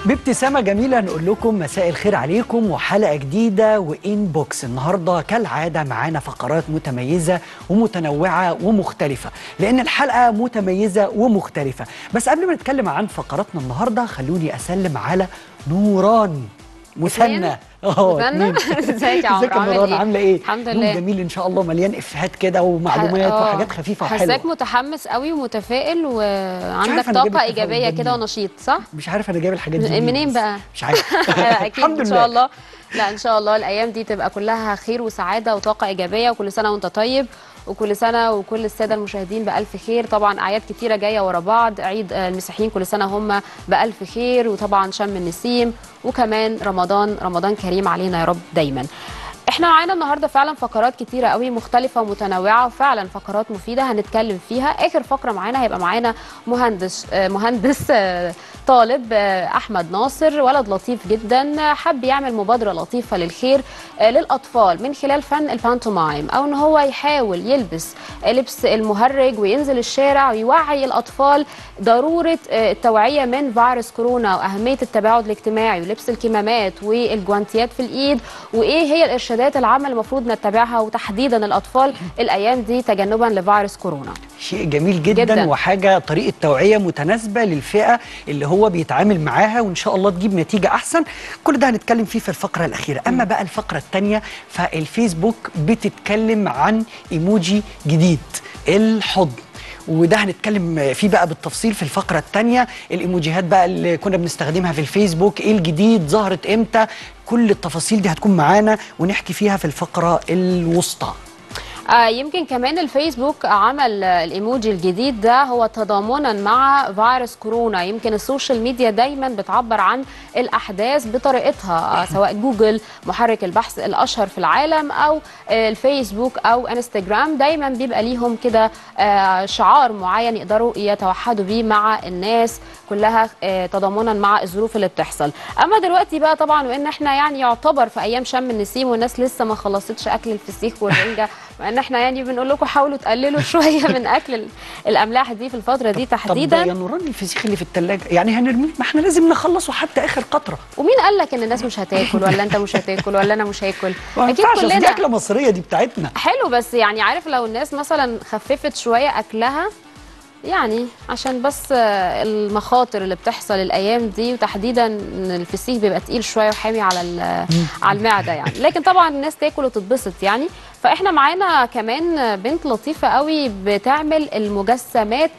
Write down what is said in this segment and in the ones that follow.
بابتسامة جميلة نقول لكم مساء الخير عليكم وحلقة جديدة وإن بوكس النهاردة كالعادة معانا فقرات متميزة ومتنوعة ومختلفة لأن الحلقة متميزة ومختلفة بس قبل ما نتكلم عن فقراتنا النهاردة خلوني أسلم على نوران مثنى مثنى؟ ازيك يا عمرو؟ ازيك يا عامل نوران ايه؟ عامله ايه الحمد يوم لله. جميل ان شاء الله مليان افيهات كده ومعلومات آه، وحاجات خفيفه حاساك وحلوه متحمس قوي ومتفائل وعندك عارفة أنا جايب طاقه التفاؤل ايجابيه ده كده منين. ونشيط صح؟ مش عارف انا جايب الحاجات دي منين منين بقى؟ مش عارف اكيد الحمد ان لله شاء الله لا ان شاء الله الايام دي تبقى كلها خير وسعاده وطاقه ايجابيه وكل سنه وانت طيب وكل سنه وكل الساده المشاهدين بالف خير طبعا اعياد كتيره جايه ورا بعض عيد آه، المسيحيين كل سنه هم بالف خير وطبعا شم النسيم وكمان رمضان رمضان كريم علينا يا رب دايما احنا معانا النهارده فعلا فقرات كتيره قوي مختلفه ومتنوعه وفعلا فقرات مفيده هنتكلم فيها اخر فقره معانا هيبقى معانا مهندس آه، مهندس آه، طالب آه، احمد ناصر ولد لطيف جدا آه، حب يعمل مبادره لطيفه للخير آه، للاطفال من خلال فن البانتومايم او ان هو يحاول يلبس آه، لبس المهرج وينزل الشارع ويوعي الاطفال ضروره آه، التوعيه من فيروس كورونا واهميه التباعد الاجتماعي ولبس الكمامات والجوانتيات في الايد وايه هي الارشادات العامه اللي المفروض نتبعها وتحديدا الاطفال الايام دي تجنبا لفيروس كورونا شيء جميل جدا, جداً. جداً وحاجه طريقه توعيه متناسبه للفئه اللي هو بيتعامل معاها وان شاء الله تجيب نتيجه احسن كل ده هنتكلم فيه في الفقره الاخيره اما بقى الفقره الثانيه فالفيسبوك بتتكلم عن ايموجي جديد الحضن وده هنتكلم فيه بقى بالتفصيل في الفقرة الثانية الإيموجيهات بقى اللي كنا بنستخدمها في الفيسبوك إيه الجديد ظهرت إمتى كل التفاصيل دي هتكون معانا ونحكي فيها في الفقرة الوسطى آه يمكن كمان الفيسبوك عمل آه، الايموجي الجديد ده هو تضامنا مع فيروس كورونا يمكن السوشيال ميديا دايما بتعبر عن الاحداث بطريقتها آه سواء جوجل محرك البحث الاشهر في العالم او آه الفيسبوك او انستجرام دايما بيبقى ليهم كده آه شعار معين يقدروا يتوحدوا بيه مع الناس كلها آه تضامنا مع الظروف اللي بتحصل اما دلوقتي بقى طبعا وان احنا يعني يعتبر في ايام شم النسيم والناس لسه ما خلصتش اكل الفسيخ والرنجه مع ان احنا يعني بنقول لكم حاولوا تقللوا شويه من اكل ال- الاملاح دي في الفتره دي طب يا تحديدا نوران الفسيخ اللي في الثلاجة يعني هنرميه ما احنا لازم نخلصه حتى آخر قطرة ومين قال لك ان الناس مش هتاكل ولا انت مش هتاكل ولا انا مش هاكل ما اكيد ينفعش أصل دي كلنا أكلة مصرية دي بتاعتنا حلو بس يعني عارف لو الناس مثلا خففت شويه اكلها يعني عشان بس آه، المخاطر اللي بتحصل الايام دي وتحديدا ان الفسيخ بيبقى تقيل شويه وحامي على ال- على المعده يعني لكن طبعا الناس تاكل وتتبسط يعني فاحنا معانا كمان بنت لطيفه قوي بتعمل المجسمات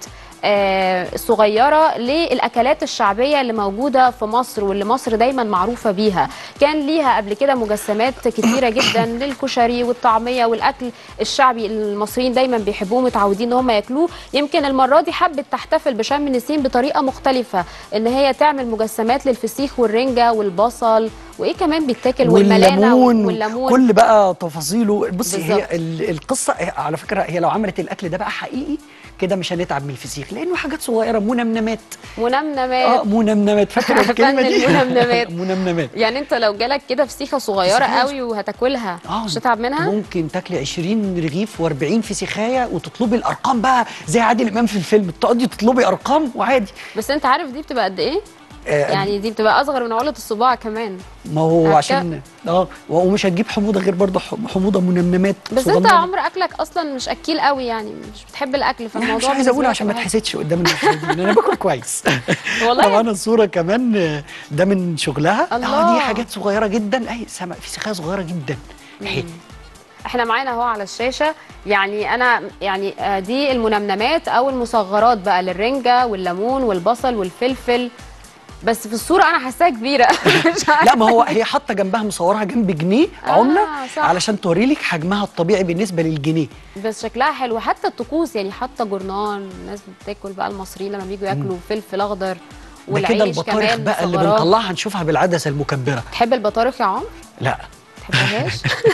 آه، صغيره للاكلات الشعبيه اللي موجوده في مصر واللي مصر دايما معروفه بيها كان ليها قبل كده مجسمات كتيره جدا للكشري والطعميه والاكل الشعبي المصريين دايما بيحبوه متعودين ان هم ياكلوه يمكن المره دي حبت تحتفل بشم النسيم بطريقه مختلفه ان هي تعمل مجسمات للفسيخ والرنجه والبصل وايه كمان بيتاكل والملانه والليمون والليمون كل بقى تفاصيله بصي بالظبط. هي ال- القصة هي- على فكرة هي لو عملت الأكل ده بقى حقيقي كده مش هنتعب من الفسيخ لأنه حاجات صغيرة منمنمات اه منمنمات منمنمات فاكرة فن الكلمة دي المنمنمات. منمنمات يعني انت لو جالك كده فسيخه صغيره فسيخة قوي وهتاكلها اه مش هتتعب منها ممكن تاكلي 20 رغيف و40 فسيخايه وتطلبي الارقام بقى زي عادل امام في الفيلم تقعدي تطلبي ارقام وعادي بس انت عارف دي بتبقى قد ايه آه يعني دي بتبقى اصغر من عقله الصباع كمان ما هو هتك- عشان اه ومش هتجيب حموضه غير برضه ح- حموضه منمنمات بس انت صغننة. عمر اكلك اصلا مش اكيل قوي يعني مش بتحب الاكل يعني فالموضوع مش عايز بالنسبة اقول لك عشان ما عادي. تحسدش قدام المشاهدين انا باكل كويس والله طبعا الصوره كمان آه، ده من شغلها اه الله. دي حاجات صغيره جدا اي سما فسيخايه صغيره جدا اهي احنا معانا اهو على الشاشه يعني انا يعني آه، دي المنمنمات او المصغرات بقى للرنجه والليمون والبصل والفلفل بس في الصوره انا حاساها كبيره مش عارفة. لا ما هو هي حاطه جنبها مصورها جنب جنيه آه، عمله صح. علشان توري لك حجمها الطبيعي بالنسبه للجنيه بس شكلها حلو حتى الطقوس يعني حتى جرنان الناس بتاكل بقى المصريين لما بييجوا ياكلوا فلفل اخضر ده كده والعيش البطارخ كمان بقى اللي مصغراه. بنطلعها نشوفها بالعدسه المكبره تحب البطارخ يا عمر؟ لا تحبهاش؟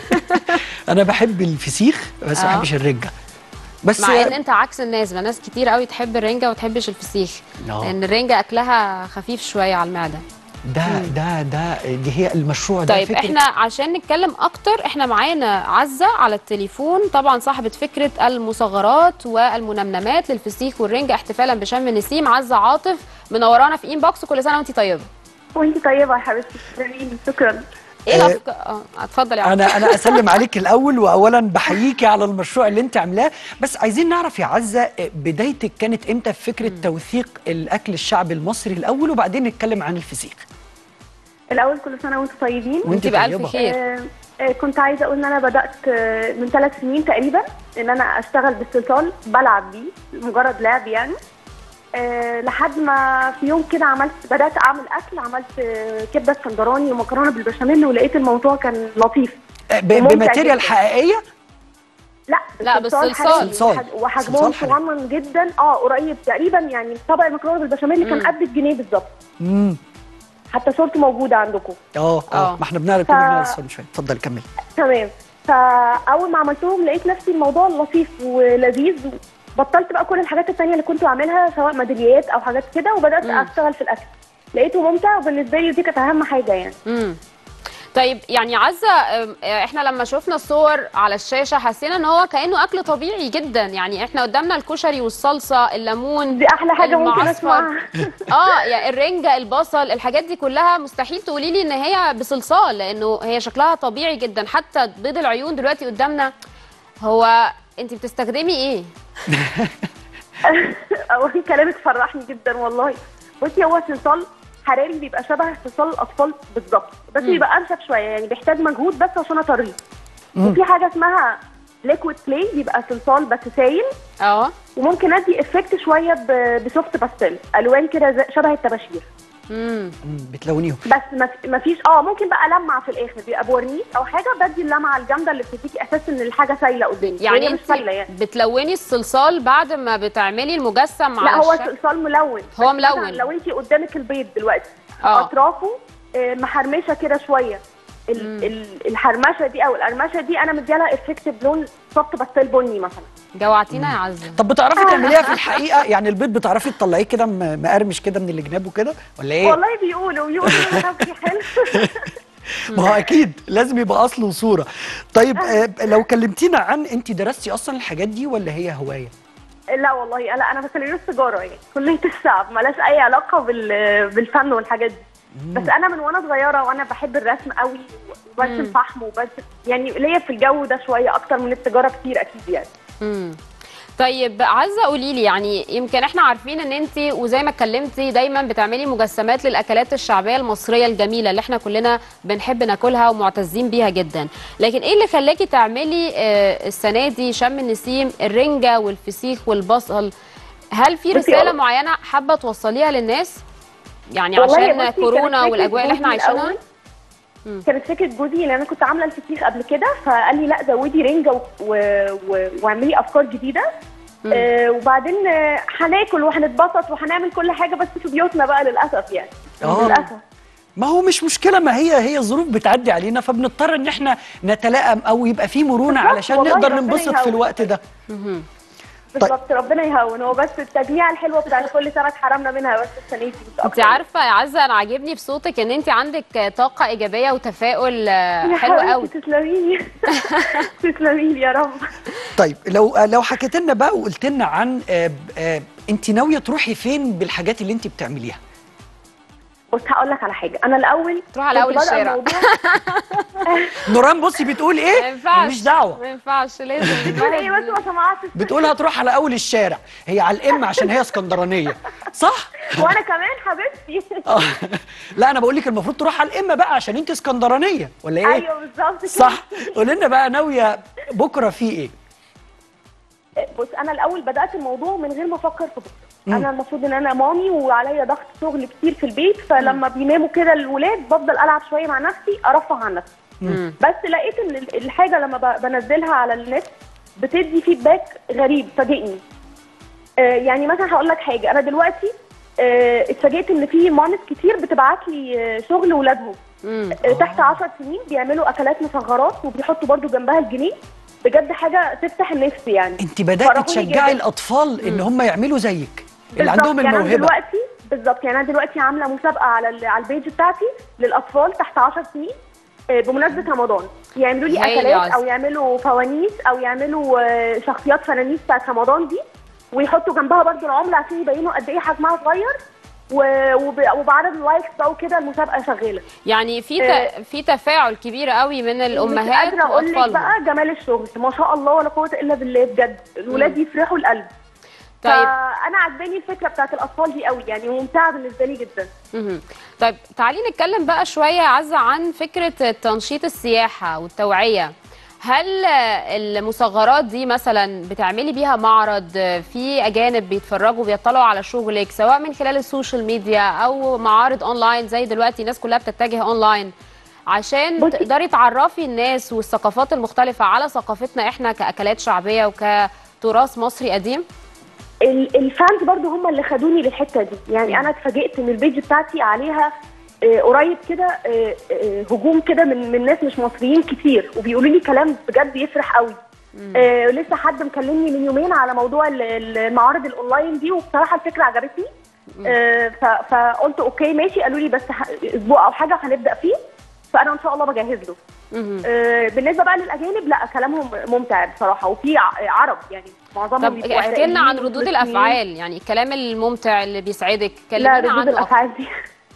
انا بحب الفسيخ بس ما آه. بحبش الرنجه بس مع ان انت عكس الناس ما ناس كتير قوي تحب الرنجه وما تحبش الفسيخ آه. لان الرنجه اكلها خفيف شويه على المعده ده ده ده دي هي المشروع ده طيب فكرة احنا عشان نتكلم اكتر احنا معانا عزه على التليفون طبعا صاحبه فكره المصغرات والمنمنمات للفسيخ والرنجه احتفالا بشم النسيم عزه عاطف منورانا في انبوكس كل سنه وانت طيبه وانت طيبه يا حبيبتي تسلميلي شكرا ايه آه، الافكار اه اتفضل يا عزة. انا انا اسلم عليك الاول واولا بحييكي على المشروع اللي انت عاملاه بس عايزين نعرف يا عزه آه، بدايتك كانت امتى في فكره توثيق الاكل الشعبي المصري الاول وبعدين نتكلم عن الفسيخ الاول كل سنه وانتم طيبين وانت وانت بألف طيبة. خير آه، آه، كنت عايزه اقول ان انا بدات آه، من ثلاث سنين تقريبا ان انا اشتغل بالصلصال بلعب بيه مجرد لعب يعني آه، لحد ما في يوم كده عملت بدات اعمل اكل عملت آه، كبده اسكندراني ومكرونه بالبشاميل ولقيت الموضوع كان لطيف آه، ب- ممتع بماتيريال جداً. حقيقيه لا لا، بالصلصال بالصلصال. حقيقي، صلصال. وحج- وحجمهم صلصال حقيقي. صغنن جدا اه قريب تقريبا يعني طبق المكرونه بالبشاميل كان مم. قد الجنيه بالظبط امم حتى صورته موجوده عندكم اه اه آه. ما احنا بنعرض ف- كل بنعرض الصور من شويه اتفضل كمل تمام فاول ما عملتهم لقيت نفسي الموضوع لطيف ولذيذ بطلت بقى كل الحاجات التانية اللي كنت بعملها سواء ميداليات او حاجات كده وبدات مم. اشتغل في الاكل لقيته ممتع وبالنسبه لي دي كانت اهم حاجه يعني امم طيب يعني عزة أم، آه، احنا لما شفنا الصور على الشاشة حسينا ان هو كأنه اكل طبيعي جدا يعني احنا قدامنا الكشري والصلصة الليمون دي احلى حاجه ممكن المعصفر. اسمعها اه يعني الرنجة البصل الحاجات دي كلها مستحيل تقولي لي ان هي بصلصال لانه هي شكلها طبيعي جدا حتى بيض العيون دلوقتي قدامنا هو انت بتستخدمي ايه اول كلامك فرحني جدا والله بصي هو صلصال حراري بيبقى شبه صلصال الاطفال بالظبط بس مم. بيبقى انشف شويه يعني بيحتاج مجهود بس عشان اطريه وفي حاجه اسمها ليكويد بلاي بيبقى صلصال بس سايل اه وممكن ادي افكت شويه ب- بسوفت باستيل الوان كده زي- شبه الطباشير امم مم، بتلونيهم بس ما في- ما فيش اه ممكن بقى لمع في الاخر بيبقى بورنيش او حاجه بدي اللمعه الجامده اللي بتديكي احساس ان الحاجه سايله قدامي يعني وهي مش انت سايله يعني بتلوني الصلصال بعد ما بتعملي المجسم لا على هو الشكل صلصال ملون هو بس مثلاً ملون. لو انت قدامك البيض دلوقتي اه اطرافه آه، محرمشه كده شويه مم. ال- ال- الحرمشه دي او القرمشه دي انا مديها افكت بلون سوفت باستيل بني مثلا جوعتينا يا عزة طب بتعرفي تعمليها في الحقيقه يعني البيض بتعرفي تطلعيه كده م- مقرمش كده من الجناب وكده ولا ايه والله بيقولوا بيقولوا إن طبخي حلو ما هو اكيد لازم يبقى اصل وصوره طيب آه لو كلمتينا عن انت درستي اصلا الحاجات دي ولا هي هوايه لا والله لا انا بكالوريوس تجاره يعني كليه الشعب مالهاش اي علاقه بال بالفن والحاجات دي بس انا من وانا صغيره وانا بحب الرسم قوي وبرسم مم. فحم وبرسم يعني ليا في الجو ده شويه اكتر من التجاره كتير اكيد يعني امم طيب عايزه قولي لي يعني يمكن احنا عارفين ان انت وزي ما اتكلمتي دايما بتعملي مجسمات للاكلات الشعبيه المصريه الجميله اللي احنا كلنا بنحب ناكلها ومعتزين بيها جدا لكن ايه اللي خلاكي تعملي آه، السنه دي شم النسيم الرنجه والفسيخ والبصل هل في بصي رساله أقول- معينه حابه توصليها للناس يعني والله يا عشان بصي كورونا كانت فكرة والاجواء اللي احنا جوزي عايشينها الأول. مم. كانت فكره جوزي لان انا كنت عامله الفسيخ قبل كده فقال لي لا زودي رنجه و... و... و... واعملي افكار جديده مم. آه وبعدين آه، هناكل وهنتبسط وهنعمل كل حاجه بس في بيوتنا بقى للاسف يعني آه. للاسف ما هو مش مشكله ما هي هي ظروف بتعدي علينا فبنضطر ان احنا نتلائم او يبقى في مرونه بالظبط، علشان والله نقدر ربنا ننبسط في يهون. الوقت ده مهم. بالظبط ربنا يهون هو بس التجميع الحلوه بتاعت كل سنه اتحرمنا منها بس السنه دي مش انت أكتر. عارفه يا عزه انا عاجبني في صوتك ان انت عندك طاقه ايجابيه وتفاؤل آه، يا حلو حبيبتي قوي تسلمي لي تسلمي لي يا رب طيب لو لو حكيت لنا بقى وقلت لنا عن آه آه انت ناويه تروحي فين بالحاجات اللي انت بتعمليها بص هقول لك على حاجه انا الاول تروح على كنت أول بادئة الشارع. الموضوع- نوران بصي بتقول ما ايه ينفعش مش دعوه ما ينفعش لازم بتقول ايه بس ما سمعتش بتقول هتروح على اول الشارع هي على الام عشان هي اسكندرانيه صح وانا كمان حبيبتي آه. لا انا بقول لك المفروض تروح على الام بقى عشان انت اسكندرانيه ولا ايه ايوه بالظبط كده. صح قول لنا بقى ناويه بكره في ايه بص انا الاول بدات الموضوع من غير ما افكر في بكره مم. انا المفروض ان انا مامي وعليا ضغط شغل كتير في البيت فلما بيناموا كده الولاد بفضل العب شويه مع نفسي ارفه عن نفسي مم. بس لقيت ان ال- الحاجه لما ب- بنزلها على النت بتدي فيدباك غريب فاجئني آه يعني مثلا هقول لك حاجه انا دلوقتي آه اتفاجئت ان في مامس كتير بتبعت لي آه شغل ولادهم مم. آه تحت 10 سنين بيعملوا اكلات مصغرات وبيحطوا برضو جنبها الجنيه بجد حاجه تفتح النفس يعني انت بدات فرحوني تشجعي جداً. الاطفال ان هم يعملوا زيك اللي بالظبط، عندهم يعني أنا الموهبه دلوقتي بالظبط يعني انا دلوقتي عامله مسابقه على ال- على البيج بتاعتي للاطفال تحت 10 سنين آه، بمناسبه رمضان يعملوا لي هايل يا اكلات عز. او يعملوا فوانيس او يعملوا آه، شخصيات فنانيس بتاعت رمضان دي ويحطوا جنبها برضو العمله عشان يبينوا قد ايه حجمها صغير و- وب- وبعرض اللايكس بقى وكده المسابقه شغاله يعني في ت... في تفاعل كبير قوي من مش الامهات قادره اقول لك واطفالهم بقى جمال الشغل ما شاء الله ولا قوه الا بالله بجد الولاد يفرحوا القلب طيب فانا عجباني الفكره بتاعت الاطفال دي قوي يعني ممتعه بالنسبه لي جدا مهم. طيب تعالي نتكلم بقى شوية يا عزة عن فكرة تنشيط السياحة والتوعية هل المصغرات دي مثلا بتعملي بيها معرض في أجانب بيتفرجوا بيطلعوا على شغلك سواء من خلال السوشيال ميديا أو معارض أونلاين زي دلوقتي الناس كلها بتتجه أونلاين عشان بصي- تقدري تعرفي الناس والثقافات المختلفة على ثقافتنا احنا كأكلات شعبية وكتراث مصري قديم ال- الفانز برضو هم اللي خدوني للحته دي يعني انا اتفاجئت ان البيج بتاعتي عليها آه، قريب كده آه، آه، هجوم كده من من ناس مش مصريين كتير وبيقولوا لي كلام بجد يفرح قوي آه لسه حد مكلمني من يومين على موضوع ال- ال- المعارض الاونلاين دي وبصراحه الفكره عجبتني آه ف- فقلت اوكي ماشي قالوا لي بس ه- اسبوع او حاجه هنبدا فيه فانا ان شاء الله بجهز له مهم. آه بالنسبه بقى للاجانب لا كلامهم ممتع بصراحه وفي ع- عرب يعني معظمهم طب بيبقوا احكي لنا عن عراقيين ردود وفلسطينيين. الافعال يعني الكلام الممتع اللي بيسعدك لا كلمينا ردود عنه أكتر. الافعال دي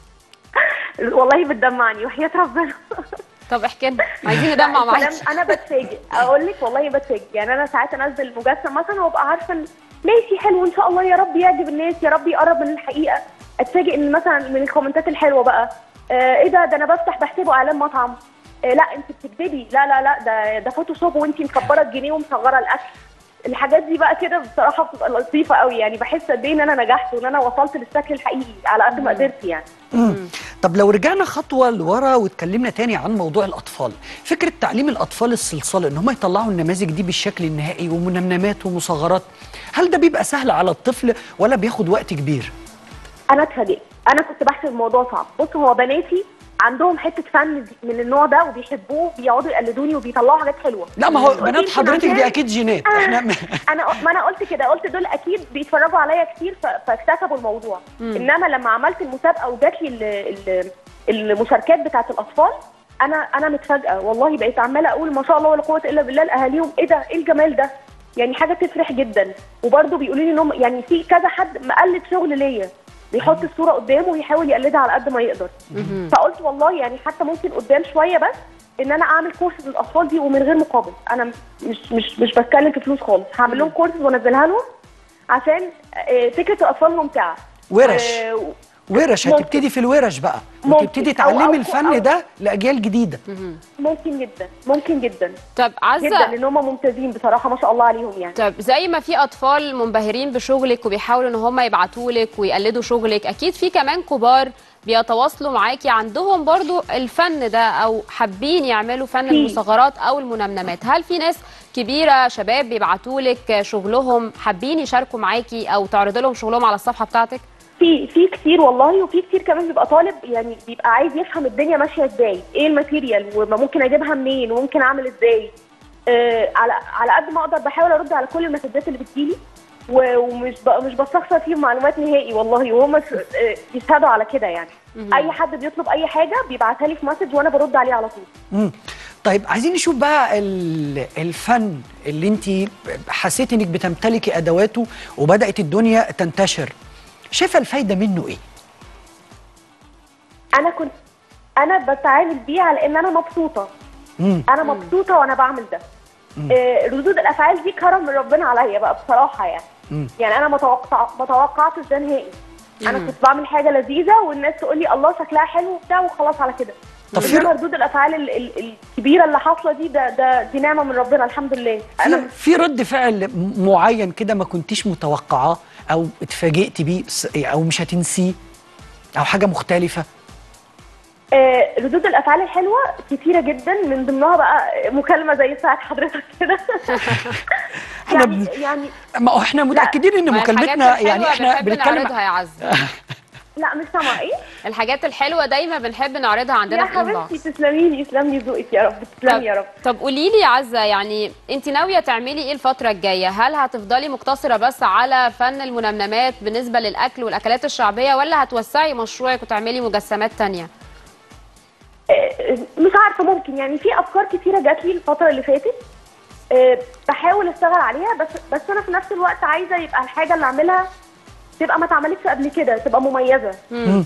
والله بتدمعني وحياه ربنا طب احكي لنا عايزين ندمع معاكي الكلام انا بتفاجئ اقول لك والله بتفاجئ يعني انا ساعات انزل مجسم مثلا وابقى عارفه إن ماشي حلو ان شاء الله يا رب يعجب الناس يا رب يقرب من الحقيقه اتفاجئ ان مثلا من الكومنتات الحلوه بقى آه ايه ده ده انا بفتح بحسبه اعلان مطعم آه لا انت بتكذبي لا لا لا ده ده فوتوشوب وانت مكبره الجنيه ومصغره الاكل الحاجات دي بقى كده بصراحه بتبقى لطيفه قوي يعني بحس قد ايه ان انا نجحت وان انا وصلت للشكل الحقيقي على قد ما قدرت يعني مم. طب لو رجعنا خطوه لورا واتكلمنا تاني عن موضوع الاطفال فكره تعليم الاطفال الصلصال ان هم يطلعوا النماذج دي بالشكل النهائي ومنمنمات ومصغرات هل ده بيبقى سهل على الطفل ولا بياخد وقت كبير انا اتفاجئت انا كنت بحسب الموضوع صعب بص هو بناتي عندهم حته فن دي- من النوع ده وبيحبوه بيقعدوا يقلدوني وبيطلعوا حاجات حلوه لا ما هو قلت بنات يمكن حضرتك دي عشان- اكيد جينات احنا انا ما انا قلت كده قلت دول اكيد بيتفرجوا عليا كتير ف- فاكتسبوا الموضوع انما لما عملت المسابقه وجات لي ال- ال- المشاركات بتاعت الاطفال انا انا متفاجئه والله بقيت عماله اقول ما شاء الله ولا قوه الا بالله لاهاليهم ايه ده ايه الجمال ده يعني حاجه تفرح جدا وبرده بيقولوا لي انهم يعني في كذا حد مقلد شغل ليا بيحط الصوره قدامه ويحاول يقلدها على قد ما يقدر فقلت والله يعني حتى ممكن قدام شويه بس ان انا اعمل كورس للاطفال دي ومن غير مقابل انا مش مش مش بتكلم في فلوس خالص هعمل لهم كورس وانزلها لهم عشان آه، فكره الاطفال ممتعه ورش. و- ورش ممكن. هتبتدي في الورش بقى ممكن. وتبتدي أو- تعلمي أو- الفن أو- ده لاجيال جديده ممكن جدا ممكن جدا طب جدا عزة لان هم ممتازين بصراحه ما شاء الله عليهم يعني طب زي ما في اطفال منبهرين بشغلك وبيحاولوا ان هم يبعتوا لك ويقلدوا شغلك اكيد في كمان كبار بيتواصلوا معاكي عندهم برضو الفن ده او حابين يعملوا فن في. المصغرات او المنمنمات هل في ناس كبيره شباب بيبعتوا لك شغلهم حابين يشاركوا معاكي او تعرض لهم شغلهم على الصفحه بتاعتك في في كتير والله وفي كتير كمان بيبقى طالب يعني بيبقى عايز يفهم الدنيا ماشيه ازاي ايه الماتيريال وممكن اجيبها منين وممكن اعمل ازاي آه على على قد ما اقدر بحاول ارد على كل المسجات اللي بتجيلي و- ومش ب- مش بستخسر فيهم معلومات نهائي والله وهم س- آه، يشهدوا على كده يعني اي حد بيطلب اي حاجه بيبعتها لي في مسج وانا برد عليه على طول مم. طيب عايزين نشوف بقى ال- الفن اللي انت حسيت انك بتمتلكي ادواته وبدات الدنيا تنتشر شايفه الفايده منه ايه انا كنت انا بتعامل بيه على ان انا مبسوطه مم. انا مبسوطه وانا بعمل ده آه، ردود الافعال دي كرم من ربنا عليا بقى بصراحه يعني مم. يعني انا ما توقع ما توقعتش ده نهائي انا كنت بعمل حاجه لذيذه والناس تقول لي الله شكلها حلو وبتاع وخلاص على كده طب في- انما ردود الافعال ال- ال- الكبيره اللي حاصله دي ده ده دي نعمه من ربنا الحمد لله انا في, في رد فعل م- معين كده ما كنتيش متوقعاه او اتفاجئتي بيه س- او مش هتنسيه او حاجه مختلفه آه، ردود الافعال الحلوه كتيره جدا من ضمنها بقى مكالمه زي بتاعت حضرتك كده احنا يعني بن- يعني ما هو احنا متاكدين ان ما الحاجات مكالمتنا الحلوة يعني احنا بنحب بنتكلم نعرضها يا عزة لا مش سامعه ايه الحاجات الحلوه دايما بنحب نعرضها عندنا يا في الانبوكس حبيبتي تسلمي لي يسلم لي ذوقك يا رب تسلمي يا رب طب قولي لي يا عزه يعني انت ناويه تعملي ايه الفتره الجايه هل هتفضلي مقتصره بس على فن المنمنمات بالنسبه للاكل والاكلات الشعبيه ولا هتوسعي مشروعك وتعملي مجسمات تانية آه، مش عارفه ممكن يعني في افكار كتيره جات لي الفتره اللي فاتت آه، بحاول اشتغل عليها بس بس انا في نفس الوقت عايزه يبقى الحاجه اللي اعملها تبقى ما اتعملتش قبل كده تبقى مميزه مم.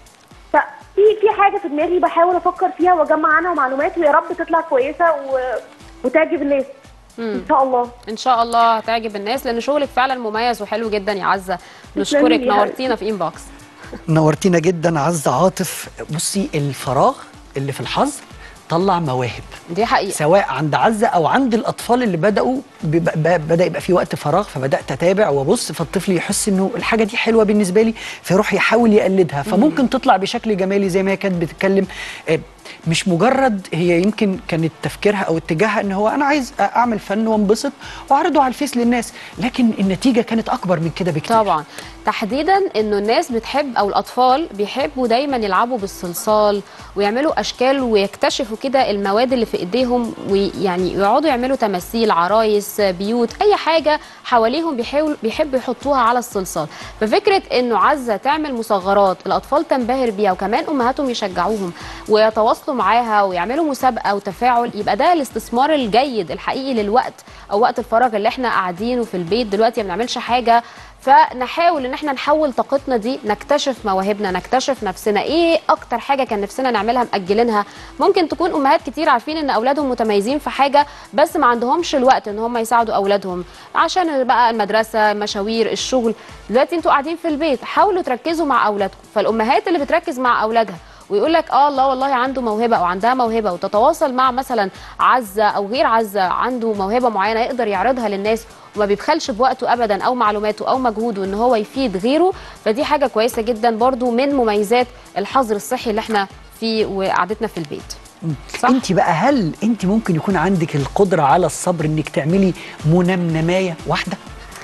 ففي في حاجه في دماغي بحاول افكر فيها واجمع عنها معلومات ويا رب تطلع كويسه و... وتعجب الناس ان شاء الله ان شاء الله هتعجب الناس لان شغلك فعلا مميز وحلو جدا يا عزه تسلمي نشكرك لي يا نورتينا في انبوكس نورتينا جدا عز عاطف بصي الفراغ اللي في الحظر طلع مواهب دي حقيقه سواء عند عزة او عند الاطفال اللي بداوا بب- ب- بدا يبقى في وقت فراغ فبدات اتابع وابص فالطفل يحس انه الحاجه دي حلوه بالنسبه لي فيروح يحاول يقلدها فممكن تطلع بشكل جمالي زي ما هي كانت بتتكلم آه، مش مجرد هي يمكن كانت تفكيرها او اتجاهها ان هو انا عايز اعمل فن وانبسط واعرضه على الفيس للناس لكن النتيجه كانت اكبر من كده بكتير طبعا تحديدا انه الناس بتحب او الاطفال بيحبوا دايما يلعبوا بالصلصال ويعملوا اشكال ويكتشفوا كده المواد اللي في ايديهم ويعني يقعدوا يعملوا تماثيل عرايس بيوت اي حاجه حواليهم بيحاول بيحبوا يحطوها على الصلصال ففكره انه عزه تعمل مصغرات الاطفال تنبهر بيها وكمان امهاتهم يشجعوهم ويتواصلوا معاها ويعملوا مسابقه وتفاعل يبقى ده الاستثمار الجيد الحقيقي للوقت او وقت الفراغ اللي احنا قاعدينه في البيت دلوقتي ما بنعملش حاجه فنحاول ان احنا نحول طاقتنا دي نكتشف مواهبنا نكتشف نفسنا ايه اكتر حاجه كان نفسنا نعملها مأجلينها ممكن تكون امهات كتير عارفين ان اولادهم متميزين في حاجه بس ما عندهمش الوقت ان هم يساعدوا اولادهم عشان بقى المدرسه مشاوير الشغل دلوقتي انتوا قاعدين في البيت حاولوا تركزوا مع اولادكم فالامهات اللي بتركز مع اولادها ويقول لك اه الله والله عنده موهبه او عندها موهبه وتتواصل مع مثلا عزه او غير عزه عنده موهبه معينه يقدر يعرضها للناس وما بيبخلش بوقته ابدا او معلوماته او مجهوده ان هو يفيد غيره فدي حاجه كويسه جدا برضو من مميزات الحظر الصحي اللي احنا فيه وقعدتنا في البيت صح؟ انت بقى هل انت ممكن يكون عندك القدره على الصبر انك تعملي منمنمايه واحده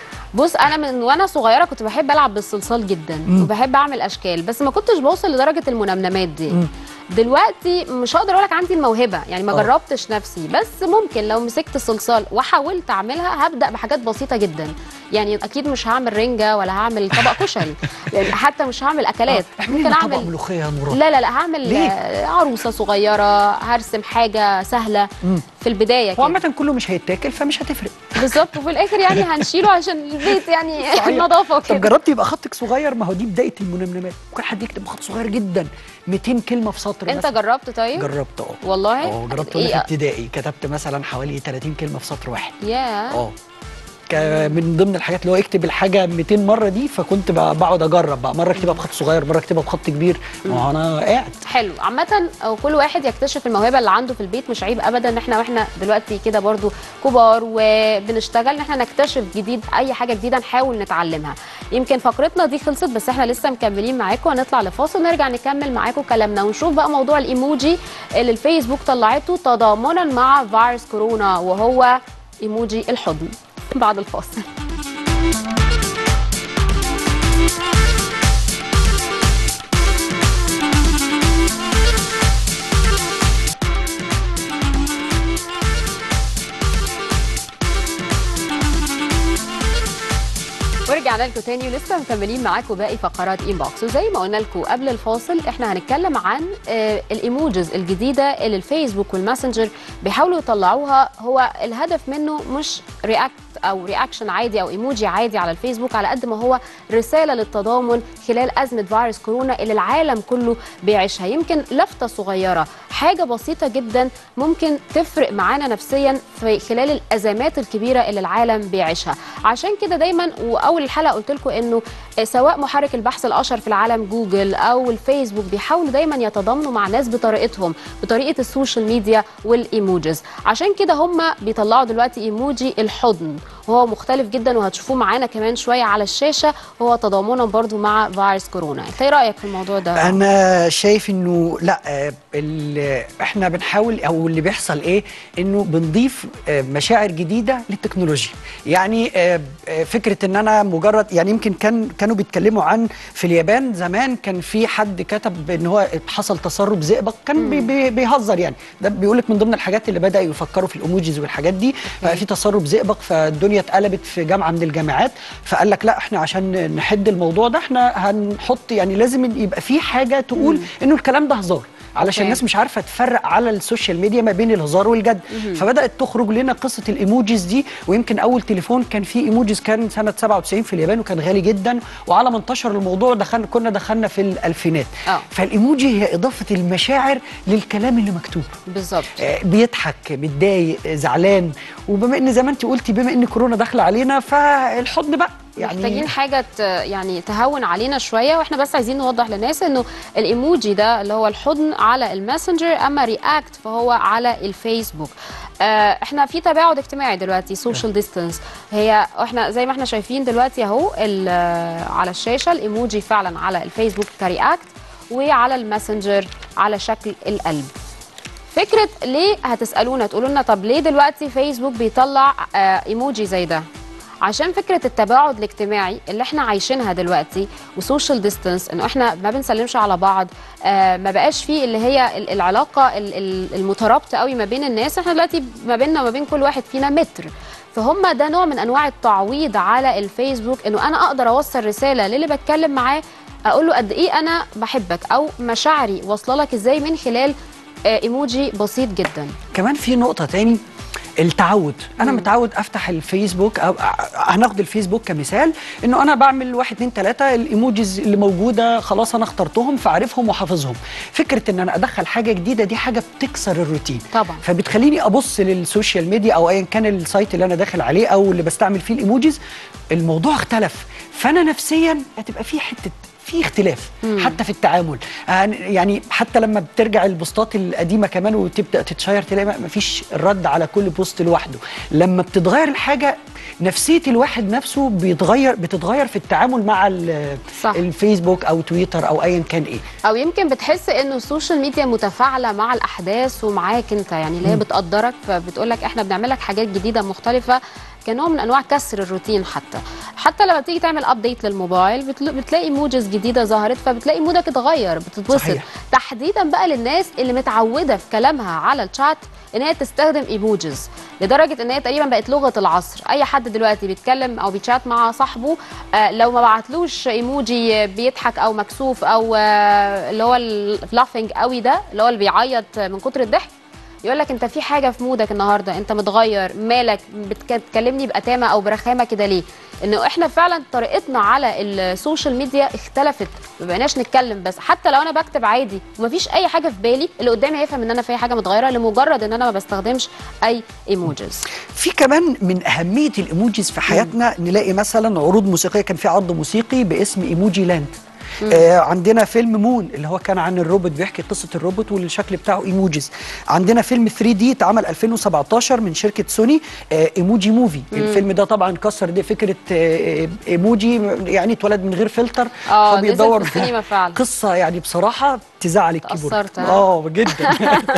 بص انا من وانا صغيره كنت بحب العب بالصلصال جدا مم. وبحب اعمل اشكال بس ما كنتش بوصل لدرجه المنمنمات دي مم. دلوقتي مش هقدر اقول لك عندي الموهبه يعني ما آه. جربتش نفسي بس ممكن لو مسكت الصلصال وحاولت اعملها هبدا بحاجات بسيطه جدا يعني اكيد مش هعمل رنجه ولا هعمل طبق كشري يعني حتى مش هعمل اكلات اعملي ممكن لنا طبق اعمل ملوخيه يا نوران لا لا لا هعمل ليه؟ آه، عروسه صغيره هرسم حاجه سهله مم. في البدايه هو كده عامه كله مش هيتاكل فمش هتفرق بالظبط وفي الاخر يعني هنشيله عشان البيت يعني صحيح. النظافه طب وكده جربتي يبقى خطك صغير ما هو دي بدايه المنمنمات ممكن حد يكتب خط صغير جدا 200 كلمه في سطر انت مثلاً. جربت طيب جربت اه والله اه جربت وانا في ايه ابتدائي كتبت مثلا حوالي 30 كلمه في سطر واحد يا اه ك- من ضمن الحاجات اللي هو اكتب الحاجه 200 مره دي فكنت بقى بقعد اجرب بقى مره اكتبها بخط صغير مره اكتبها بخط كبير ما هو انا قاعد حلو عامة أو كل واحد يكتشف الموهبة اللي عنده في البيت مش عيب أبدا إن إحنا وإحنا دلوقتي كده برضو كبار وبنشتغل إن إحنا نكتشف جديد أي حاجة جديدة نحاول نتعلمها يمكن فقرتنا دي خلصت بس إحنا لسه مكملين معاكم هنطلع لفاصل نرجع نكمل معاكم كلامنا ونشوف بقى موضوع الإيموجي اللي الفيسبوك طلعته تضامنا مع فيروس كورونا وهو إيموجي الحضن بعد الفاصل ورجعنا لكم تاني ولسه مكملين معاكم باقي فقرات انبوكس وزي ما قلنا لكم قبل الفاصل احنا هنتكلم عن آه، الايموجيز الجديده اللي الفيسبوك والماسنجر بيحاولوا يطلعوها هو الهدف منه مش رياكت او رياكشن عادي او ايموجي عادي على الفيسبوك على قد ما هو رساله للتضامن خلال ازمه فيروس كورونا اللي العالم كله بيعيشها يمكن لفته صغيره حاجه بسيطه جدا ممكن تفرق معانا نفسيا في خلال الازمات الكبيره اللي العالم بيعيشها عشان كده دايما واول الحلقه قلت لكم انه سواء محرك البحث الاشهر في العالم جوجل او الفيسبوك بيحاولوا دايما يتضامنوا مع ناس بطريقتهم بطريقه السوشيال ميديا والايموجيز عشان كده هم بيطلعوا دلوقتي ايموجي الحضن وهو مختلف جدا وهتشوفوه معانا كمان شويه على الشاشه وهو تضامنا برضو مع فيروس كورونا انت ايه رايك في الموضوع ده انا شايف انه لا آه، ال- احنا بنحاول او اللي بيحصل ايه انه بنضيف آه، مشاعر جديده للتكنولوجيا يعني آه، آه، فكره ان انا مجرد يعني يمكن كان كانوا بيتكلموا عن في اليابان زمان كان في حد كتب ان هو حصل تسرب زئبق كان بي بي بيهزر يعني ده بيقول لك من ضمن الحاجات اللي بدا يفكروا في الايموجيز والحاجات دي بقى في تسرب زئبق فالدنيا اتقلبت في جامعه من الجامعات فقال لك لا احنا عشان نحد الموضوع ده احنا هنحط يعني لازم يبقى في حاجه تقول انه الكلام ده هزار علشان أوكي. الناس مش عارفه تفرق على السوشيال ميديا ما بين الهزار والجد فبدات تخرج لنا قصه الايموجيز دي ويمكن اول تليفون كان فيه ايموجيز كان سنه 97 في اليابان وكان غالي جدا وعلى ما انتشر الموضوع دخلنا كنا دخلنا في الالفينات آه. فالايموجي هي اضافه المشاعر للكلام اللي مكتوب بالظبط آه، بيضحك متضايق آه، زعلان وبما ان زي ما انت قلتي بما ان كورونا داخله علينا فالحضن بقى يعني محتاجين حاجه ت- يعني تهون علينا شويه واحنا بس عايزين نوضح للناس انه الايموجي ده اللي هو الحضن على الماسنجر اما رياكت فهو على الفيسبوك آه احنا في تباعد اجتماعي دلوقتي سوشيال ديستانس هي احنا زي ما احنا شايفين دلوقتي اهو ال- آه، على الشاشه الايموجي فعلا على الفيسبوك كرياكت وعلى الماسنجر على شكل القلب فكره ليه هتسالونا تقولوا لنا طب ليه دلوقتي فيسبوك بيطلع آه ايموجي زي ده عشان فكره التباعد الاجتماعي اللي احنا عايشينها دلوقتي وسوشيال ديستانس انه احنا ما بنسلمش على بعض آه ما بقاش فيه اللي هي ال- العلاقه ال- ال- المترابطه قوي ما بين الناس احنا دلوقتي ما بيننا وما بين كل واحد فينا متر فهم ده نوع من انواع التعويض على الفيسبوك انه انا اقدر اوصل رساله للي بتكلم معاه اقول له قد ايه انا بحبك او مشاعري واصله لك ازاي من خلال آه، ايموجي بسيط جدا كمان في نقطة تاني التعود انا متعود افتح الفيسبوك أو هناخد الفيسبوك كمثال انه انا بعمل واحد اتنين تلاته الايموجيز اللي موجوده خلاص انا اخترتهم فعارفهم وحافظهم فكره ان انا ادخل حاجه جديده دي حاجه بتكسر الروتين طبعا. فبتخليني ابص للسوشيال ميديا او ايا كان السايت اللي انا داخل عليه او اللي بستعمل فيه الايموجيز الموضوع اختلف فانا نفسيا هتبقى في حته في اختلاف حتى في التعامل آه، يعني حتى لما بترجع البوستات القديمه كمان وتبدا تتشير تلاقي ما فيش الرد على كل بوست لوحده لما بتتغير الحاجه نفسيه الواحد نفسه بيتغير بتتغير في التعامل مع ال- صح. الفيسبوك او تويتر او ايا كان ايه او يمكن بتحس انه السوشيال ميديا متفاعله مع الاحداث ومعاك انت يعني اللي هي بتقدرك فبتقول لك احنا بنعمل لك حاجات جديده مختلفه كنوع من انواع كسر الروتين حتى حتى لما بتيجي تعمل ابديت للموبايل بتل- بتلاقي موجز جديده ظهرت فبتلاقي مودك اتغير بتتبسط صحيح. تحديدا بقى للناس اللي متعوده في كلامها على الشات ان هي تستخدم ايموجيز لدرجه ان هي تقريبا بقت لغه العصر اي حد دلوقتي بيتكلم او بيتشات مع صاحبه آه لو ما بعتلوش ايموجي بيضحك او مكسوف او آه اللي هو اللافنج قوي ده اللي هو اللي بيعيط من كتر الضحك يقول لك انت في حاجه في مودك النهارده انت متغير مالك بتك- بتكلمني باتامه او برخامه كده ليه انه احنا فعلا طريقتنا على السوشيال ميديا اختلفت ما بقيناش نتكلم بس حتى لو انا بكتب عادي ومفيش اي حاجه في بالي اللي قدامي هيفهم ان انا في حاجه متغيره لمجرد ان انا ما بستخدمش اي ايموجيز في كمان من اهميه الايموجيز في حياتنا نلاقي مثلا عروض موسيقيه كان في عرض موسيقي باسم ايموجي لاند آه عندنا فيلم مون اللي هو كان عن الروبوت بيحكي قصه الروبوت والشكل بتاعه ايموجيز عندنا فيلم 3 دي اتعمل 2017 من شركه سوني آه ايموجي موفي الفيلم ده طبعا كسر دي فكره آه ايموجي يعني اتولد من غير فلتر آه، فبيدور نزل في السينما فعلا. قصه يعني بصراحه تزعل الكيبورد اتأثرت، ها؟ اه جدا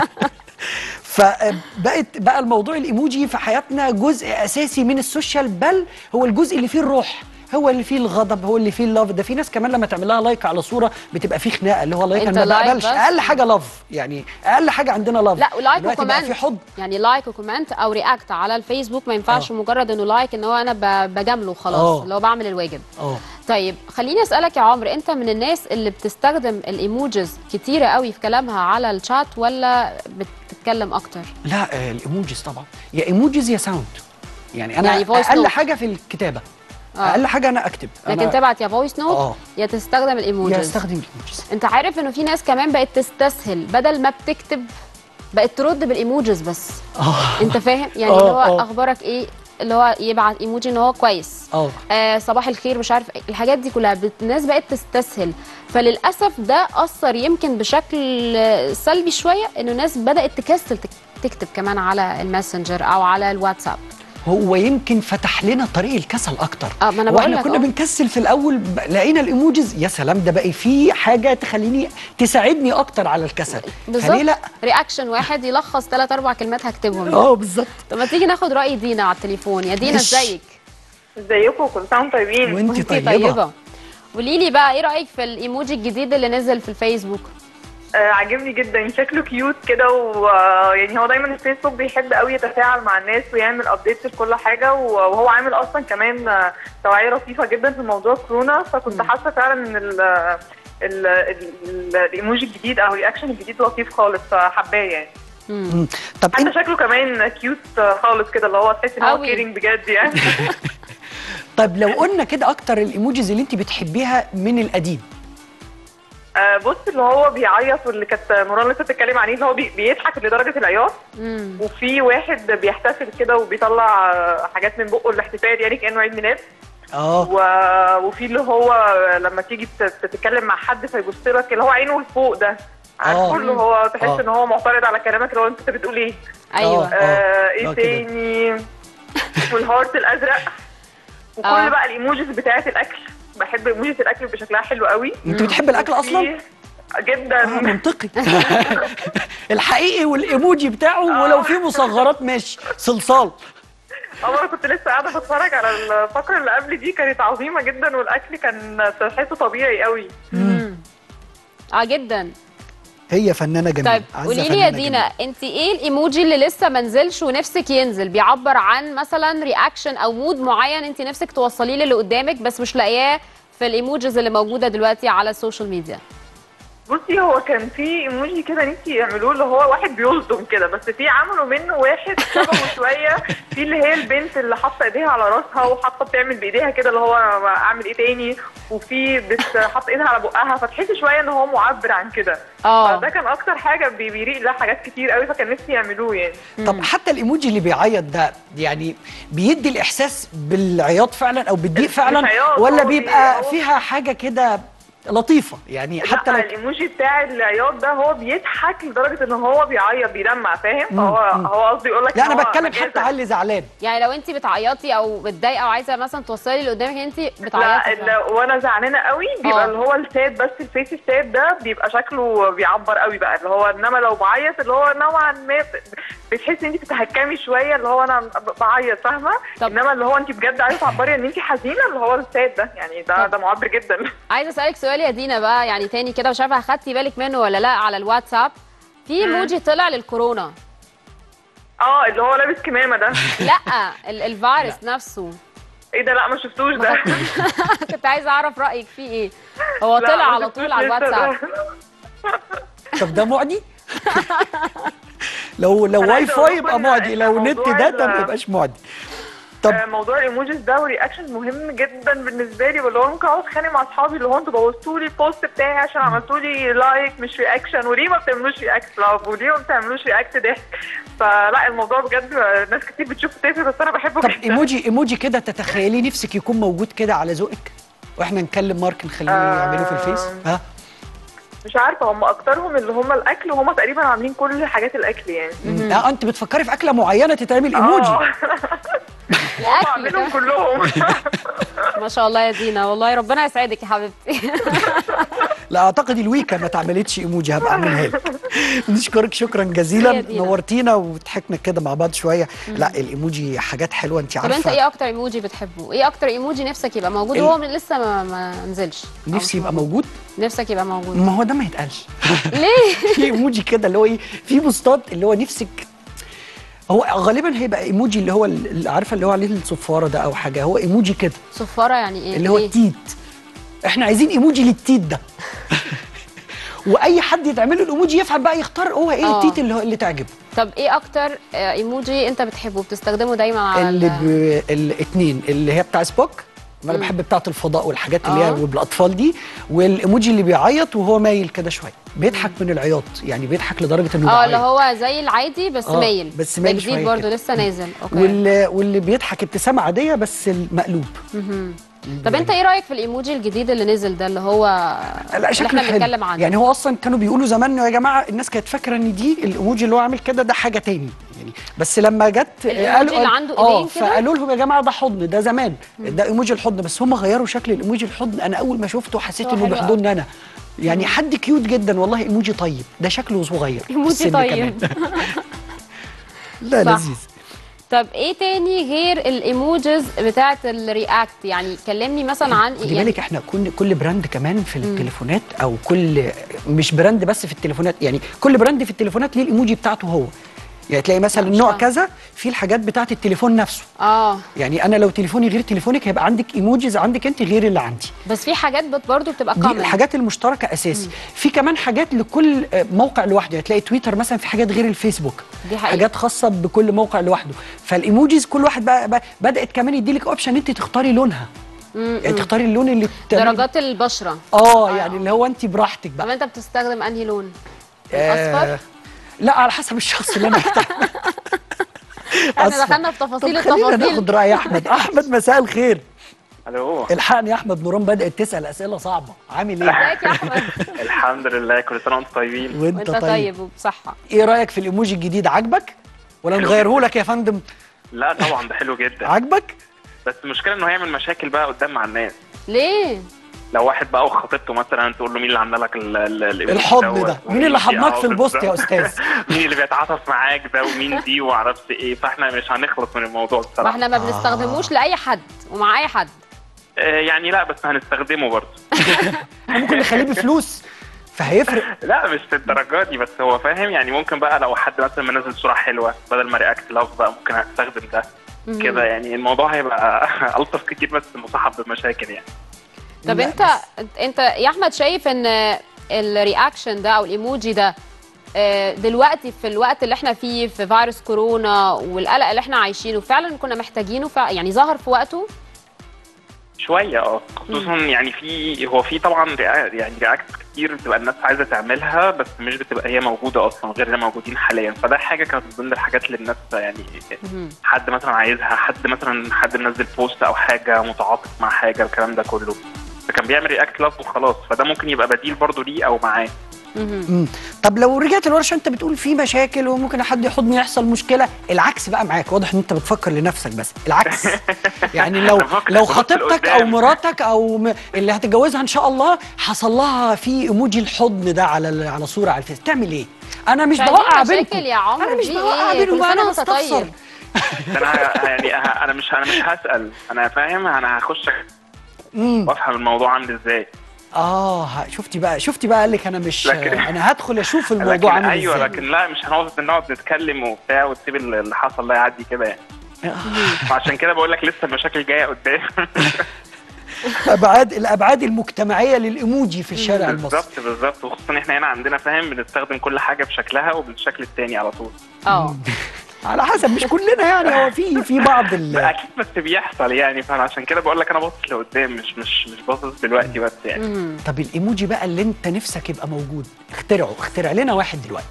فبقت بقى الموضوع الايموجي في حياتنا جزء اساسي من السوشيال بل هو الجزء اللي فيه الروح هو اللي فيه الغضب هو اللي فيه اللاف ده في ناس كمان لما تعمل لها لايك على صوره بتبقى فيه خناقه اللي هو لايك انت انا ما لايك بقبلش بس؟ اقل حاجه لاف يعني اقل حاجه عندنا لاف لا ولايك دلوقتي بقى وكومنت في حضن يعني لايك وكومنت او رياكت على الفيسبوك ما ينفعش آه. مجرد انه لايك ان هو انا ب- بجامله خلاص آه. اللي هو بعمل الواجب اه طيب خليني اسالك يا عمرو انت من الناس اللي بتستخدم الايموجيز كتيره قوي في كلامها على الشات ولا بتتكلم اكتر لا آه، الايموجيز طبعا يا ايموجيز يا ساوند يعني انا يعني voice اقل note. حاجه في الكتابه آه. اقل حاجه انا اكتب لكن أنا- تبعت يا فويس نوت آه. يا تستخدم يا الايموجيز استخدم الايموجيز انت عارف انه في ناس كمان بقت تستسهل بدل ما بتكتب بقت ترد بالايموجيز بس اه انت فاهم يعني آه، اللي هو آه. اخبارك ايه اللي هو يبعت ايموجي ان هو كويس اه آه صباح الخير مش عارف إيه. الحاجات دي كلها بت- الناس بقت تستسهل فللاسف ده اثر يمكن بشكل آه، سلبي شويه انه الناس بدات تكسل تك- تكتب كمان على الماسنجر او على الواتساب هو يمكن فتح لنا طريق الكسل اكتر اه ما انا هو بقول احنا لك كنا اه. بنكسل في الاول ب- لقينا الايموجيز يا سلام ده بقى في حاجه تخليني تساعدني اكتر على الكسل بالظبط فليه لا رياكشن واحد يلخص ثلاث اربع كلمات هكتبهم اه بالظبط طب ما تيجي ناخد راي دينا على التليفون يا دينا ماشي. ازيك ازيكم كل سنه وانتم طيبين وانت وانتي طيبه, قولي لي بقى ايه رايك في الايموجي الجديد اللي نزل في الفيسبوك آه عاجبني جدا شكله كيوت كده ويعني هو دايما الفيسبوك بيحب قوي يتفاعل مع الناس ويعمل ابديتس لكل حاجه وهو عامل اصلا كمان آه، توعيه لطيفه جدا في موضوع كورونا فكنت حاسه فعلا ان ال- ال- ال- ال- الايموجي الجديد او الرياكشن الجديد لطيف خالص فحباه يعني مم. طب حتى انت شكله كمان كيوت خالص كده اللي هو تحس ان هو أوي. كيرنج بجد يعني طب لو قلنا كده اكتر الايموجيز اللي انت بتحبيها من القديم آه، بص اللي هو بيعيط واللي كانت نوران لسه بتتكلم عليه اللي هو بي- بيضحك لدرجه العياط مم. وفي واحد بيحتفل كده وبيطلع آه، حاجات من بقه الاحتفال يعني كانه عيد ميلاد اه و... وفي اللي هو لما تيجي تت- تتكلم مع حد فيبص لك اللي هو عينه لفوق ده عارفه اللي هو تحس آه. ان هو معترض على كلامك اللي هو انت بتقول ايه ايوه آه. آه ايه لا كده. تاني والهارت الازرق وكل آه. بقى الايموجيز بتاعه الاكل بحب ايموجيز الاكل يبقى شكلها حلو قوي انت بتحب الاكل اصلا وفي- جدا اه منطقي الحقيقي والايموجي بتاعه ولو في مصغرات ماشي صلصال اه انا كنت لسه قاعده بتفرج على الفقره اللي قبل دي كانت عظيمه جدا والاكل كان تحسه طبيعي قوي اه جدا هي فنانه جميله طيب عزة قولي لي يا فنانة دينا جميلة. انت ايه الايموجي اللي لسه ما نزلش ونفسك ينزل بيعبر عن مثلا رياكشن او مود معين انت نفسك توصليه للي قدامك بس مش لاقياه في الايموجيز اللي موجوده دلوقتي على السوشيال ميديا بصي هو كان في ايموجي كده نفسي يعملوه اللي هو واحد بيصدم كده بس في عملوا منه واحد شبهه شويه في اللي هي البنت اللي حاطه ايديها على راسها وحاطه بتعمل بايديها كده اللي هو اعمل ايه تاني وفي بت- حاطه ايدها على بقها فتحسي شويه ان هو معبر عن كده اه فده كان اكتر حاجه بي- بيريق لها حاجات كتير قوي فكان نفسي يعملوه يعني طب حتى الايموجي اللي بيعيط ده يعني بيدي الاحساس بالعياط فعلا او بالضيق مش فعلا عياط، ولا هو بيبقى بي- هو- فيها حاجه كده لطيفه يعني حتى لا لو الايموجي بتاع العياط ده هو بيضحك لدرجه ان هو بيعيط بيدمع فاهم فهو هو قصدي يقول لك لا انا بتكلم حتى على اللي زعلان يعني لو انت بتعيطي او متضايقه وعايزه مثلا توصلي اللي قدامك ان انت لا بتعيطي ال- وانا زعلانه قوي بيبقى آه. اللي هو الساد بس الفيس الساد ده بيبقى شكله بيعبر قوي بقى اللي هو انما لو بعيط اللي هو نوعا ما ب- بتحسي ان انت بتتهكمي شويه اللي هو انا ب- بعيط فاهمه طب- انما اللي هو انت بجد عايزه تعبري ان انت حزينه اللي هو الساد ده يعني ده طب. ده معبر جدا عايزه اسالك سؤال يا دينا بقى يعني تاني كده مش عارفه اخدتي بالك منه ولا لا على الواتساب في ايموجي طلع للكورونا اه اللي هو لابس كمامه ده لا ال- الفيروس نفسه ايه ده لا ما شفتوش ده كنت عايزه اعرف رايك فيه ايه هو لا، طلع ما على شفتوش طول على لسه ده. الواتساب طب ده معدي لو لو أنا واي عايزة أقول فاي لكم يبقى إن معدي لو نت موضوع داتا ال- ما يبقاش معدي طب آه، موضوع الايموجيز ده ورياكشن مهم جدا بالنسبه لي واللي هو ممكن اقعد اتخانق مع اصحابي اللي هو انتوا بوظتوا لي البوست بتاعي عشان عملتوا لي لايك مش رياكشن وليه ما بتعملوش رياكت لاف وليه ما بتعملوش رياكت ضحك فلا الموضوع بجد آه، ناس كتير بتشوفه تافه بس انا بحبه طب جدا ايموجي ايموجي كده تتخيلي نفسك يكون موجود كده على ذوقك واحنا نكلم مارك نخليه آه. يعملوه في الفيس ها مش عارفه هم اكترهم اللي هم الاكل وهم تقريبا عاملين كل حاجات الاكل يعني اه انت بتفكري في اكله معينه تتعمل ايموجي آه. هم الاكل عاملينهم ده. كلهم ما شاء الله يا دينا والله ربنا يسعدك يا حبيبتي لا اعتقد الويكا ما اتعملتش ايموجي هبقى اعملها لك نشكرك شكرا جزيلا يا دينا. نورتينا وضحكنا كده مع بعض شويه لا الايموجي حاجات حلوه انت طب انت عارفه ايه اكتر ايموجي بتحبه ايه اكتر ايموجي نفسك يبقى موجود ال- وهو من- لسه ما, ما نزلش أو نفسي مش يبقى موجود نفسك يبقى موجود ما هو ده ما يتقالش ليه في ايموجي كده اللي هو ايه في بوستات اللي هو نفسك هو غالبا هيبقى ايموجي اللي هو اللي عارفه اللي هو عليه الصفاره ده او حاجه هو ايموجي كده صفاره يعني ايه اللي هو ليه؟ التيت احنا عايزين ايموجي للتيت ده واي حد يتعمل له الايموجي يفهم بقى يختار هو ايه آه. التيت اللي هو اللي تعجبه طب ايه اكتر آه، ايموجي انت بتحبه بتستخدمه دايما على اللي ال- ب... الاثنين اللي هي بتاع سبوك ما انا بحب بتاعه الفضاء والحاجات اللي هي آه. بالاطفال دي والايموجي اللي بيعيط وهو مايل كده شويه بيضحك من العياط يعني بيضحك لدرجه انه اه بيعيط اللي هو زي العادي بس آه، مايل بس ده مايل جديد شوية برضه كده. لسه نازل اوكي واللي, واللي بيضحك ابتسامه عاديه بس المقلوب طب انت ايه رايك في الايموجي الجديد اللي نزل ده اللي هو لا اللي شكله احنا حلو بنتكلم عنه يعني هو اصلا كانوا بيقولوا زمان يا جماعه الناس كانت فاكره ان دي الايموجي اللي هو عامل كده ده حاجه تاني يعني بس لما جت الإيموجي اللي عنده اه إيدين كده؟ فقالوا لهم يا جماعه ده حضن ده زمان ده ايموجي الحضن بس هم غيروا شكل الايموجي الحضن انا اول ما شفته حسيت هو انه حلو بيحضني انا يعني حد كيوت جدا والله ايموجي طيب ده شكله صغير في ايموجي السن طيب كمان. لا صح. لذيذ طب ايه تاني غير الايموجيز بتاعه الرياكت يعني كلمني مثلا عن خدي يعني بالك احنا كل كل براند كمان في التليفونات او كل مش براند بس في التليفونات يعني كل براند في التليفونات ليه الايموجي بتاعته هو يعني تلاقي مثلا لا، مش نوع فاهمة. كذا في الحاجات بتاعه التليفون نفسه اه يعني انا لو تليفوني غير تليفونك هيبقى عندك ايموجيز عندك انت غير اللي عندي بس في حاجات بت- برضو بتبقى دي كومن الحاجات المشتركه اساسي في كمان حاجات لكل آه، موقع لوحده يعني تلاقي تويتر مثلا في حاجات غير الفيسبوك دي حقيقة. حاجات خاصه بكل موقع لوحده فالايموجيز كل واحد بقى, بقى بدات كمان يديلك اوبشن انت تختاري لونها يعني تختاري اللون اللي تعملي- درجات البشره اه يعني اللي هو انت براحتك طب بقى انت بتستخدم انهي لون آه، الاصفر لا على حسب الشخص اللي انا محتاج احنا أصفر. دخلنا في تفاصيل طب خلينا التفاصيل ناخد راي احمد احمد مساء الخير الو الحقني يا احمد نوران بدات تسال اسئله صعبه عامل ايه ازيك يا احمد الحمد لله كل سنه وانتم طيبين وانت وانت طيب طيب وبصحه ايه رايك في الايموجي الجديد عاجبك ولا حلو نغيره جداً. لك يا فندم لا طبعا ده حلو جدا عاجبك بس المشكله انه هيعمل مشاكل بقى قدام مع الناس ليه لو واحد بقى وخطيبته مثلا تقول له مين اللي عامله لك ال- ال- الإيموجي الحضن دوت، ده مين ومين اللي دي؟ حضنك آه، في البوست يا بالظبط. استاذ مين اللي بيتعاطف معاك ده ومين دي ومعرفش ايه فاحنا مش هنخلص من الموضوع ما بصراحه احنا ما بنستخدموش لاي حد ومع اي حد آه يعني لا بس هنستخدمه برضه ممكن نخليه بفلوس فهيفرق لا مش في الدرجات دي بس هو فاهم يعني ممكن بقى لو حد مثلا منزل صوره حلوه بدل ما رياكت لاف بقى ممكن استخدم ده كده يعني الموضوع هيبقى الطف كتير بس مصاحب بمشاكل يعني طب لا، انت انت يا احمد شايف ان الرياكشن ده او الايموجي ده آه، دلوقتي في الوقت اللي احنا فيه في فيروس كورونا والقلق اللي احنا عايشينه فعلا كنا محتاجينه فع- يعني ظهر في وقته شويه اه خصوصا يعني في هو في طبعا ريا- يعني رياكت كتير بتبقى الناس عايزه تعملها بس مش بتبقى هي موجوده اصلا غير اللي موجودين حاليا فده حاجه كانت من ضمن الحاجات اللي الناس يعني حد مثلا عايزها حد مثلا حد منزل بوست او حاجه متعاطف مع حاجه الكلام ده كله فكان بيعمل رياكت لاف وخلاص فده ممكن يبقى بديل برضه ليه او معاه مم. طب لو رجعت لورا عشان انت بتقول في مشاكل وممكن حد يحضني يحصل مشكله العكس بقى معاك واضح ان انت بتفكر لنفسك بس العكس يعني لو أنا بفكر لو في الوقت خطيبتك او القدام. مراتك او م- اللي هتتجوزها ان شاء الله حصل لها في ايموجي الحضن ده على ال- على صوره على الفيس تعمل ايه انا مش مش عايزين بوقع مشاكل بينكم يا عمرو، انا مش في بوقع إيه؟ بينهم كل سنة انا وأنت بستفسر طيب. ده انا ه- يعني ه- انا مش انا مش هسال انا فاهم انا هخش امم وافهم الموضوع عامل ازاي اه ه- شفتي بقى شفتي بقى قال لك انا مش لكن- انا هدخل اشوف لكن الموضوع عامل ايوه ازاي لكن لا مش هنقعد نقعد نتكلم وبتاع وتسيب اللي حصل ده يعدي كده يعني وعشان كده بقول لك لسه المشاكل جايه قدام ابعاد الابعاد المجتمعيه للايموجي في الشارع المصري بالظبط بالظبط وخصوصا احنا هنا عندنا فاهم بنستخدم كل حاجه بشكلها وبالشكل التاني على طول اه على حسب مش كلنا يعني هو في في بعض ال اكيد بس بيحصل يعني فانا عشان كده بقول لك انا باصص لقدام مش مش مش باصص دلوقتي بس يعني طب الايموجي بقى اللي انت نفسك يبقى موجود اخترعه اخترع لنا واحد دلوقتي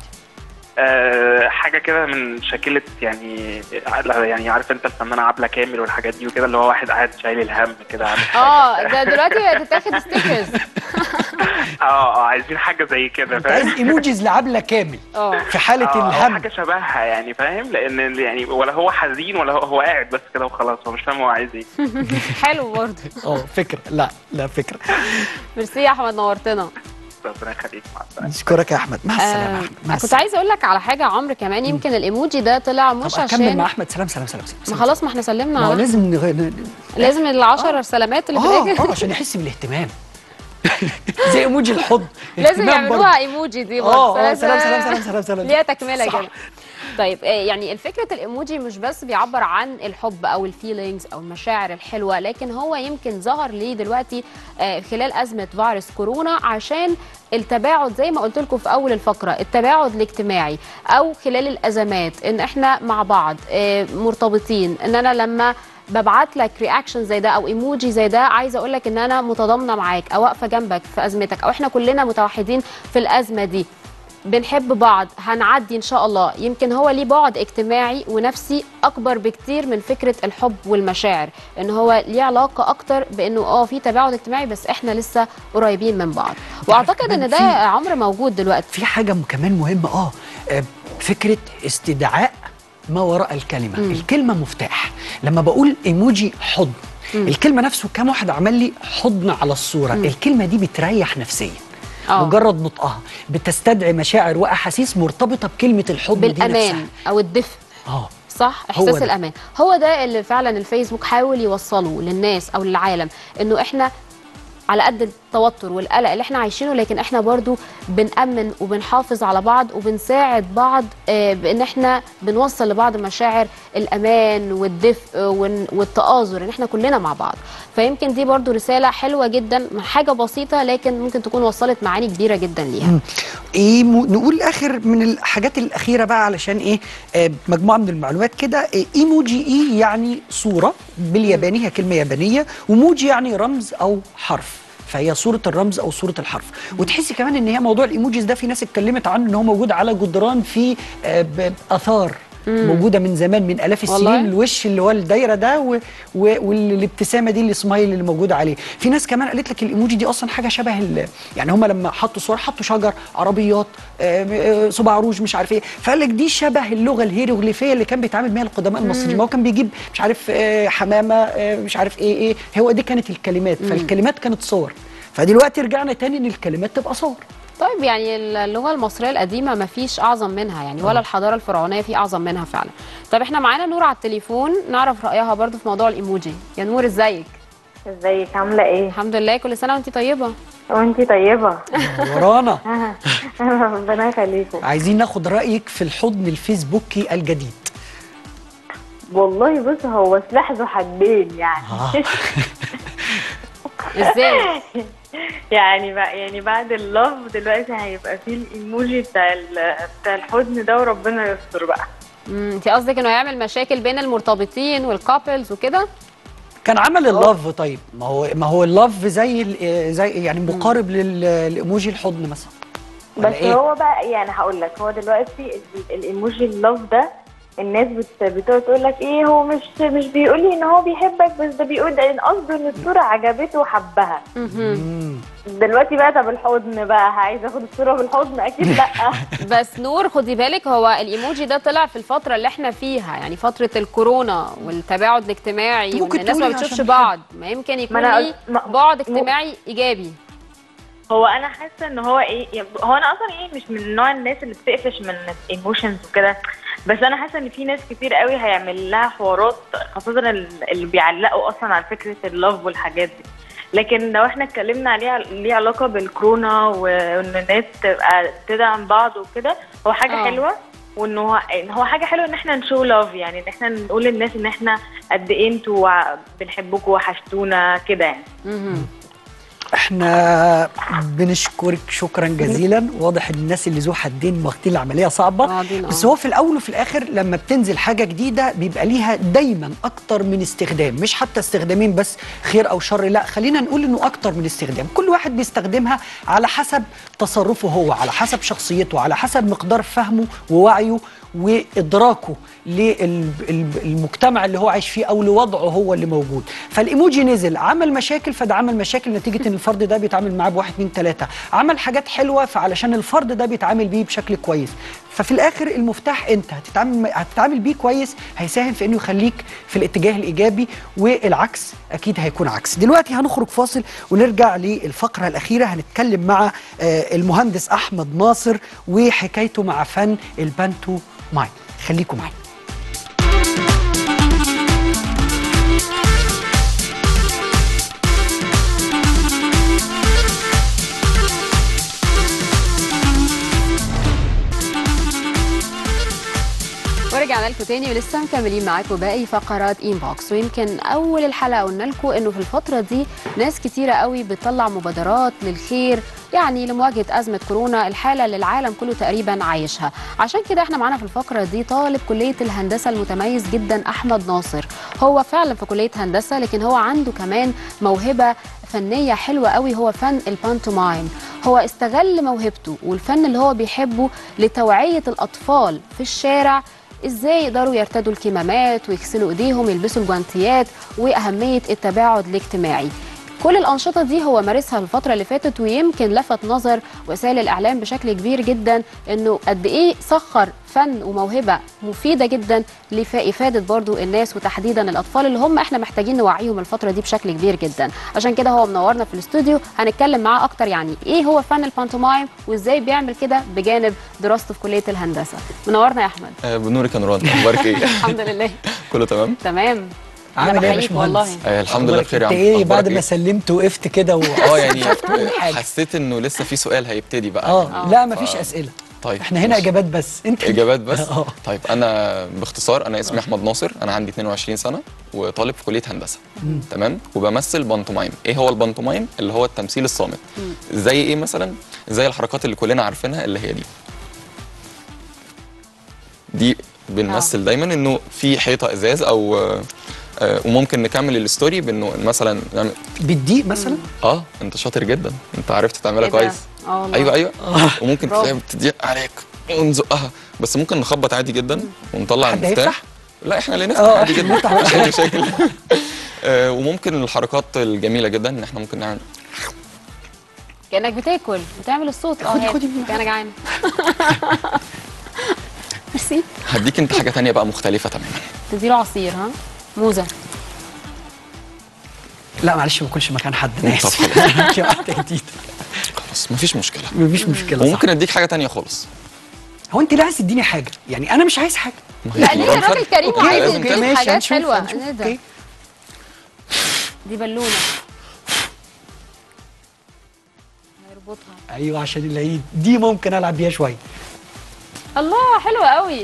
آه حاجه كده من شكلة يعني يعني عارف انت الفنانه عبله كامل والحاجات دي وكده اللي هو واحد قاعد شايل الهم كده عامل حاجة. اه ده دلوقتي بقت تتاخد ستيكرز اه اه عايزين حاجه زي كده انت عايز فاهم ايموجيز لعبله كامل اه في حاله آه، هو الهم حاجه شبهها يعني فاهم لان يعني ولا هو حزين ولا هو, هو قاعد بس كده وخلاص هو مش فاهم هو عايز ايه حلو برضه اه فكره لا لا فكره ميرسي يا احمد نورتنا ربنا يخليك مع السلامه نشكرك يا احمد مع السلامه يا آه احمد مع كنت السلامه عايزه اقول لك على حاجه يا عمرو كمان يمكن الايموجي ده طلع مش طب اكمل عشان مع احمد سلام سلام سلام, سلام. ما خلاص ما احنا سلمنا ما هو على لازم نغ... ن- لازم العشر سلامات اللي في اه الاخر اه عشان يحس بالاهتمام زي ايموجي الحضن لازم اهتمام برضه. يعملوها ايموجي دي اه برضه اه سلام سلام سلام سلام سلام ليها تكمله صح. كده طيب آه، يعني الفكره الايموجي مش بس بيعبر عن الحب او الفيلينجز او المشاعر الحلوه لكن هو يمكن ظهر ليه دلوقتي آه، خلال ازمه فيروس كورونا عشان التباعد زي ما قلت لكم في اول الفقره التباعد الاجتماعي او خلال الازمات ان احنا مع بعض آه، مرتبطين ان انا لما ببعت لك رياكشن زي ده او ايموجي زي ده عايزه اقول لك ان انا متضامنه معاك او واقفه جنبك في ازمتك او احنا كلنا متوحدين في الازمه دي بنحب بعض هنعدي ان شاء الله يمكن هو ليه بعد اجتماعي ونفسي اكبر بكتير من فكره الحب والمشاعر ان هو ليه علاقه اكتر بانه اه في تباعد اجتماعي بس احنا لسه قريبين من بعض واعتقد ان ده في- عمر موجود دلوقتي في حاجه م- كمان مهمه اه آه، فكره استدعاء ما وراء الكلمه مم. الكلمه مفتاح لما بقول ايموجي حضن الكلمه نفسه كام واحد عمل لي حضن على الصوره الكلمه دي بتريح نفسيا آه. مجرد نطقها بتستدعي مشاعر واحاسيس مرتبطه بكلمه الحضن دي بالامان نفسها او الدفء اه صح هو احساس ده. الامان هو ده اللي فعلا الفيسبوك حاول يوصله للناس او للعالم انه احنا على قد التوتر والقلق اللي احنا عايشينه لكن احنا برضو بنأمن وبنحافظ على بعض وبنساعد بعض آه، بان احنا بنوصل لبعض مشاعر الامان والدفء والن- والتآزر ان احنا كلنا مع بعض فيمكن دي برضو رسالة حلوة جدا حاجة بسيطة لكن ممكن تكون وصلت معاني كبيرة جدا ليها ايه م... نقول اخر من الحاجات الاخيره بقى علشان ايه آه مجموعه من المعلومات كده إيه ايموجي ايه يعني صوره بالياباني هي كلمه يابانيه وموجي يعني رمز او حرف فهي صورة الرمز أو صورة الحرف وتحسي كمان إن هي موضوع الإيموجيز ده في ناس اتكلمت عنه إن هو موجود على جدران في آه، ب- آثار موجودة من زمان من آلاف السنين والله؟ الوش اللي هو الدايرة ده و... و... والابتسامة دي السمايل اللي موجودة عليه في ناس كمان قالت لك الإيموجي دي أصلا حاجة شبه ال... يعني هم لما حطوا صور حطوا شجر عربيات آه، آه، صباع روج مش عارف ايه فقال لك دي شبه اللغة الهيروغليفية اللي كان بيتعامل بيها القدماء المصريين ما هو كان بيجيب مش عارف آه، حمامة آه، مش عارف ايه ايه هو دي كانت الكلمات فالكلمات كانت صور فدلوقتي رجعنا تاني ان الكلمات تبقى صور طيب يعني اللغة المصرية القديمة ما فيش أعظم منها يعني ولا الحضارة الفرعونية في أعظم منها فعلا طب احنا معانا نور على التليفون نعرف رأيها برضو في موضوع الإيموجي يا نور ازيك ازيك عاملة ايه؟ الحمد لله كل سنة وانت طيبة وانتي طيبة ورانا ربنا يخليكم عايزين ناخد رايك في الحضن الفيسبوكي الجديد والله بص هو سلاح ذو حدين يعني آه. ازاي يعني بقى يعني بعد اللوف دلوقتي هيبقى فيه الايموجي بتاع ال- بتاع الحضن ده وربنا يستر بقى مم، انت قصدك انه يعمل مشاكل بين المرتبطين والكابلز وكده كان عمل اللاف طيب ما هو ما هو اللاف زي ال- زي يعني مقارب لل- للايموجي الحضن مثلا ولا بس إيه؟ هو بقى يعني هقول لك هو دلوقتي ال- الايموجي اللوف ده الناس بت- بتقعد تقول لك ايه هو مش مش بيقول لي ان هو بيحبك بس ده بيقول ان قصده ان الصوره عجبته وحبها مم. دلوقتي بقى طب الحضن بقى عايز اخد الصوره بالحضن اكيد لا بس نور خدي بالك هو الايموجي ده طلع في الفترة اللي احنا فيها يعني فترة الكورونا والتباعد الاجتماعي ممكن وان الناس ما تقولي بتشوفش عشان بعض ما يمكن يكون أنا ليه قلت- ما- بعد مو- اجتماعي ايجابي هو انا حاسه ان هو ايه يعني هو انا اصلا ايه مش من نوع الناس اللي بتقفش من الايموشنز وكده بس انا حاسه ان في ناس كتير قوي هيعمل لها حوارات خاصه ال- اللي بيعلقوا اصلا على فكره اللوف والحاجات دي لكن لو احنا اتكلمنا عليه ليه علاقه بالكورونا وان الناس تبقى تدعم بعض وكده هو حاجه آه. أوه. حلوه وان هو إن هو حاجه حلوه ان احنا نشو لاف يعني ان احنا نقول للناس ان احنا قد ايه انتوا وع- بنحبكم وحشتونا كده يعني مهم. احنا بنشكرك شكرا جزيلا واضح ان الناس اللي ذو حدين واخدين العمليه صعبه واخدين، بس آه. هو في الاول وفي الاخر لما بتنزل حاجه جديده بيبقى ليها دايما اكتر من استخدام مش حتى استخدامين بس خير او شر لا خلينا نقول انه اكتر من استخدام كل واحد بيستخدمها على حسب تصرفه هو على حسب شخصيته على حسب مقدار فهمه ووعيه وادراكه للمجتمع اللي هو عايش فيه او لوضعه هو اللي موجود فالايموجي نزل عمل مشاكل فده عمل مشاكل نتيجه ان الفرد ده بيتعامل معاه بواحد اتنين تلاته عمل حاجات حلوه فعلشان الفرد ده بيتعامل بيه بشكل كويس ففي الاخر المفتاح انت هتتعامل هتتعامل بيه كويس هيساهم في انه يخليك في الاتجاه الايجابي والعكس اكيد هيكون عكس دلوقتي هنخرج فاصل ونرجع للفقره الاخيره هنتكلم مع آه، المهندس احمد ناصر وحكايته مع فن البانتو ماين خليكم معايا ورجعنا لكم تاني ولسه مكملين معاكم باقي فقرات انبوكس ويمكن اول الحلقه قلنا لكم انه في الفتره دي ناس كتيره قوي بتطلع مبادرات للخير يعني لمواجهه ازمه كورونا الحاله اللي العالم كله تقريبا عايشها عشان كده احنا معانا في الفقره دي طالب كليه الهندسه المتميز جدا احمد ناصر هو فعلا في كليه هندسه لكن هو عنده كمان موهبه فنيه حلوه قوي هو فن البانتومايم هو استغل موهبته والفن اللي هو بيحبه لتوعيه الاطفال في الشارع ازاي يقدروا يرتدوا الكمامات ويغسلوا ايديهم يلبسوا الجوانتيات واهميه التباعد الاجتماعي كل الأنشطة دي هو مارسها في الفترة اللي فاتت ويمكن لفت نظر وسائل الإعلام بشكل كبير جدا إنه قد إيه سخر فن وموهبة مفيدة جدا لإفادة برضو الناس وتحديدا الأطفال اللي هم إحنا محتاجين نوعيهم الفترة دي بشكل كبير جدا عشان كده هو منورنا في الاستوديو هنتكلم معاه أكتر يعني إيه هو فن البانتومايم وإزاي بيعمل كده بجانب دراسته في كلية الهندسة منورنا يا أحمد آه، بنورك يا نوران اخبارك ايه؟ الحمد لله كله تمام؟ تمام عامل ايه يا بحييك باشمهندس والله. آه الحمد لله أخبارك بخير يا انت عم ايه أخبارك بعد ما إيه؟ سلمت وقفت كده و... اه يعني كل حاجة. حسيت انه لسه في سؤال هيبتدي بقى اه لا مفيش اسئله طيب احنا هنا ماشي. اجابات بس انت اجابات بس اه طيب انا باختصار انا اسمي احمد ناصر انا عندي 22 سنه وطالب في كليه هندسه تمام وبمثل بانتومايم ايه هو البانتومايم اللي هو التمثيل الصامت زي ايه مثلا زي الحركات اللي كلنا عارفينها اللي هي دي دي بنمثل دايما انه في حيطه ازاز او آه، آه، وممكن نكمل الستوري بانه مثلا نعمل بالدقيق مثلا اه انت شاطر جدا انت عرفت تعملها إيه ده؟ كويس اه والله. ايوه ايوه وممكن برافو. تلاقيها بتضيق عليك ونزقها بس ممكن نخبط عادي جدا ونطلع حد المفتاح هيفتح؟ لا احنا اللي نفتح اه عادي احنا جدا نفتح مفيش اي مشاكل آه، وممكن الحركات الجميله جدا ان احنا ممكن نعمل كانك بتاكل بتعمل الصوت اه خدي- هات. خدي من انا جعانه ميرسي هديك انت حاجه تانية بقى مختلفه تماما تديله عصير ها موزه لا معلش ما باكلش مكان حد انا طب اسف في واحده جديده خلاص مفيش مشكله مفيش مشكله صح وممكن اديك حاجه تانية خالص هو انت ليه عايز تديني حاجه يعني انا مش عايز حاجه ما هي لا ليه مرام الراجل فرق. كريم أوكي، وعايز لازم يديك كده. ماشي، حاجات هنشوف، حلوه هنشوف، ايه ده أوكي. دي بالونه هيربطها ايوه عشان العيد دي ممكن العب بيها شويه الله حلوه قوي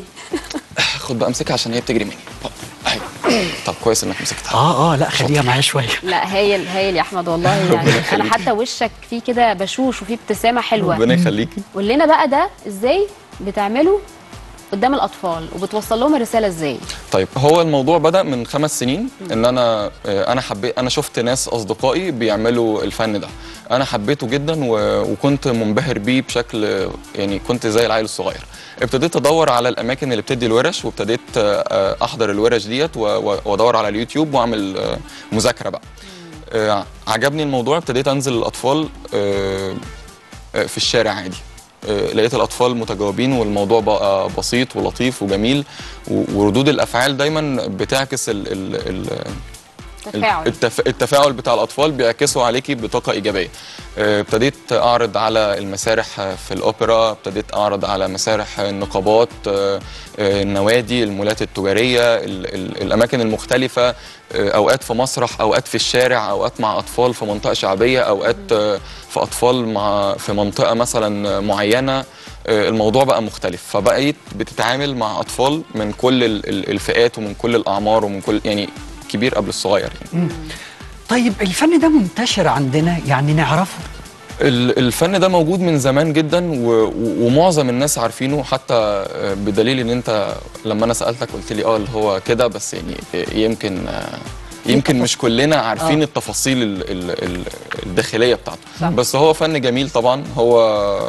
خد بقى امسكها عشان هي بتجري مني طب اهي طب كويس انك مسكتها اه اه لا خليها معايا شويه لا هايل هايل يا احمد والله يعني انا يخليك. حتى وشك فيه كده بشوش وفيه ابتسامه حلوه ربنا يخليكي قول لنا بقى ده ازاي بتعمله قدام الاطفال وبتوصل لهم الرساله ازاي طيب هو الموضوع بدأ من خمس سنين ان انا آه، انا حبيت انا شفت ناس اصدقائي بيعملوا الفن ده انا حبيته جدا و... وكنت منبهر بيه بشكل آه، يعني كنت زي العيل الصغير ابتديت ادور على الاماكن اللي بتدي الورش وابتديت آه، آه، احضر الورش ديت و... و- وادور على اليوتيوب واعمل آه، مذاكره بقى آه، عجبني الموضوع ابتديت انزل الاطفال آه، آه، في الشارع عادي آه، لقيت الاطفال متجاوبين والموضوع بقى بسيط ولطيف وجميل و- وردود الافعال دايما بتعكس ال ال ال تفاعل التف... التفاعل بتاع الاطفال بيعكسوا عليكي بطاقه ايجابيه آه، ابتديت اعرض على المسارح آه، في الاوبرا ابتديت اعرض على مسارح آه، النقابات آه، آه، النوادي المولات التجاريه ال... ال... الاماكن المختلفه آه، اوقات في مسرح اوقات في الشارع اوقات مع اطفال في منطقه شعبيه اوقات آه، في اطفال مع في منطقه مثلا معينه آه، الموضوع بقى مختلف فبقيت بتتعامل مع اطفال من كل ال- ال- الفئات ومن كل الاعمار ومن كل يعني كبير قبل الصغير يعني طيب الفن ده منتشر عندنا يعني نعرفه ال- الفن ده موجود من زمان جدا و- و- ومعظم الناس عارفينه حتى آه، بدليل ان انت لما انا سالتك قلت لي اه اللي هو كده بس يعني يمكن آه، يمكن مش كلنا عارفين آه. التفاصيل ال- ال- ال- الداخليه بتاعته صح. بس هو فن جميل طبعا هو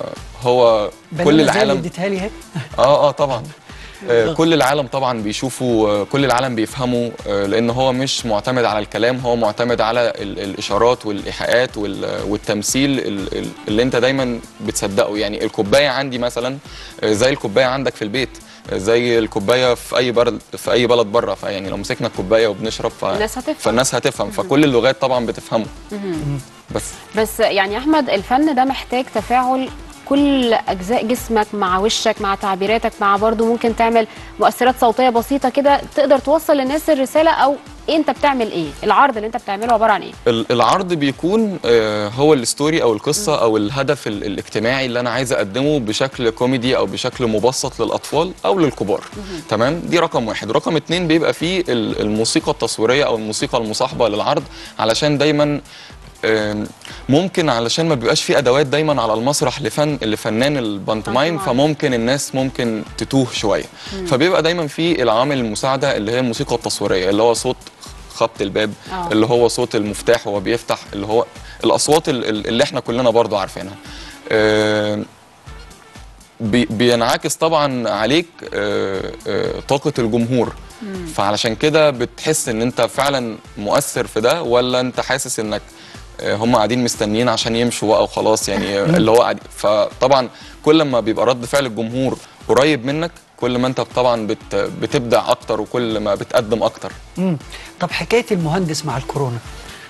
هو كل بالونة زي اللي العالم اديتها لي اهي اه اه طبعا آه، كل العالم طبعا بيشوفوا آه، كل العالم بيفهموا آه، لان هو مش معتمد على الكلام هو معتمد على ال- الاشارات والايحاءات وال- والتمثيل ال- ال- اللي انت دايما بتصدقه يعني الكوبايه عندي مثلا آه، زي الكوبايه عندك في البيت آه، زي الكوبايه في اي بلد في اي بلد بره فيعني لو مسكنا الكوبايه وبنشرب ف... الناس هتفهم. فالناس هتفهم فكل اللغات طبعا بتفهمه بس بس يعني يا احمد الفن ده محتاج تفاعل كل اجزاء جسمك مع وشك مع تعبيراتك مع برضو ممكن تعمل مؤثرات صوتيه بسيطه كده تقدر توصل للناس الرساله او إيه انت بتعمل ايه العرض اللي انت بتعمله عباره عن ايه ال- العرض بيكون آه، هو الستوري او القصه او الهدف ال- الاجتماعي اللي انا عايز اقدمه بشكل كوميدي او بشكل مبسط للاطفال او للكبار تمام دي رقم واحد رقم اتنين بيبقى فيه ال- الموسيقى التصويريه او الموسيقى المصاحبه للعرض علشان دايما آم، ممكن علشان ما بيبقاش فيه ادوات دايما على المسرح لفن لفنان البانتومايم بانتومايم. فممكن الناس ممكن تتوه شويه فبيبقى دايما في العوامل المساعده اللي هي الموسيقى التصويريه اللي هو صوت خبط الباب آه. اللي هو صوت المفتاح وهو بيفتح اللي هو الاصوات ال- ال- اللي احنا كلنا برضو عارفينها آه، بي- بينعكس طبعا عليك آه، آه، طاقة الجمهور فعلشان كده بتحس ان انت فعلا مؤثر في ده ولا انت حاسس انك آه، هم قاعدين مستنيين عشان يمشوا بقى وخلاص يعني آه، اللي هو قاعد فطبعا كل ما بيبقى رد فعل الجمهور قريب منك كل ما انت طبعا بت بتبدع اكتر وكل ما بتقدم اكتر مم. طب حكايه المهندس مع الكورونا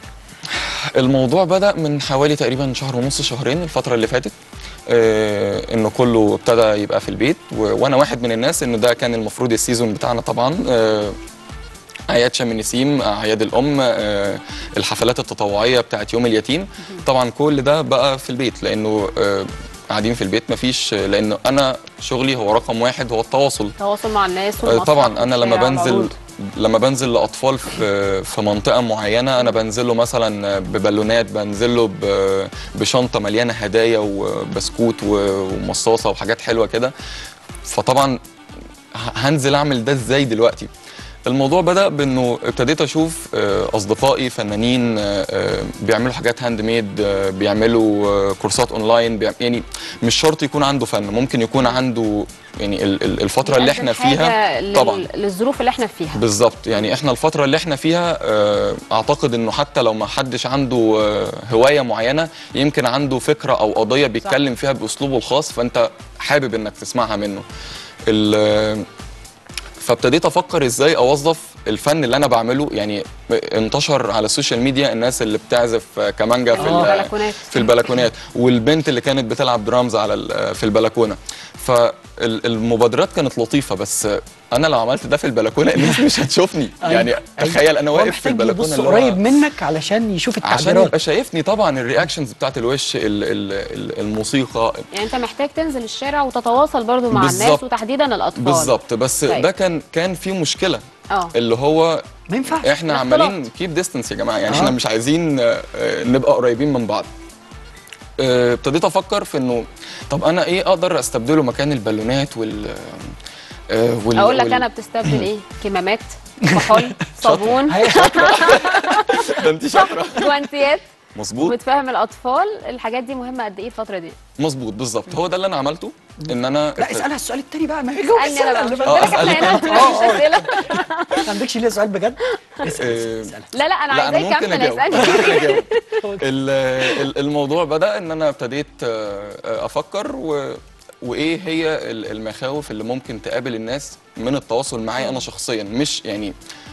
الموضوع بدأ من حوالي تقريبا شهر ونص شهرين الفترة اللي فاتت آه انه كله ابتدى يبقى في البيت و... وانا واحد من الناس انه ده كان المفروض السيزون بتاعنا طبعا آه اعياد شم النسيم اعياد الام آه، الحفلات التطوعيه بتاعت يوم اليتيم طبعا كل ده بقى في البيت لانه آه، قاعدين في البيت مفيش لانه انا شغلي هو رقم واحد هو التواصل التواصل مع الناس آه، والمسرح طبعا انا لما والشارع بنزل والعروض. لما بنزل لاطفال في في منطقه معينه انا بنزل له مثلا ببالونات بنزل له ب- بشنطه مليانه هدايا وبسكوت و- ومصاصه وحاجات حلوه كده فطبعا ه- هنزل اعمل ده ازاي دلوقتي الموضوع بدا بانه ابتديت اشوف آه، اصدقائي فنانين آه، آه، بيعملوا حاجات هاند ميد آه، بيعملوا آه، كورسات اونلاين بيعم- يعني مش شرط يكون عنده فن ممكن يكون عنده يعني ال- ال- الفتره اللي يقدم احنا فيها حاجة لل- طبعا للظروف اللي احنا فيها بالظبط يعني احنا الفترة اللي احنا فيها آه، اعتقد انه حتى لو ما حدش عنده آه، هواية معينة يمكن عنده فكرة او قضية بيتكلم فيها باسلوبه الخاص فانت حابب انك تسمعها منه ال- فابتديت افكر ازاي اوظف الفن اللي انا بعمله يعني انتشر على السوشيال ميديا الناس اللي بتعزف آه، كمانجا في ال- البلكونات. في البلكونات والبنت اللي كانت بتلعب درامز على ال- في البلكونه فالمبادرات كانت لطيفه بس انا لو عملت ده في البلكونه الناس مش هتشوفني يعني تخيل انا هو واقف في محتاج البلكونه يبص اللي هو- قريب منك علشان يشوف عشان التعبيرات يبقى شايفني طبعا الرياكشنز بتاعت الوش ال ال ال الموسيقى يعني انت محتاج تنزل الشارع وتتواصل برضو مع الناس بالظبط. وتحديدا الاطفال بالظبط بس طيب. ده كان كان في مشكله اه اللي هو ما ينفعش احنا الاختلاط. عمالين كيب ديستنس يا جماعه يعني آه. احنا مش عايزين آه، آه، نبقى قريبين من بعض آه، ابتديت افكر في انه طب انا ايه اقدر استبدله مكان البالونات وال آه، وال اقول لك وال- انا بتستبدل ايه كمامات كحول صابون هي ده انت شاطره جوانتيات مظبوط وبتفهم الاطفال الحاجات دي مهمه قد ايه الفتره دي مظبوط بالظبط هو ده اللي انا عملته ان انا لا اسالها السؤال التاني بقى ما هي جاوب اسالني انا بقى مش اسالها قلت لك احنا أسألك هنا أنت. مش آه، آه. اسئله ما عندكش ليه سؤال بجد اسال آه، اسال لا لا انا لا انا عايزاه ممكن يكمل اجاوب اسالني ممكن اجاوب ال- ال- الموضوع بدا ان انا ابتديت آه، آه، افكر و وايه هي ال- المخاوف اللي ممكن تقابل الناس من التواصل معايا انا شخصيا مش يعني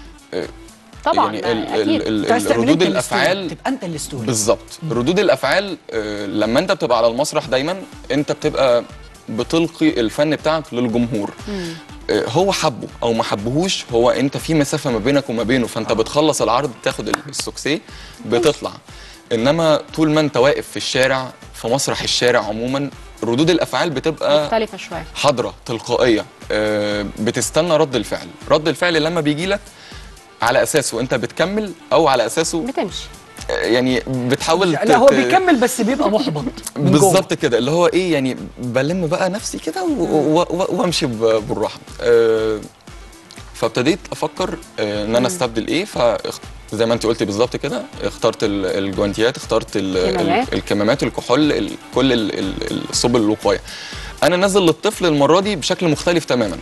طبعا يعني ال- اكيد ال- ال- أنت عايز تعمل ردود أنت الستوري، الافعال تبقى انت الستوري بالظبط ردود الافعال آه، لما انت بتبقى على المسرح دايما انت بتبقى بتلقي الفن بتاعك للجمهور آه، هو حبه او ما حبهوش هو انت في مسافه ما بينك وما بينه فانت بتخلص العرض بتاخد السوكسيه بتطلع انما طول ما انت واقف في الشارع في مسرح الشارع عموما ردود الافعال بتبقى مختلفه شويه حاضره تلقائيه آه، بتستنى رد الفعل رد الفعل لما بيجي لك على اساسه انت بتكمل او على اساسه بتمشي آه، يعني بتحاول لا هو ت- بيكمل بس بيبقى محبط من جوه. بالظبط كده اللي هو ايه يعني بلم بقى نفسي كده و- و- و- وامشي ب- بالراحه آه، فابتديت افكر آه، ان انا استبدل ايه ف زي ما انت قلتي بالظبط كده اخترت ال- الجوانتيات اخترت ال- ال- كمامات. الكمامات الكحول ال- كل ال- ال- السبل الوقايه انا نازل للطفل المره دي بشكل مختلف تماما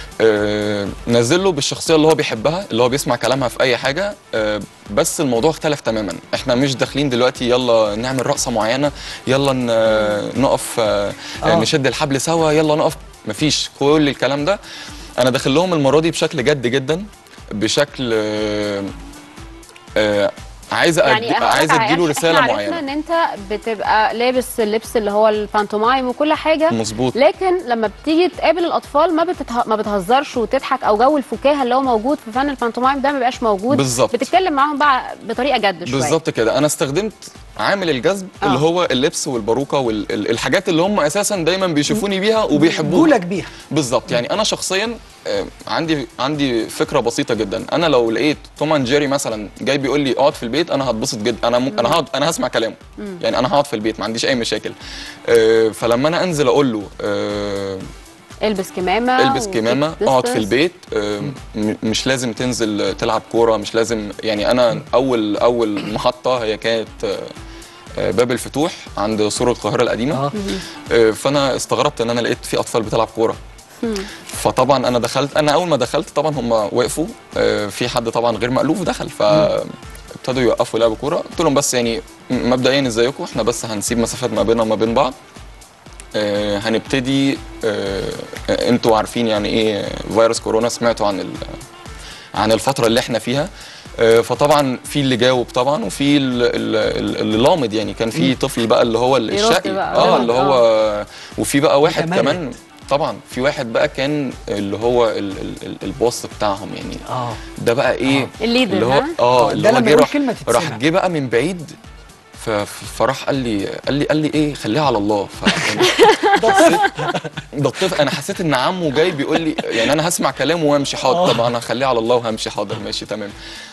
آه، نازل له بالشخصيه اللي هو بيحبها اللي هو بيسمع كلامها في اي حاجه آه، بس الموضوع اختلف تماما احنا مش داخلين دلوقتي يلا نعمل رقصه معينه يلا ن- نقف آه، آه. نشد الحبل سوا يلا نقف مفيش كل الكلام ده انا داخل لهم المره دي بشكل جد جدا بشكل آه، آه، عايز أدي يعني هقولك عايز على- اديله رساله احنا عرفنا معينه ان انت بتبقى لابس اللبس اللي هو البانتومايم وكل حاجه مظبوط لكن لما بتيجي تقابل الاطفال ما بتته... ما بتهزرش وتضحك او جو الفكاهه اللي هو موجود في فن البانتومايم ده ما بيبقاش موجود بالظبط. بتتكلم معاهم بقى بطريقه جد شويه بالظبط كده انا استخدمت عامل الجذب آه. اللي هو اللبس والباروكه والحاجات اللي هم اساسا دايما بيشوفوني بيها وبيحبوها جولك بيها بالظبط يعني انا شخصيا آه، عندي عندي فكره بسيطه جدا انا لو لقيت توم اند جيري مثلا جاي بيقول لي اقعد في البيت انا هتبسط جدا انا م... انا هقعد انا هسمع كلامه يعني انا هقعد في البيت ما عنديش اي مشاكل آه، فلما انا انزل اقول له آه، البس كمامه البس كمامه وkeep اقعد في distance. البيت آه، م- مش لازم تنزل تلعب كوره مش لازم يعني انا اول اول محطه هي كانت آه، آه، باب الفتوح عند سور القاهره القديمه اه آه، فانا استغربت ان انا لقيت في اطفال بتلعب كوره فطبعا انا دخلت انا اول ما دخلت طبعا هم وقفوا آه، في حد طبعا غير مألوف دخل ف ابتدوا يوقفوا لعب كوره قلت لهم بس يعني م- مبدئيا ازيكم احنا بس هنسيب مسافات ما بيننا وما بين بعض آه، هنبتدي آه، آه، انتوا عارفين يعني ايه فيروس كورونا سمعتوا عن ال- عن الفتره اللي احنا فيها آه، فطبعا في اللي جاوب طبعا وفي ال- ال- ال- اللي لامض يعني كان في طفل بقى اللي هو يرد الشقي بقى، اه يرد، اللي هو وفي بقى واحد متمرد. كمان طبعا في واحد بقى كان اللي هو ال- ال- ال- البوس بتاعهم يعني اه ده بقى ايه الليدر، اللي هو ها؟ اه اللي ده هو لما جه يقول راح كلمة تتسمع. راح جه بقى من بعيد ف- ف- فراح قال لي قال لي قال لي ايه خليها على الله ف ده الطفل انا حسيت ان عمه جاي بيقول لي يعني انا هسمع كلامه وامشي حاضر طبعا انا هخليها على الله وهمشي حاضر ماشي تمام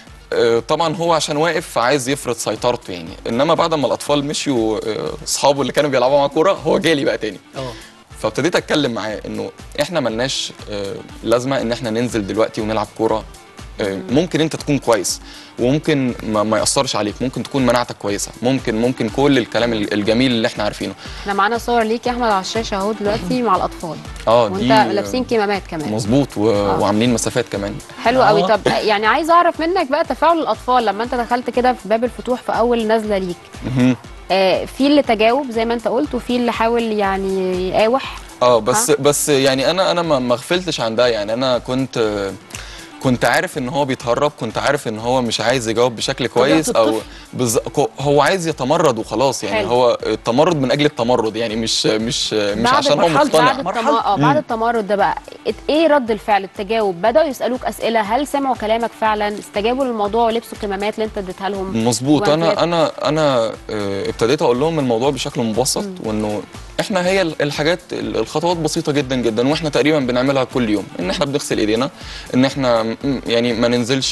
آه، طبعا هو عشان واقف فعايز يفرض سيطرته يعني انما بعد ما الاطفال مشيوا آه، اصحابه اللي كانوا بيلعبوا معاه كوره هو جالي بقى تاني اه فابتديت اتكلم معاه انه احنا ملناش آه، لازمه ان احنا ننزل دلوقتي ونلعب كوره آه، ممكن انت تكون كويس وممكن ما, ما ياثرش عليك ممكن تكون مناعتك كويسه ممكن ممكن كل الكلام ال- الجميل اللي احنا عارفينه احنا معانا صور ليك يا احمد على الشاشه اهو دلوقتي مع الاطفال اه وانت دي لابسين كمامات كمان مظبوط و... وعاملين مسافات كمان حلو قوي آه. طب يعني عايزه اعرف منك بقى تفاعل الاطفال لما انت دخلت كده في باب الفتوح في اول نزله ليك مهم. آه في اللي تجاوب زي ما انت قلت وفي اللي حاول يعني يقاوح اه بس بس يعني انا انا ما ما غفلتش عن ده يعني انا كنت كنت عارف ان هو بيتهرب كنت عارف ان هو مش عايز يجاوب بشكل كويس او الطفل. بز... كو- هو عايز يتمرد وخلاص يعني حلو. هو التمرد من اجل التمرد يعني مش مش مش بعد عشان هو مرحلة- مقتنع بعد التم... مرحلة. اه بعد التمرد ده بقى ات- ايه رد الفعل التجاوب بداوا يسالوك اسئله هل سمعوا كلامك فعلا استجابوا للموضوع ولبسوا الكمامات اللي انت اديتها لهم مظبوط وأنت- انا انا انا آه، ابتديت اقول لهم الموضوع بشكل مبسط وانه احنا هي ال- الحاجات ال- الخطوات بسيطه جدا جدا واحنا تقريبا بنعملها كل يوم ان احنا بنغسل ايدينا ان احنا م- يعني ما ننزلش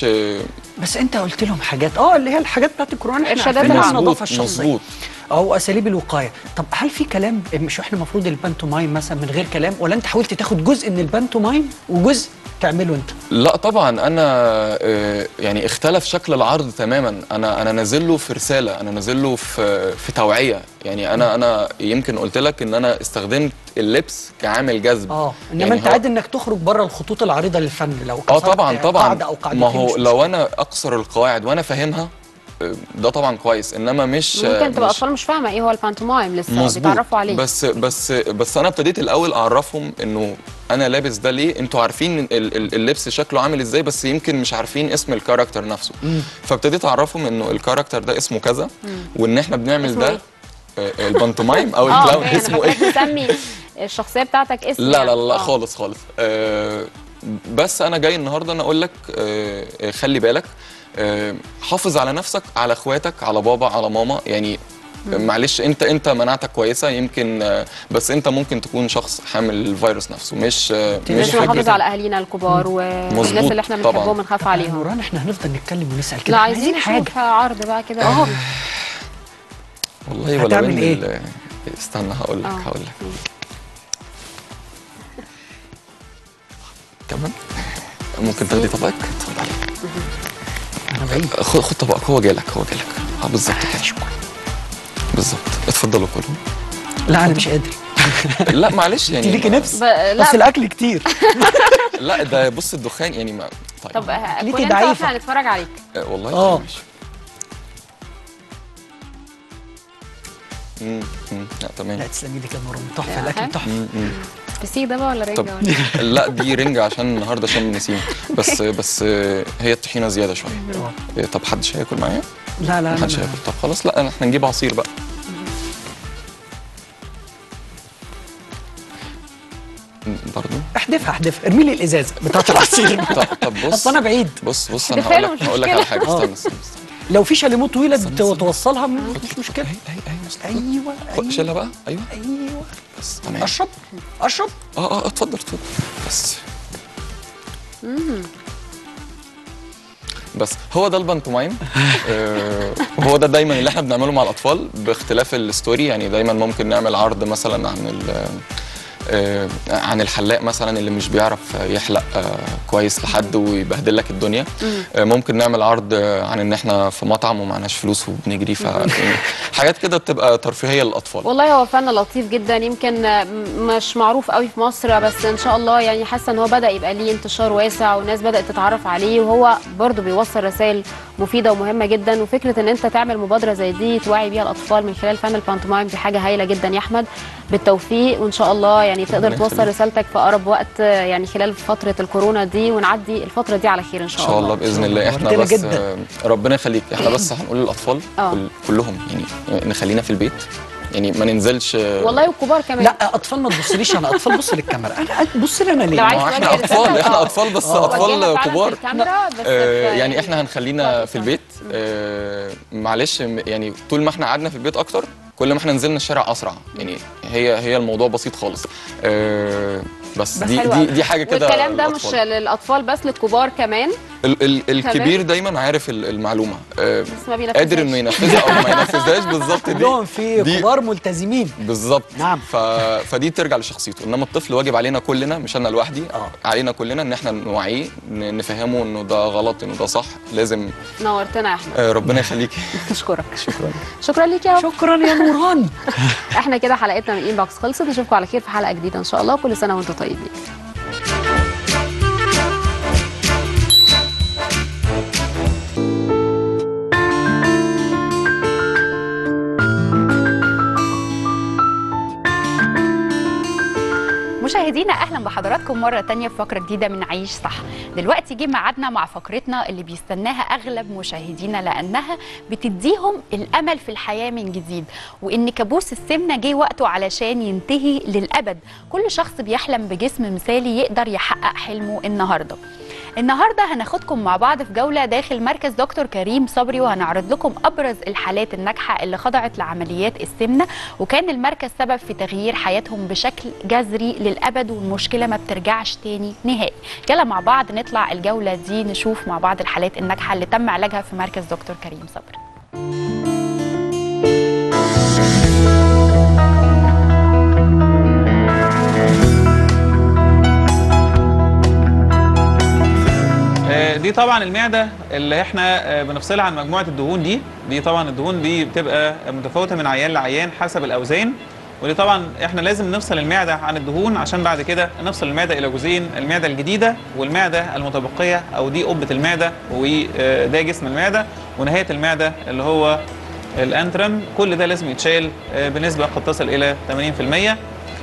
بس انت قلت لهم حاجات اه اللي هي الحاجات بتاعت الكورونا احنا إرشادات عارفينها العامة. النظافه مظبوط الشخصيه مظبوط او اساليب الوقايه طب هل في كلام مش احنا المفروض البانتومايم مثلا من غير كلام ولا انت حاولت تاخد جزء من البانتومايم وجزء تعمله انت لا طبعا انا آه، يعني اختلف شكل العرض تماما انا انا نازل له في رساله انا نازل له في في توعيه يعني انا انا يمكن قلت لك ان انا استخدمت اللبس كعامل جذب اه انما يعني انت هو- عادي انك تخرج بره الخطوط العريضه للفن لو اه كسرت طبعا طبعا قاعده او قاعدتين ما هو مش لو مشكلة. انا اكسر القواعد وانا فاهمها آه، ده طبعا كويس انما مش ممكن تبقى مش اطفال مش فاهمه ايه هو البانتومايم لسه مظبوط بيتعرفوا عليه بس بس بس انا ابتديت الاول اعرفهم انه انا لابس ده ليه انتوا عارفين ال- ال- اللبس شكله عامل ازاي بس يمكن مش عارفين اسم الكاركتر نفسه فابتديت اعرفهم انه الكاركتر ده اسمه كذا وان احنا بنعمل اسمه ده إيه؟ آه، البانتومايم او اه الكلاون اوكي، اسمه انا ايه فاكراك بتسمي الشخصيه بتاعتك اسم لا يعني. لا لا آه. خالص خالص آه بس انا جاي النهارده انا اقول لك آه آه، خلي بالك آه حافظ على نفسك على اخواتك على بابا على ماما يعني آه، معلش انت انت مناعتك كويسه يمكن آه، بس انت ممكن تكون شخص حامل الفيروس نفسه مش آه، مش لازم حاجة نحافظ فكره على اهالينا الكبار والناس مظبوط، اللي احنا طبعاً. بنحبهم ونخاف يا عليهم نوران احنا هنفضل نتكلم ونسال كده لا إحنا عايزين حاجه نشوف عرض بقى كده اه والله ولو هتعمل ان إيه؟ ال- استنى هقول لك آه. هقول لك كمان ممكن تاخدي طبقك اتفضلي انا بعيد خد خد طبقك هو جالك هو جالك اه بالظبط كده بالظبط اتفضلوا كلوا لا انا مش قادر لا معلش انت يعني ليكي نفس ب- لا. بس الاكل كتير لا ده بص الدخان يعني ما طيب طب آه، ليكي كل انت ضعيفة. واحنا هنتفرج عليك آه، والله آه. طيب ماشي مم، مم، لا تمام لا تسلمي لي يا نوران تحفه يا الاكل حاج. تحفه مم، مم. فسيخ ده بقى ولا طب رنجه ولا لا دي رنجة عشان النهارده شم نسيم بس بس آه، هي الطحينه زياده شويه آه. آه، طب حدش هياكل معايا؟ لا لا محدش لا هياكل طب خلاص لا احنا نجيب عصير بقى برضه احدفها احدفها ارمي لي الازازه بتاعت العصير طب طب بص اصل انا بعيد بص بص انا دفاله هقول لك مش هقول لك مشكلة. على حاجه آه. استنى استنى استنى لو في شاليمو طويله استنى، ت- استنى. توصلها مفيش مشكله اهي اهي اهي استنى. ايوه خد- ايوه شيلها بقى ايوه ايوه بس تمام اشرب اشرب اه اه اتفضل اتفضل بس بس هو ده البانتومايم آه، وهو ده دايما اللي احنا بنعمله مع الاطفال باختلاف الستوري يعني دايما ممكن نعمل عرض مثلا عن ال آه، عن الحلاق مثلا اللي مش بيعرف يحلق آه، كويس لحد ويبهدل لك الدنيا آه، ممكن نعمل عرض آه، عن ان احنا في مطعم ومعناش فلوس وبنجري ف حاجات كده بتبقى ترفيهيه للاطفال والله هو فن لطيف جدا يمكن آه، م- مش معروف قوي في مصر بس ان شاء الله يعني حاسه ان هو بدا يبقى ليه انتشار واسع والناس بدات تتعرف عليه وهو برضه بيوصل رسائل مفيده ومهمه جدا وفكره ان انت تعمل مبادره زي دي توعي بيها الاطفال من خلال فن البانتومايم دي حاجه هايله جدا يا احمد بالتوفيق وان شاء الله يعني تقدر ربنا توصل يخليك. رسالتك في اقرب وقت آه، يعني خلال فتره الكورونا دي ونعدي الفتره دي على خير ان ان شاء, شاء الله باذن الله احنا نورتنا بس جدا. آه، ربنا يخليك احنا بس هنقول للاطفال آه. كل- كلهم يعني آه، نخلينا في البيت يعني ما ننزلش والله والكبار كمان لا اطفال ما تبصليش انا اطفال بص للكاميرا انا بص لي انا ليه لو عايز ما احنا توجه اطفال رسالة، احنا آه. اطفال بس آه. اطفال وجهها فعلاً كبار في الكاميرا، بس آه، في- يعني احنا هنخلينا كويس. في البيت آه، معلش م- يعني طول ما احنا قعدنا في البيت اكتر كل ما احنا نزلنا الشارع اسرع يعني هي هي الموضوع بسيط خالص آه، بس, بس دي حلو دي أوي. دي حاجه كده والكلام ده مش للأطفال. للاطفال بس للكبار كمان ال ال الكبير دايما عارف ال- المعلومه آه، بس ما بينفذهاش قادر انه ينفذها او ما ينفذهاش بالظبط دي كلهم في دي- كبار ملتزمين بالظبط نعم. ف... فدي ترجع لشخصيته انما الطفل واجب علينا كلنا مش انا لوحدي آه. علينا كلنا ان احنا نوعيه ن- نفهمه انه ده غلط انه ده صح لازم نورتنا يا احمد آه، ربنا يخليكي اشكرك شكرا شكرا ليك يا رب شكرا يا نوران احنا كده حلقتنا من انبوكس خلصت نشوفكم على خير في حلقه جديده ان شاء الله كل سنه وانتم طيبين مشاهدينا اهلا بحضراتكم مره تانية في فقره جديده من عيش صح دلوقتي جه ميعادنا مع فقرتنا اللي بيستناها اغلب مشاهدينا لانها بتديهم الامل في الحياه من جديد وان كابوس السمنه جه وقته علشان ينتهي للابد كل شخص بيحلم بجسم مثالي يقدر يحقق حلمه النهارده النهارده هناخدكم مع بعض في جوله داخل مركز دكتور كريم صبري وهنعرض لكم ابرز الحالات الناجحه اللي خضعت لعمليات السمنه وكان المركز سبب في تغيير حياتهم بشكل جذري للابد والمشكله ما بترجعش تاني نهائي يلا مع بعض نطلع الجوله دي نشوف مع بعض الحالات الناجحه اللي تم علاجها في مركز دكتور كريم صبري آه، دي طبعا المعده اللي احنا آه، بنفصلها عن مجموعه الدهون دي دي طبعا الدهون دي بتبقى متفاوته من عيان لعيان حسب الاوزان ودي طبعا احنا لازم نفصل المعده عن الدهون عشان بعد كده نفصل المعده الى جزئين المعده الجديده والمعده المتبقيه او دي قبه المعده وده جسم المعده ونهايه المعده اللي هو الانترم كل ده لازم يتشال آه، بنسبه قد تصل الى 80%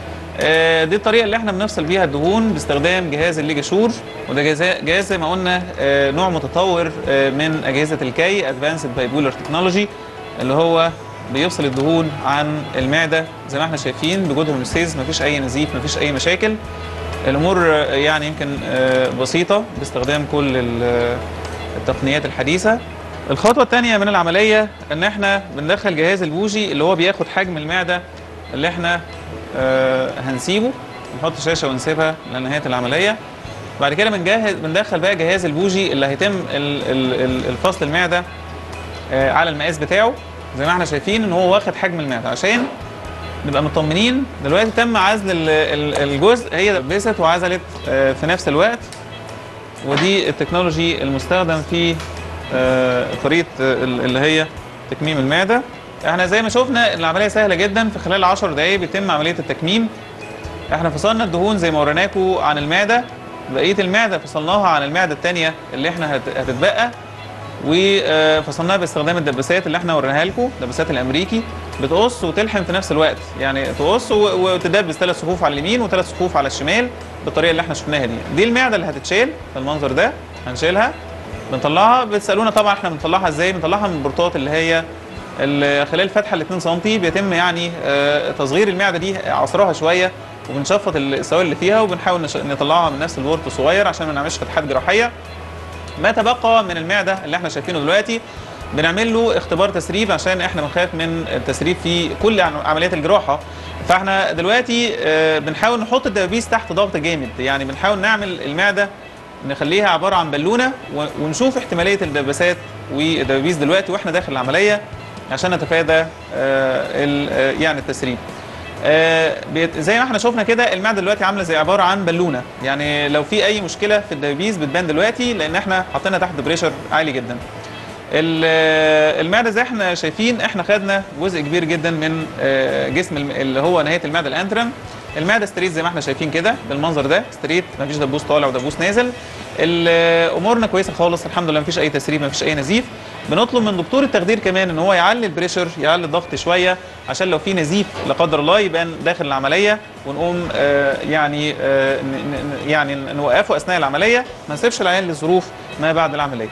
آه، دي الطريقه اللي احنا بنفصل بيها الدهون باستخدام جهاز الليجاشور وده جهاز جهاز زي ما قلنا آه، نوع متطور آه، من اجهزه الكي ادفانسد بايبولر تكنولوجي اللي هو بيفصل الدهون عن المعده زي ما احنا شايفين بجود هوموستيز مفيش اي نزيف مفيش اي مشاكل الامور آه، يعني يمكن آه، بسيطه باستخدام كل ال- التقنيات الحديثه الخطوه الثانيه من العمليه ان احنا بندخل جهاز البوجي اللي هو بياخد حجم المعده اللي احنا آه، هنسيبه نحط شاشه ونسيبها لنهايه العمليه بعد كده بنجهز بندخل بقى جهاز البوجي اللي هيتم ال- ال- ال- الفصل المعده آه، على المقاس بتاعه زي ما احنا شايفين ان هو واخد حجم المعده عشان نبقى مطمنين دلوقتي تم عزل ال- ال- الجزء هي لبست وعزلت آه، في نفس الوقت ودي التكنولوجي المستخدم في آه، طريقه آه، ال- اللي هي تكميم المعده احنا زي ما شفنا العمليه سهله جدا في خلال 10 دقائق بيتم عمليه التكميم احنا فصلنا الدهون زي ما وريناكم عن المعده بقيه المعده فصلناها عن المعده الثانيه اللي احنا هت- هتتبقى وفصلناها باستخدام الدباسات اللي احنا وريناها لكم الدباسات الامريكي بتقص وتلحم في نفس الوقت يعني تقص و- وتدبس ثلاث صفوف على اليمين وثلاث صفوف على الشمال بالطريقه اللي احنا شفناها دي دي المعده اللي هتتشال بالمنظر ده هنشيلها بنطلعها بتسالونا طبعا احنا بنطلعها ازاي بنطلعها من البرطات اللي هي ال- خلال فتحه ال 2 سم بيتم يعني آه، تصغير المعده دي عصرها شويه وبنشفط السوائل اللي فيها وبنحاول نش- نطلعها من نفس البورت الصغير عشان ما نعملش فتحات جراحيه ما تبقى من المعده اللي احنا شايفينه دلوقتي بنعمل له اختبار تسريب عشان احنا بنخاف من التسريب في كل عن- عمليات الجراحه فاحنا دلوقتي آه، بنحاول نحط الدبابيس تحت ضغط جامد يعني بنحاول نعمل المعده نخليها عباره عن بالونه و- ونشوف احتماليه الدباسات والدبابيس دلوقتي واحنا داخل العمليه عشان نتفادى آه، ال- آه، يعني التسريب آه، بيت- زي ما احنا شفنا كده المعده دلوقتي عامله زي عباره عن بالونه يعني لو في اي مشكله في الدبابيس بتبان دلوقتي لان احنا حاطينها تحت بريشر عالي جدا ال- آه، المعده زي احنا شايفين احنا خدنا جزء كبير جدا من آه، جسم الم- اللي هو نهايه المعده الانترم المعده ستريت زي ما احنا شايفين كده بالمنظر ده ستريت مفيش دبوس طالع ودبوس نازل ال- آه، امورنا كويسه خالص الحمد لله مفيش اي تسريب مفيش اي نزيف بنطلب من دكتور التخدير كمان ان هو يعلي البريشر يعلي الضغط شويه عشان لو في نزيف لا قدر الله يبان داخل العمليه ونقوم آه، يعني آه، ن- ن- يعني نوقفه اثناء العمليه ما نسيبش العيان لظروف ما بعد العمليه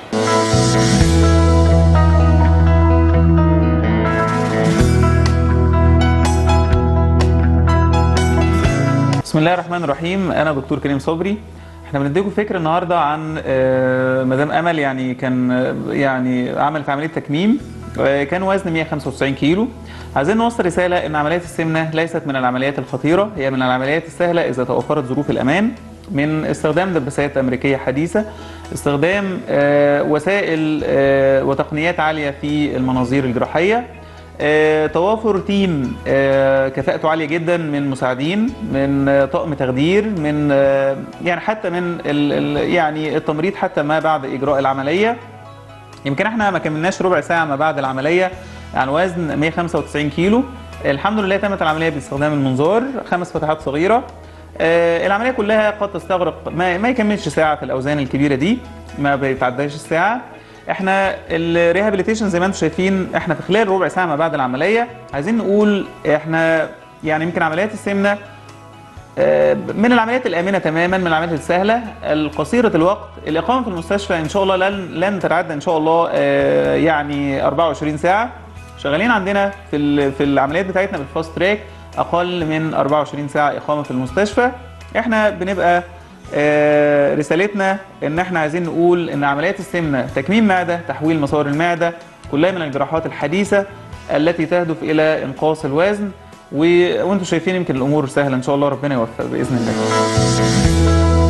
بسم الله الرحمن الرحيم انا دكتور كريم صبري احنا بنديكم فكره النهارده عن آه، مدام امل يعني كان آه، يعني عملت عمليه تكميم آه، كان وزن 195 كيلو عايزين نوصل رساله ان عمليات السمنه ليست من العمليات الخطيره هي من العمليات السهله اذا توفرت ظروف الامان من استخدام دباسات امريكيه حديثه استخدام آه، وسائل آه، وتقنيات عاليه في المناظير الجراحيه آه، توافر تيم آه، كفاءته عاليه جدا من مساعدين من آه، طاقم تخدير من آه، يعني حتى من ال ال يعني التمريض حتى ما بعد اجراء العمليه يمكن احنا ما كملناش ربع ساعه ما بعد العمليه عن وزن 195 كيلو الحمد لله تمت العمليه باستخدام المنظار خمس فتحات صغيره آه، العمليه كلها قد تستغرق ما, ما يكملش ساعه في الاوزان الكبيره دي ما بيتعداش الساعه احنا الريهابيليتيشن زي ما انتم شايفين احنا في خلال ربع ساعه ما بعد العمليه عايزين نقول احنا يعني يمكن عمليات السمنه آه، من العمليات الامنه تماما من العمليات السهله القصيره الوقت الاقامه في المستشفى ان شاء الله لن لن تتعدى ان شاء الله آه، يعني 24 ساعه شغالين عندنا في ال- في العمليات بتاعتنا بالفاست تراك اقل من 24 ساعه اقامه في المستشفى احنا بنبقى آه، رسالتنا ان احنا عايزين نقول ان عمليات السمنه تكميم معده تحويل مسار المعده كلها من الجراحات الحديثه التي تهدف الى انقاص الوزن و... وانتم شايفين يمكن الامور سهله ان شاء الله ربنا يوفق باذن الله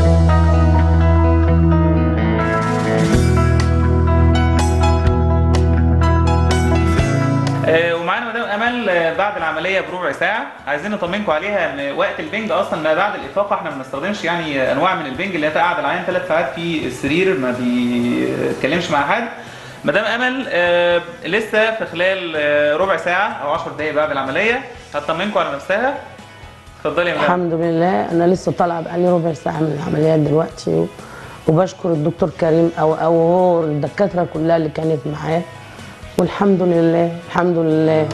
آه، ومعانا مدام امل آه، بعد العمليه بربع ساعه عايزين نطمنكم عليها ان وقت البنج اصلا ما بعد الافاقه احنا ما بنستخدمش يعني انواع من البنج اللي هي تقعد العيان ثلاث ساعات في السرير ما بيتكلمش مع حد مدام امل آه، لسه في خلال آه، ربع ساعه او 10 دقائق بعد العمليه هتطمنكم على نفسها اتفضلي يا مدام الحمد لله انا لسه طالعه بقالي ربع ساعه من العمليات دلوقتي و- وبشكر الدكتور كريم او او هو الدكاتره كلها اللي كانت معاه والحمد لله الحمد لله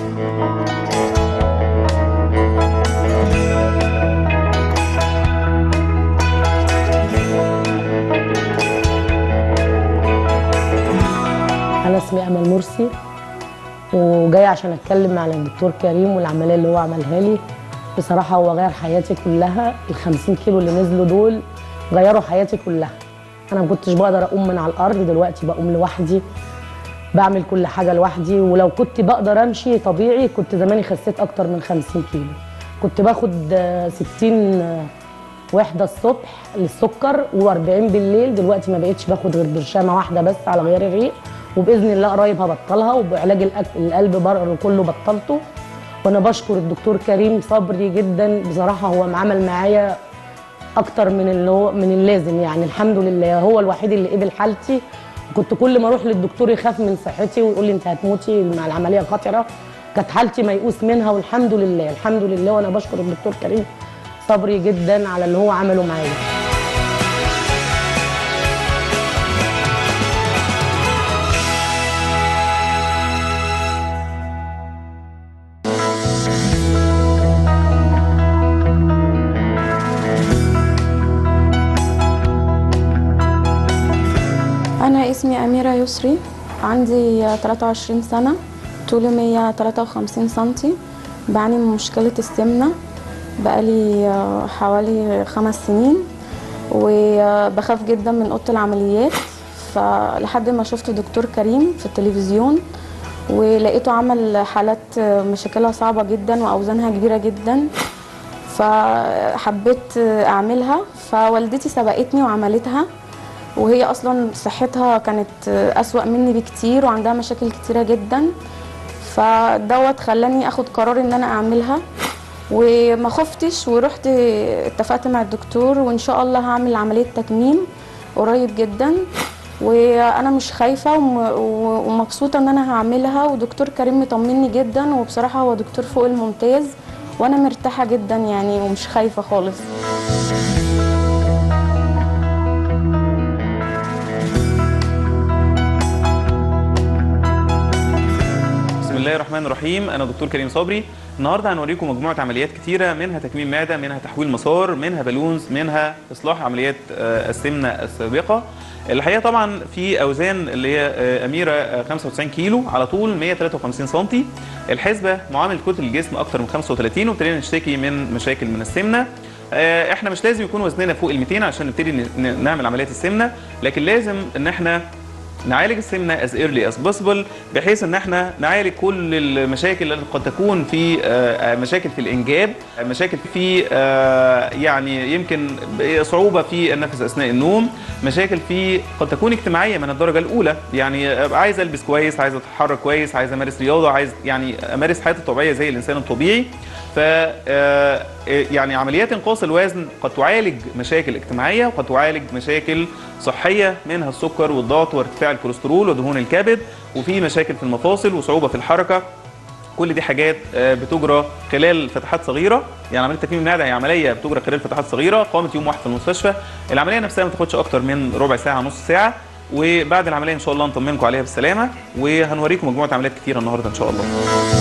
انا اسمي امل مرسي وجاي عشان اتكلم على الدكتور كريم والعمليه اللي هو عملها لي بصراحه هو غير حياتي كلها ال 50 كيلو اللي نزلوا دول غيروا حياتي كلها انا ما كنتش بقدر اقوم من على الارض دلوقتي بقوم لوحدي بعمل كل حاجه لوحدي ولو كنت بقدر امشي طبيعي كنت زماني خسيت اكتر من 50 كيلو كنت باخد آه، 60 آه، وحده الصبح للسكر و40 بالليل دلوقتي ما بقتش باخد غير برشامه واحده بس على غير الريق وباذن الله قريب هبطلها وبعلاج الأك- القلب بر كله بطلته وانا بشكر الدكتور كريم صبري جدا بصراحه هو عمل معايا اكتر من اللي هو من اللازم يعني الحمد لله هو الوحيد اللي قبل حالتي كنت كل ما اروح للدكتور يخاف من صحتي ويقول لي انت هتموتي مع العمليه خطره كانت حالتي ميؤوس منها والحمد لله الحمد لله وانا بشكر الدكتور كريم صبري جدا على اللي هو عمله معايا أنا اسمي أميرة يسري عندي 23 سنة طولي 153 سنتي بعاني من مشكلة السمنة بقالي حوالي خمس سنين وبخاف جدا من أوضة العمليات فلحد ما شفت دكتور كريم في التلفزيون ولقيته عمل حالات مشاكلها صعبة جدا وأوزانها كبيرة جدا فحبيت أعملها فوالدتي سبقتني وعملتها وهي اصلا صحتها كانت اسوأ مني بكتير وعندها مشاكل كتيره جدا فدوت خلاني اخد قرار ان انا اعملها وما خفتش ورحت اتفقت مع الدكتور وان شاء الله هعمل عمليه تكميم قريب جدا وانا مش خايفه وم- ومبسوطه ان انا هعملها ودكتور كريم مطمني جدا وبصراحه هو دكتور فوق الممتاز وانا مرتاحه جدا يعني ومش خايفه خالص بسم الله الرحمن الرحيم انا دكتور كريم صبري النهارده هنوريكم مجموعه عمليات كتيره منها تكميم معده منها تحويل مسار منها بالونز منها اصلاح عمليات آه، السمنه السابقه الحقيقه طبعا في اوزان اللي هي آه، اميره آه، 95 كيلو على طول 153 سم الحسبه معامل كتل الجسم اكتر من 35 وابتدينا نشتكي من مشاكل من السمنه آه، احنا مش لازم يكون وزننا فوق ال 200 عشان نبتدي ن- ن- نعمل عمليات السمنه لكن لازم ان احنا نعالج السمنه از ايرلي از بوسيبل بحيث ان احنا نعالج كل المشاكل اللي قد تكون في آه، مشاكل في الانجاب مشاكل في آه، يعني يمكن صعوبه في النفس اثناء النوم مشاكل في قد تكون اجتماعيه من الدرجه الاولى يعني آه، عايز البس كويس عايز اتحرك كويس عايز امارس رياضه عايز يعني امارس حياتي الطبيعيه زي الانسان الطبيعي ف آه، يعني عمليات انقاص الوزن قد تعالج مشاكل اجتماعيه وقد تعالج مشاكل صحيه منها السكر والضغط وارتفاع الكوليسترول ودهون الكبد وفي مشاكل في المفاصل وصعوبه في الحركه كل دي حاجات آه، بتجرى خلال فتحات صغيره يعني عمليه تكميم المعده هي عمليه بتجرى خلال فتحات صغيره قامت يوم واحد في المستشفى العمليه نفسها ما تاخدش اكتر من ربع ساعه نص ساعه وبعد العمليه ان شاء الله نطمنكم عليها بالسلامه وهنوريكم مجموعه عمليات كتيره النهارده ان شاء الله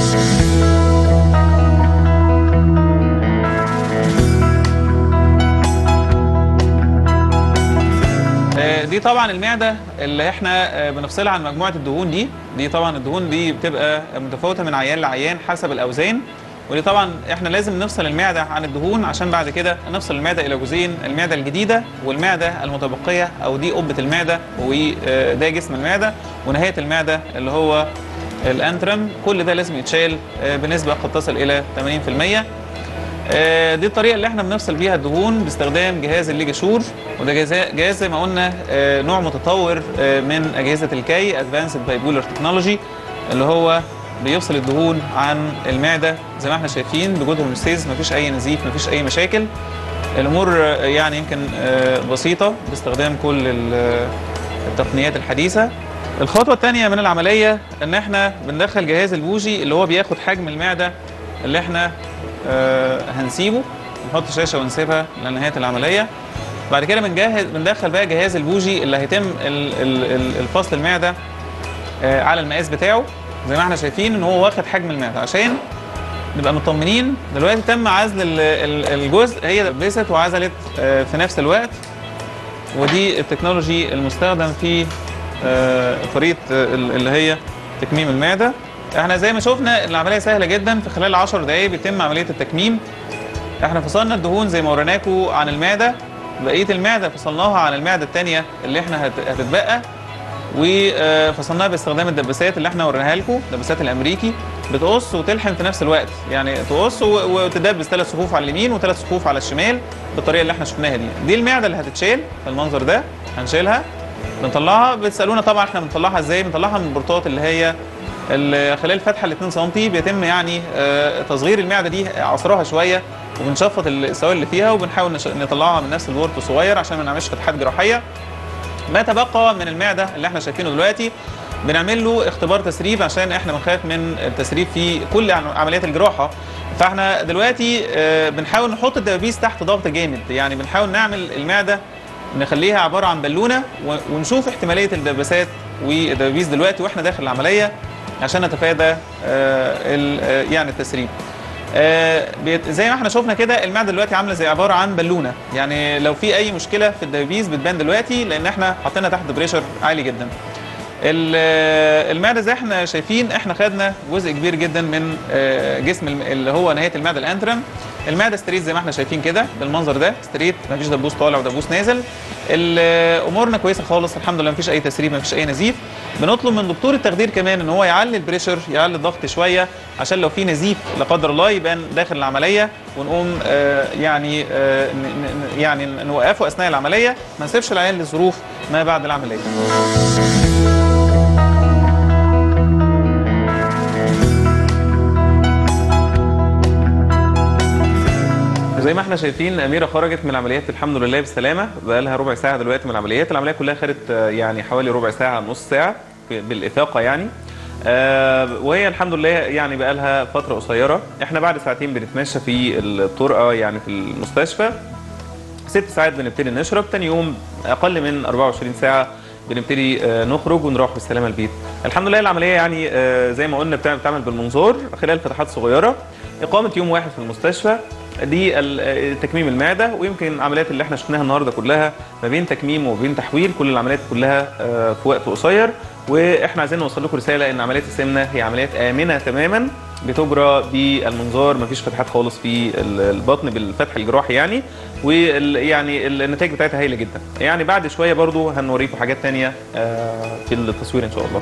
آه، دي طبعا المعده اللي احنا آه، بنفصلها عن مجموعه الدهون دي دي طبعا الدهون دي بتبقى متفاوته من عيان لعيان حسب الاوزان ودي طبعا احنا لازم نفصل المعده عن الدهون عشان بعد كده نفصل المعده الى جزئين المعده الجديده والمعده المتبقيه او دي قبه المعده وده جسم المعده ونهايه المعده اللي هو الانترم كل ده لازم يتشال آه، بنسبه قد تصل الى 80% آه، دي الطريقه اللي احنا بنفصل بيها الدهون باستخدام جهاز الليجاشور وده جهاز جهاز زي ما قلنا آه، نوع متطور آه، من اجهزه الكي ادفانسد بايبولر تكنولوجي اللي هو بيفصل الدهون عن المعده زي ما احنا شايفين بجود هوموستيز مفيش اي نزيف مفيش اي مشاكل الامور آه، يعني يمكن آه، بسيطه باستخدام كل ال- التقنيات الحديثه الخطوه الثانيه من العمليه ان احنا بندخل جهاز البوجي اللي هو بياخد حجم المعده اللي احنا آه، هنسيبه نحط شاشه ونسيبها لنهايه العمليه بعد كده بنجهز بندخل بقى جهاز البوجي اللي هيتم ال- ال- ال- الفصل المعده آه، على المقاس بتاعه زي ما احنا شايفين ان هو واخد حجم المعده عشان نبقى مطمنين دلوقتي تم عزل ال- ال- الجزء هي لبست وعزلت آه، في نفس الوقت ودي التكنولوجي المستخدم في آه، طريقه آه، ال- اللي هي تكميم المعده احنا زي ما شفنا العمليه سهله جدا في خلال 10 دقائق بيتم عمليه التكميم احنا فصلنا الدهون زي ما وريناكم عن المعده بقيه المعده فصلناها عن المعده الثانيه اللي احنا هت- هتتبقى وفصلناها باستخدام الدباسات اللي احنا وريناها لكم الدباسات الامريكي بتقص وتلحم في نفس الوقت يعني تقص و- وتدبس ثلاث صفوف على اليمين وثلاث صفوف على الشمال بالطريقه اللي احنا شفناها دي دي المعده اللي هتتشال بالمنظر ده هنشيلها بنطلعها بتسالونا طبعا احنا بنطلعها ازاي بنطلعها من البورتات اللي هي ال- خلال فتحه ال 2 سم بيتم يعني آه، تصغير المعده دي عصرها شويه وبنشفط السوائل اللي فيها وبنحاول نش- نطلعها من نفس البورت صغير عشان ما نعملش فتحات جراحيه ما تبقى من المعده اللي احنا شايفينه دلوقتي بنعمل له اختبار تسريب عشان احنا بنخاف من التسريب في كل عم- عمليات الجراحه فاحنا دلوقتي آه، بنحاول نحط الدبابيس تحت ضغط جامد يعني بنحاول نعمل المعده نخليها عباره عن بالونه و- ونشوف احتماليه الدباسات والدبابيس دلوقتي واحنا داخل العمليه عشان نتفادى آه، ال- آه، يعني التسريب آه، بيت- زي ما احنا شفنا كده المعده دلوقتي عامله زي عباره عن بالونه يعني لو في اي مشكله في الدبابيس بتبان دلوقتي لان احنا حاطينها تحت بريشر عالي جدا ال- آه، المعده زي احنا شايفين احنا خدنا جزء كبير جدا من آه، جسم الم- اللي هو نهايه المعده الانترم المعده ستريت زي ما احنا شايفين كده بالمنظر ده ستريت مفيش دبوس طالع ودبوس نازل ال- آه، امورنا كويسه خالص الحمد لله مفيش اي تسريب مفيش اي نزيف بنطلب من دكتور التخدير كمان ان هو يعلي البريشر يعلي الضغط شويه عشان لو في نزيف لا قدر الله يبان داخل العمليه ونقوم آه، يعني آه، ن- ن- يعني نوقفه اثناء العمليه ما نسيبش العيان لظروف ما بعد العمليه زي ما احنا شايفين اميره خرجت من العمليات الحمد لله بالسلامه بقى لها ربع ساعه دلوقتي من العمليات العمليه كلها خدت آه، يعني حوالي ربع ساعه نص ساعه ب- بالافاقه يعني آه، وهي الحمد لله يعني بقى لها فتره قصيره احنا بعد ساعتين بنتمشى في الطرقه يعني في المستشفى ست ساعات بنبتدي نشرب تاني يوم اقل من 24 ساعه بنبتدي آه، نخرج ونروح بالسلامه البيت الحمد لله العمليه يعني آه، زي ما قلنا بتعمل بتعمل بالمنظار خلال فتحات صغيره اقامه يوم واحد في المستشفى دي ال- آه، تكميم المعده ويمكن العمليات اللي احنا شفناها النهارده كلها ما بين تكميم وما بين تحويل كل العمليات كلها آه، في وقت قصير واحنا عايزين نوصل لكم رساله ان عمليات السمنه هي عمليات امنه تماما بتجرى بالمنظار مفيش فتحات خالص في ال- البطن بالفتح الجراحي يعني ويعني النتائج بتاعتها هايله جدا يعني بعد شويه برضو هنوريكم حاجات تانية آه، في التصوير ان شاء الله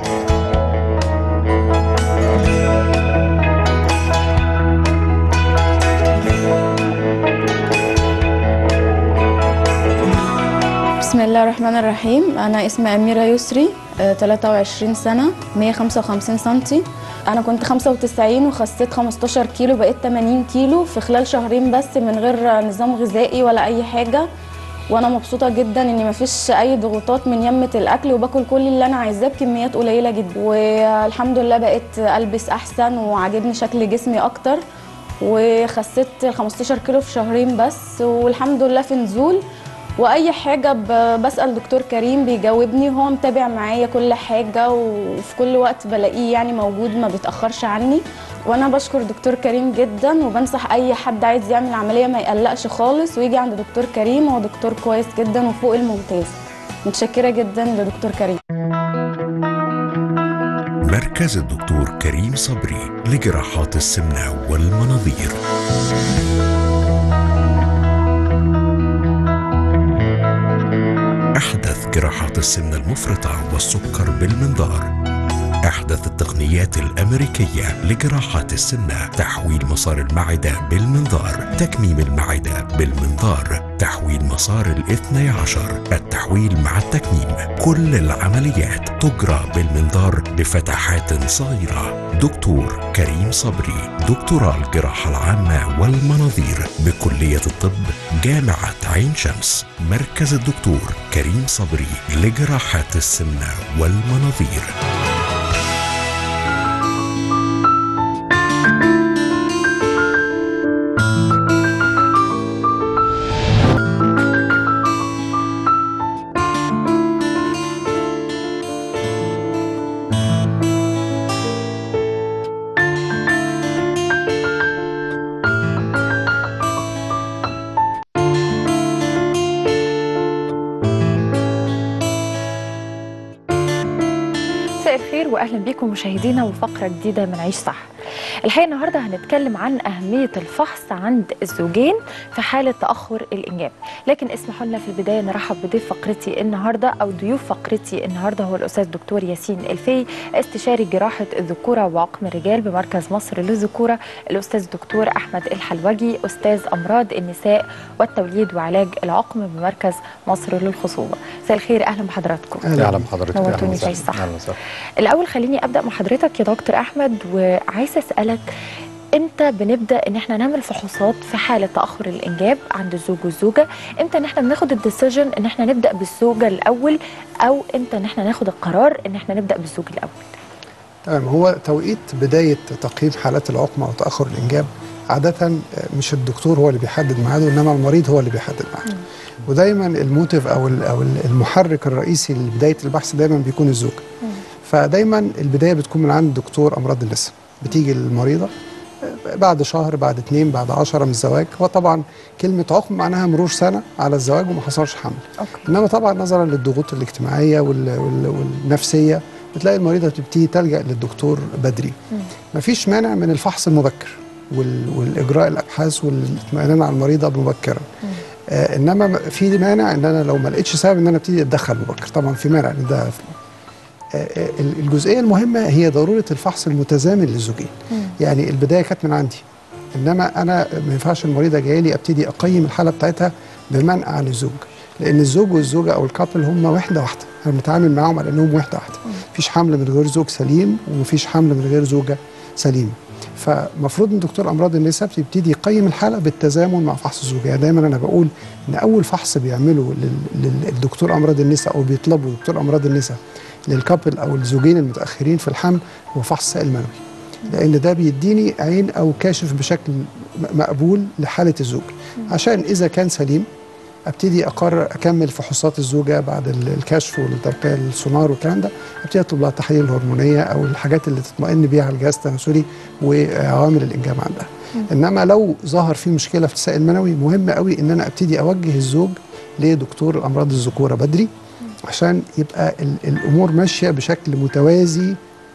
بسم الله الرحمن الرحيم أنا اسمي أميرة يسري آه، 23 سنة 155 سنتي أنا كنت 95 وخسيت 15 كيلو بقيت 80 كيلو في خلال شهرين بس من غير نظام غذائي ولا أي حاجة وأنا مبسوطة جدا إن مفيش أي ضغوطات من يمة الأكل وباكل كل اللي أنا عايزاه بكميات قليلة جدا والحمد لله بقيت ألبس أحسن وعاجبني شكل جسمي أكتر وخسيت 15 كيلو في شهرين بس والحمد لله في نزول واي حاجه ب- بسال دكتور كريم بيجاوبني هو متابع معايا كل حاجه وفي كل وقت بلاقيه يعني موجود ما بيتاخرش عني وانا بشكر دكتور كريم جدا وبنصح اي حد عايز يعمل عمليه ما يقلقش خالص ويجي عند دكتور كريم هو دكتور كويس جدا وفوق الممتاز متشكره جدا لدكتور كريم مركز الدكتور كريم صبري لجراحات السمنة والمناظير أحدث جراحات السمنة المفرطة والسكر بالمنظار أحدث التقنيات الأمريكية لجراحات السمنة تحويل مسار المعدة بالمنظار تكميم المعدة بالمنظار تحويل مسار الاثني عشر التحويل مع التكميم كل العمليات تجرى بالمنظار بفتحات صغيرة دكتور كريم صبري دكتوراه الجراحة العامة والمناظير بكلية الطب جامعة عين شمس مركز الدكتور كريم صبري لجراحات السمنة والمناظير مساء الخير واهلا بكم مشاهدينا وفقره جديده من عيش صح. الحقيقه النهارده هنتكلم عن اهميه الفحص عند الزوجين في حاله تاخر الانجاب، لكن اسمحوا لنا في البدايه نرحب بضيف فقرتي النهارده او ضيوف فقرتي النهارده هو الاستاذ دكتور ياسين الفي استشاري جراحه الذكوره وعقم الرجال بمركز مصر للذكوره، الاستاذ الدكتور احمد الحلوجي استاذ امراض النساء والتوليد وعلاج العقم بمركز مصر للخصوبه. مساء الخير اهلا بحضراتكم. اهلا بحضرتك أهلاً نورتوني وسهلاً. في صح اهلا وسهلا الاول خليني ابدا مع حضرتك يا دكتور احمد وعايزه اسالك امتى بنبدا ان احنا نعمل فحوصات في حاله تاخر الانجاب عند الزوج والزوجه امتى ان احنا بناخد الديسيجن ان احنا نبدا بالزوجه الاول او امتى ان احنا ناخد القرار ان احنا نبدا بالزوج الاول تمام هو توقيت بدايه تقييم حالات العقم او تاخر الانجاب عاده مش الدكتور هو اللي بيحدد ميعاده انما المريض هو اللي بيحدد ميعاده ودايما الموتيف او ال- او ال- المحرك الرئيسي لبدايه البحث دايما بيكون الزوج فدايما البدايه بتكون من عند دكتور امراض النساء بتيجي المريضه بعد شهر بعد اتنين بعد عشرة من الزواج هو طبعا كلمة عقم معناها مرور سنة على الزواج وما حصلش حمل أوكي. إنما طبعا نظرا للضغوط الاجتماعية وال وال والنفسية بتلاقي المريضة بتبتدي تلجأ للدكتور بدري مفيش مانع من الفحص المبكر وال والإجراء الأبحاث والاطمئنان على المريضة مبكرا آه انما م- في مانع ان انا لو ما لقيتش سبب ان انا ابتدي اتدخل مبكر طبعا في مانع ان ده آه، آه، الجزئيه المهمه هي ضروره الفحص المتزامن للزوجين يعني البدايه كانت من عندي انما انا ما ينفعش المريضه جايه لي ابتدي اقيم الحاله بتاعتها بمنع عن الزوج لان الزوج والزوجه او الكابل هم وحده واحده انا بنتعامل معاهم على انهم وحده واحده مفيش حمل من غير زوج سليم ومفيش حمل من غير زوجه سليمه فمفروض ان دكتور امراض النساء بيبتدي يقيم الحاله بالتزامن مع فحص الزوجه يعني دايما انا بقول ان اول فحص بيعمله لل- للدكتور امراض النساء او بيطلبه دكتور امراض النساء للكابل او الزوجين المتاخرين في الحمل هو فحص سائل منوي لان ده بيديني عين او كاشف بشكل م- مقبول لحاله الزوج عشان اذا كان سليم ابتدي اقرر اكمل فحوصات الزوجه بعد ال- الكشف والتوقيع السونار والكلام ده ابتدي اطلب لها التحاليل الهرمونيه او الحاجات اللي تطمئن بيها على الجهاز التناسلي وعوامل الانجاب عندها انما لو ظهر في مشكله في السائل المنوي مهم قوي ان انا ابتدي اوجه الزوج لدكتور الامراض الذكوره بدري عشان يبقى ال- الامور ماشيه بشكل متوازي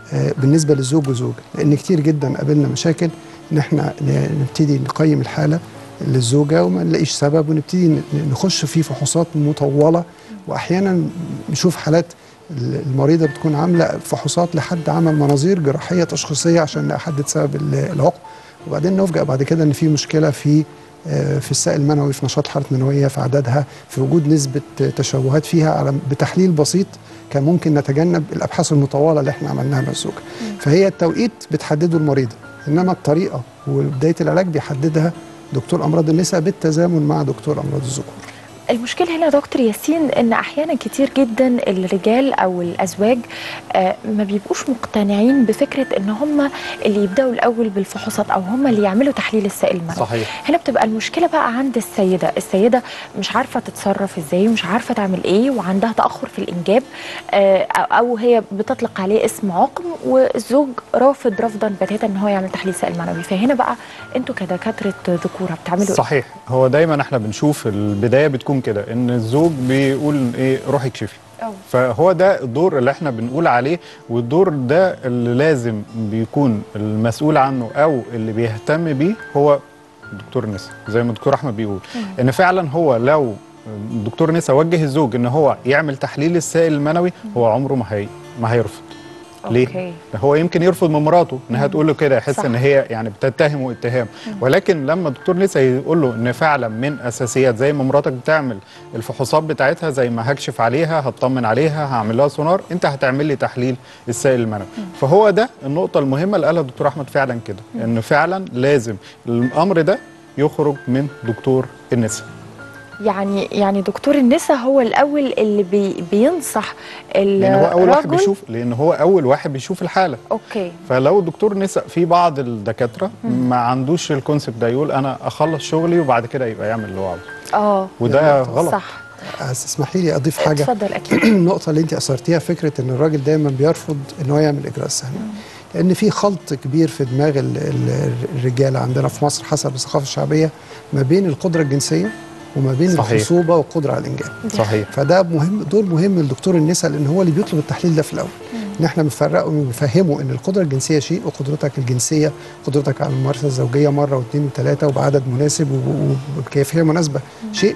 آه، بالنسبه للزوج وزوجه لان كتير جدا قابلنا مشاكل ان احنا ن- نبتدي نقيم الحاله للزوجه وما نلاقيش سبب ونبتدي ن- نخش في فحوصات مطوله واحيانا نشوف حالات المريضه بتكون عامله فحوصات لحد عمل مناظير جراحيه تشخيصيه عشان نحدد سبب ال- العقم وبعدين نفجأ بعد كده ان في مشكله في آه، في السائل المنوي في نشاط الحاله المنويه في عددها في وجود نسبه تشوهات فيها على بتحليل بسيط كان ممكن نتجنب الابحاث المطوله اللي احنا عملناها مع الزوجه فهي التوقيت بتحدده المريضه انما الطريقه وبدايه العلاج بيحددها دكتور امراض النساء بالتزامن مع دكتور امراض الذكور المشكلة هنا يا دكتور ياسين ان احيانا كتير جدا الرجال او الازواج آه، ما بيبقوش مقتنعين بفكرة ان هم اللي يبداوا الاول بالفحوصات او هم اللي يعملوا تحليل السائل المنوي صحيح. هنا بتبقى المشكلة بقى عند السيدة السيدة مش عارفة تتصرف ازاي ومش عارفة تعمل ايه وعندها تأخر في الانجاب آه، أو- او هي بتطلق عليه اسم عقم والزوج رافض رفضا بتاتا ان هو يعمل تحليل سائل منوي فهنا بقى انتوا كدكاترة ذكورة بتعملوا إيه؟ صحيح هو دايما احنا بنشوف البدايه بتكون كده ان الزوج بيقول ايه روحي اكشفي أو. فهو ده الدور اللي احنا بنقول عليه والدور ده اللي لازم بيكون المسؤول عنه او اللي بيهتم بيه هو دكتور النساء زي ما الدكتور احمد بيقول ان فعلا هو لو دكتور نسا وجه الزوج ان هو يعمل تحليل السائل المنوي هو عمره ما هي ما هيرفض ليه؟ أوكي. هو يمكن يرفض من مراته انها تقول له كده يحس صح. ان هي يعني بتتهمه اتهام ولكن لما الدكتور لسه يقول له ان فعلا من اساسيات زي ما مراتك بتعمل الفحوصات بتاعتها زي ما هكشف عليها هطمن عليها هعمل لها سونار انت هتعمل لي تحليل السائل المنوي فهو ده النقطه المهمه اللي قالها الدكتور احمد فعلا كده ان فعلا لازم الامر ده يخرج من دكتور النساء يعني يعني دكتور النساء هو الاول اللي بي بينصح لان هو اول واحد الرجل- بيشوف لان هو اول واحد بيشوف الحاله اوكي فلو دكتور نساء في بعض الدكاتره ما عندوش الكونسيبت ده يقول انا اخلص شغلي وبعد كده يبقى يعمل اللي هو عاوزه اه وده غلط صح اسمحي لي اضيف حاجه اتفضل اكيد النقطه اللي انت اثرتيها فكره ان الراجل دايما بيرفض ان هو يعمل اجراء السهل لان في خلط كبير في دماغ ال- ال- الرجاله عندنا في مصر حسب الثقافه الشعبيه ما بين القدره الجنسيه وما بين صحيح. الخصوبه والقدره على الانجاب صحيح فده مهم دور مهم لدكتور النساء لان هو اللي بيطلب التحليل ده في الاول ان احنا بنفرقه ونفهمه ان القدره الجنسيه شيء وقدرتك الجنسيه قدرتك على الممارسه الزوجيه مره واثنين وثلاثه وبعدد مناسب و- وبكيفيه مناسبه شيء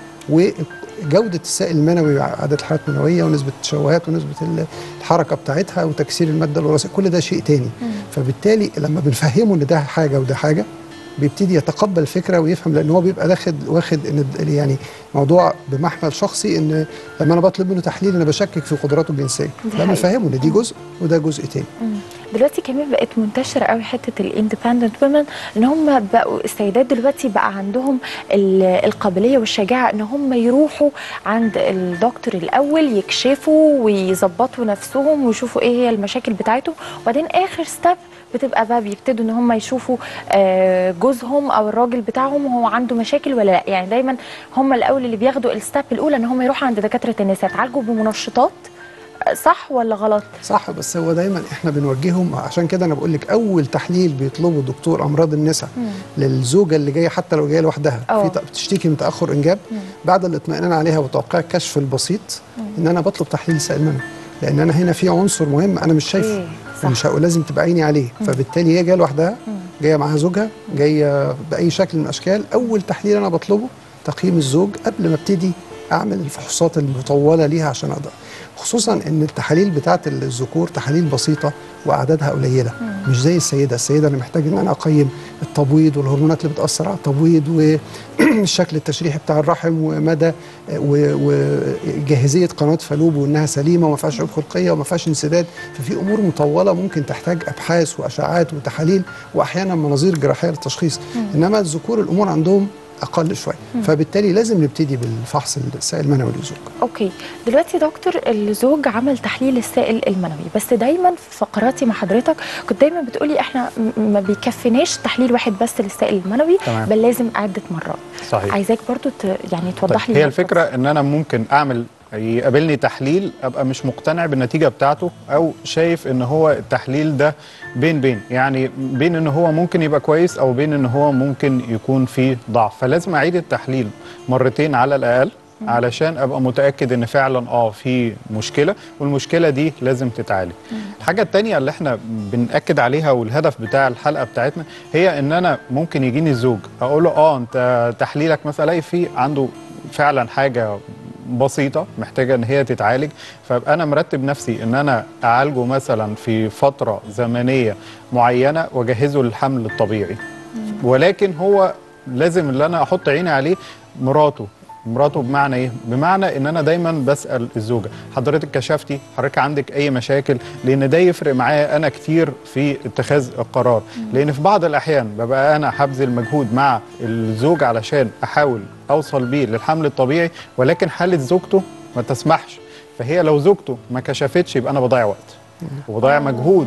وجوده السائل المنوي عدد الحالات المنويه ونسبه التشوهات ونسبه ال- الحركه بتاعتها وتكسير الماده الوراثيه كل ده شيء تاني فبالتالي لما بنفهمه ان ده حاجه وده حاجه بيبتدي يتقبل الفكره ويفهم لان هو بيبقى داخل واخد ان الد- يعني موضوع بمحمل شخصي ان لما انا بطلب منه تحليل انا بشكك في قدراته الجنسيه دي لما حقيقة. نفهمه ان دي جزء وده جزء تاني مم. دلوقتي كمان بقت منتشره قوي حته الاندبندنت وومن ان هم بقوا السيدات دلوقتي بقى عندهم ال- القابليه والشجاعه ان هم يروحوا عند الدكتور الاول يكشفوا ويظبطوا نفسهم ويشوفوا ايه هي المشاكل بتاعتهم وبعدين اخر ستيب بتبقى بقى بيبتدوا ان هم يشوفوا آه، جوزهم او الراجل بتاعهم هو عنده مشاكل ولا لا يعني دايما هم الاول اللي بياخدوا الستيب الاولى ان هم يروحوا عند دكاتره النساء يتعالجوا بمنشطات آه، صح ولا غلط صح بس هو دايما احنا بنوجههم عشان كده انا بقول لك اول تحليل بيطلبه دكتور امراض النساء للزوجه اللي جايه حتى لو جايه لوحدها أوه. في ت- بتشتكي من تاخر انجاب بعد الاطمئنان عليها وتوقيع الكشف البسيط ان انا بطلب تحليل سائل منوي لان انا هنا في عنصر مهم انا مش شايفه إيه، صح. مش هقول لازم تبقى عيني عليه فبالتالي هي جايه لوحدها جايه معاها زوجها جايه باي شكل من الاشكال اول تحليل انا بطلبه تقييم الزوج قبل ما ابتدي اعمل الفحوصات المطوله ليها عشان اقدر خصوصا ان التحاليل بتاعت الذكور تحاليل بسيطه واعدادها قليله مش زي السيده السيده انا محتاج ان انا اقيم التبويض والهرمونات اللي بتاثر على التبويض والشكل التشريحي بتاع الرحم ومدى و- وجاهزيه قناه فالوب وانها سليمه وما فيهاش عيوب خلقيه وما فيهاش انسداد ففي امور مطوله ممكن تحتاج ابحاث واشعاعات وتحاليل واحيانا مناظير جراحيه للتشخيص انما الذكور الامور عندهم اقل شويه فبالتالي لازم نبتدي بالفحص السائل المنوي للزوج اوكي دلوقتي يا دكتور الزوج عمل تحليل السائل المنوي بس دايما في فقراتي مع حضرتك كنت دايما بتقولي احنا م- ما بيكفيناش تحليل واحد بس للسائل المنوي تمام. بل لازم عده مرات صحيح عايزاك برضو ت... يعني توضح طيب لي هي النقطة الفكره ان انا ممكن اعمل يقابلني تحليل ابقى مش مقتنع بالنتيجه بتاعته او شايف ان هو التحليل ده بين بين يعني بين ان هو ممكن يبقى كويس او بين ان هو ممكن يكون فيه ضعف فلازم اعيد التحليل مرتين على الاقل علشان ابقى متاكد ان فعلا اه في مشكله والمشكله دي لازم تتعالج الحاجه التانية اللي احنا بنأكد عليها والهدف بتاع الحلقه بتاعتنا هي ان انا ممكن يجيني الزوج اقول له اه انت تحليلك مثلا الاقي في عنده فعلا حاجه بسيطه محتاجه ان هي تتعالج فابقى انا مرتب نفسي ان انا اعالجه مثلا في فتره زمنيه معينه واجهزه للحمل الطبيعي ولكن هو لازم اللي انا احط عيني عليه مراته مراته بمعنى ايه؟ بمعنى ان انا دايما بسال الزوجه حضرتك كشفتي حضرتك عندك اي مشاكل لان ده يفرق معايا انا كتير في اتخاذ القرار لان في بعض الاحيان ببقى انا هبذل مجهود مع الزوج علشان احاول اوصل بيه للحمل الطبيعي ولكن حاله زوجته ما تسمحش فهي لو زوجته ما كشفتش يبقى انا بضيع وقت وبضيع مجهود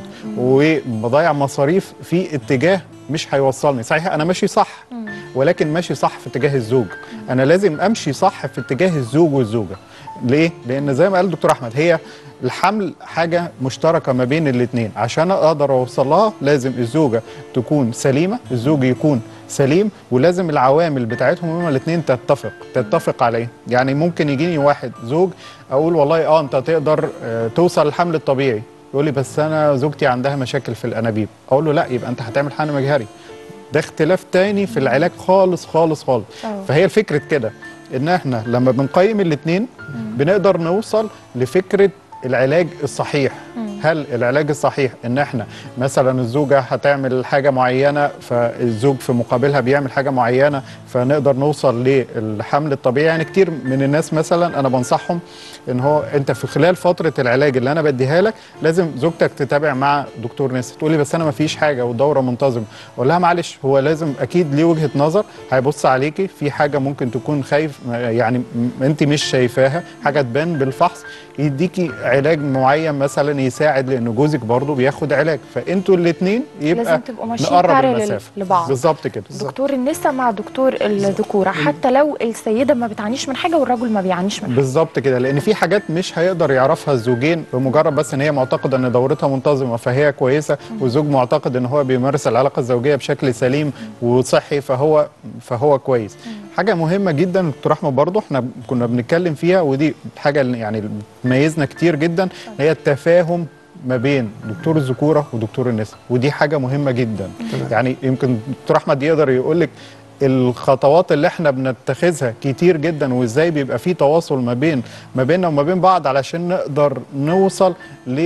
وبضيع مصاريف في اتجاه مش هيوصلني صحيح انا ماشي صح ولكن ماشي صح في اتجاه الزوج انا لازم امشي صح في اتجاه الزوج والزوجه ليه لان زي ما قال الدكتور احمد هي الحمل حاجه مشتركه ما بين الاثنين عشان اقدر اوصل لها لازم الزوجه تكون سليمه الزوج يكون سليم ولازم العوامل بتاعتهم هما الاثنين تتفق تتفق عليه يعني ممكن يجيني واحد زوج اقول والله اه انت تقدر آه، توصل للحمل الطبيعي يقول لي بس انا زوجتي عندها مشاكل في الانابيب اقول له لا يبقى انت هتعمل حمل مجهري ده اختلاف تاني في العلاج خالص خالص خالص أه. فهي الفكرة كده ان احنا لما بنقيم الاثنين بنقدر نوصل لفكرة العلاج الصحيح هل العلاج الصحيح ان احنا مثلا الزوجه هتعمل حاجه معينه فالزوج في مقابلها بيعمل حاجه معينه فنقدر نوصل للحمل الطبيعي يعني كتير من الناس مثلا انا بنصحهم ان هو انت في خلال فتره العلاج اللي انا بديها لك لازم زوجتك تتابع مع دكتور نسا تقول لي بس انا ما فيش حاجه والدوره منتظمه اقول لها معلش هو لازم اكيد ليه وجهه نظر هيبص عليكي في حاجه ممكن تكون خايف يعني م- انت مش شايفاها حاجه تبان بالفحص يديكي علاج معين مثلا يساعد لان جوزك برضه بياخد علاج فانتوا الاثنين يبقى لازم تبقوا ماشيين نقرب parallel المسافه لبعض. بالظبط كده دكتور النساء مع دكتور الذكوره حتى لو السيده ما بتعانيش من حاجه والرجل ما بيعانيش من حاجه بالظبط كده لان في حاجات مش هيقدر يعرفها الزوجين بمجرد بس ان هي معتقده ان دورتها منتظمه فهي كويسه والزوج معتقد ان هو بيمارس العلاقه الزوجيه بشكل سليم وصحي فهو فهو كويس حاجه مهمه جدا دكتور احمد برضه احنا كنا بنتكلم فيها ودي حاجه اللي يعني بتميزنا كتير جدا هي التفاهم ما بين دكتور الذكوره ودكتور النساء ودي حاجه مهمه جدا يعني يمكن دكتور احمد يقدر يقول لك الخطوات اللي احنا بنتخذها كتير جدا وازاي بيبقى في تواصل ما بين ما بيننا وما بين بعض علشان نقدر نوصل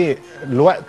للوقت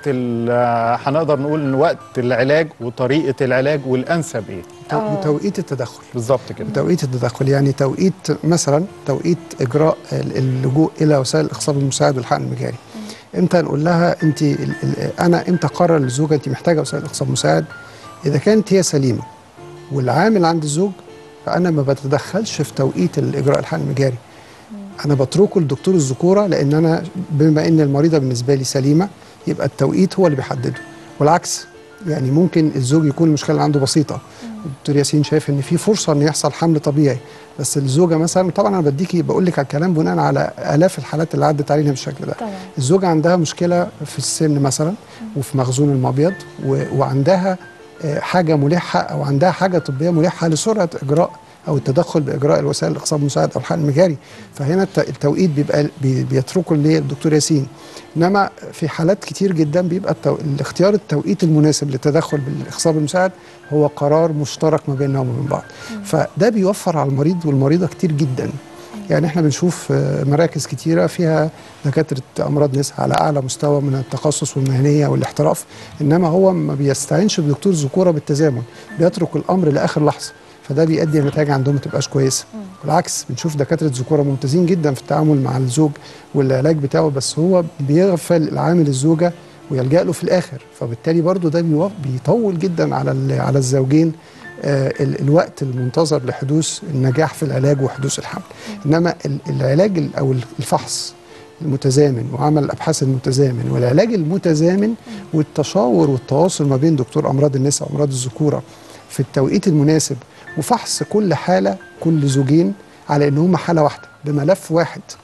ال- هنقدر نقول وقت العلاج وطريقه العلاج والانسب ايه تو- توقيت التدخل بالظبط كده توقيت التدخل يعني توقيت مثلا توقيت اجراء ال- اللجوء الى وسائل الاخصاب المساعد والحقن المجاري امتى نقول لها انت ال- ال- انا امتى اقرر للزوجه انت محتاجه وسائل اخصاب مساعد اذا كانت هي سليمه والعامل عند الزوج فانا ما بتدخلش في توقيت الاجراء الحقن المجاري انا بتركه لدكتور الذكوره لان انا بما ان المريضه بالنسبه لي سليمه يبقى التوقيت هو اللي بيحدده والعكس يعني ممكن الزوج يكون المشكله اللي عنده بسيطه الدكتور ياسين شايف ان في فرصه ان يحصل حمل طبيعي بس الزوجه مثلا طبعا انا بديكي بقول لك على الكلام بناء على الاف الحالات اللي عدت علينا بالشكل ده طبعا الزوجه عندها مشكله في السن مثلا وفي مخزون المبيض و- وعندها آه، حاجه ملحه او عندها حاجه طبيه ملحه لسرعه اجراء او التدخل باجراء الوسائل الاخصاب المساعد او الحقن المجاري فهنا الت- التوقيت بيبقى بي- بيتركه للدكتور ياسين انما في حالات كتير جدا بيبقى التو... الاختيار التوقيت المناسب للتدخل بالاخصاب المساعد هو قرار مشترك ما بيننا وما بين بعض فده بيوفر على المريض والمريضه كتير جدا يعني احنا بنشوف آه، مراكز كتيره فيها دكاتره امراض نساء على اعلى مستوى من التخصص والمهنيه والاحتراف انما هو ما بيستعينش بدكتور ذكوره بالتزامن بيترك الامر لاخر لحظه فده بيؤدي النتائج عندهم ما تبقاش كويسه بالعكس بنشوف دكاتره ذكوره ممتازين جدا في التعامل مع الزوج والعلاج بتاعه بس هو بيغفل العامل الزوجه ويلجا له في الاخر فبالتالي برضو ده بيوف- بيطول جدا على ال- على الزوجين آه، ال- الوقت المنتظر لحدوث النجاح في العلاج وحدوث الحمل انما ال- العلاج ال- او الفحص المتزامن وعمل الابحاث المتزامن والعلاج المتزامن والتشاور والتواصل ما بين دكتور امراض النساء وامراض الذكوره في التوقيت المناسب وفحص كل حاله كل زوجين على ان هم حاله واحده بملف واحد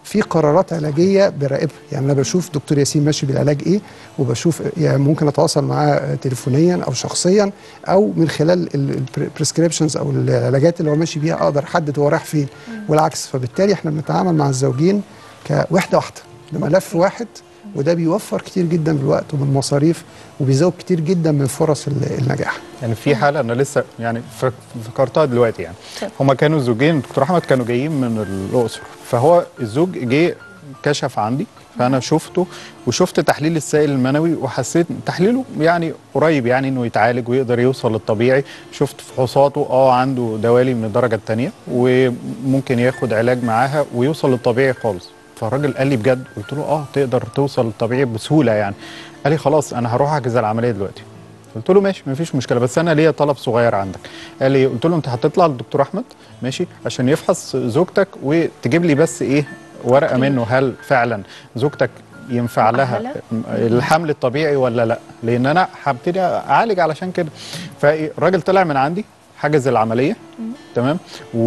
في قرارات علاجيه براقبها يعني انا بشوف دكتور ياسين ماشي بالعلاج ايه وبشوف يعني ممكن اتواصل معاه تليفونيا او شخصيا او من خلال البريسكريبشنز او العلاجات اللي هو ماشي بيها اقدر احدد هو رايح فين والعكس فبالتالي احنا بنتعامل مع الزوجين كوحده واحده بملف واحد وده بيوفر كتير جدا من الوقت ومن المصاريف وبيزود كتير جدا من فرص ال- النجاح يعني في حاله انا لسه يعني فك- فكرتها دلوقتي يعني هما كانوا زوجين دكتور احمد كانوا جايين من الاقصر فهو الزوج جه كشف عندي فانا شفته وشفت تحليل السائل المنوي وحسيت تحليله يعني قريب يعني انه يتعالج ويقدر يوصل للطبيعي شفت فحوصاته اه عنده دوالي من الدرجه الثانيه وممكن ياخد علاج معاها ويوصل للطبيعي خالص فالراجل قال لي بجد قلت له اه تقدر توصل للطبيعي بسهوله يعني قال لي خلاص انا هروح احجز العمليه دلوقتي قلت له ماشي مفيش مشكله بس انا ليا طلب صغير عندك قال لي قلت له انت هتطلع للدكتور احمد ماشي عشان يفحص زوجتك وتجيب لي بس ايه ورقه منه هل فعلا زوجتك ينفع لها مؤهلة؟ الحمل الطبيعي ولا لا لان انا هبتدي اعالج علشان كده فالراجل طلع من عندي حجز العمليه تمام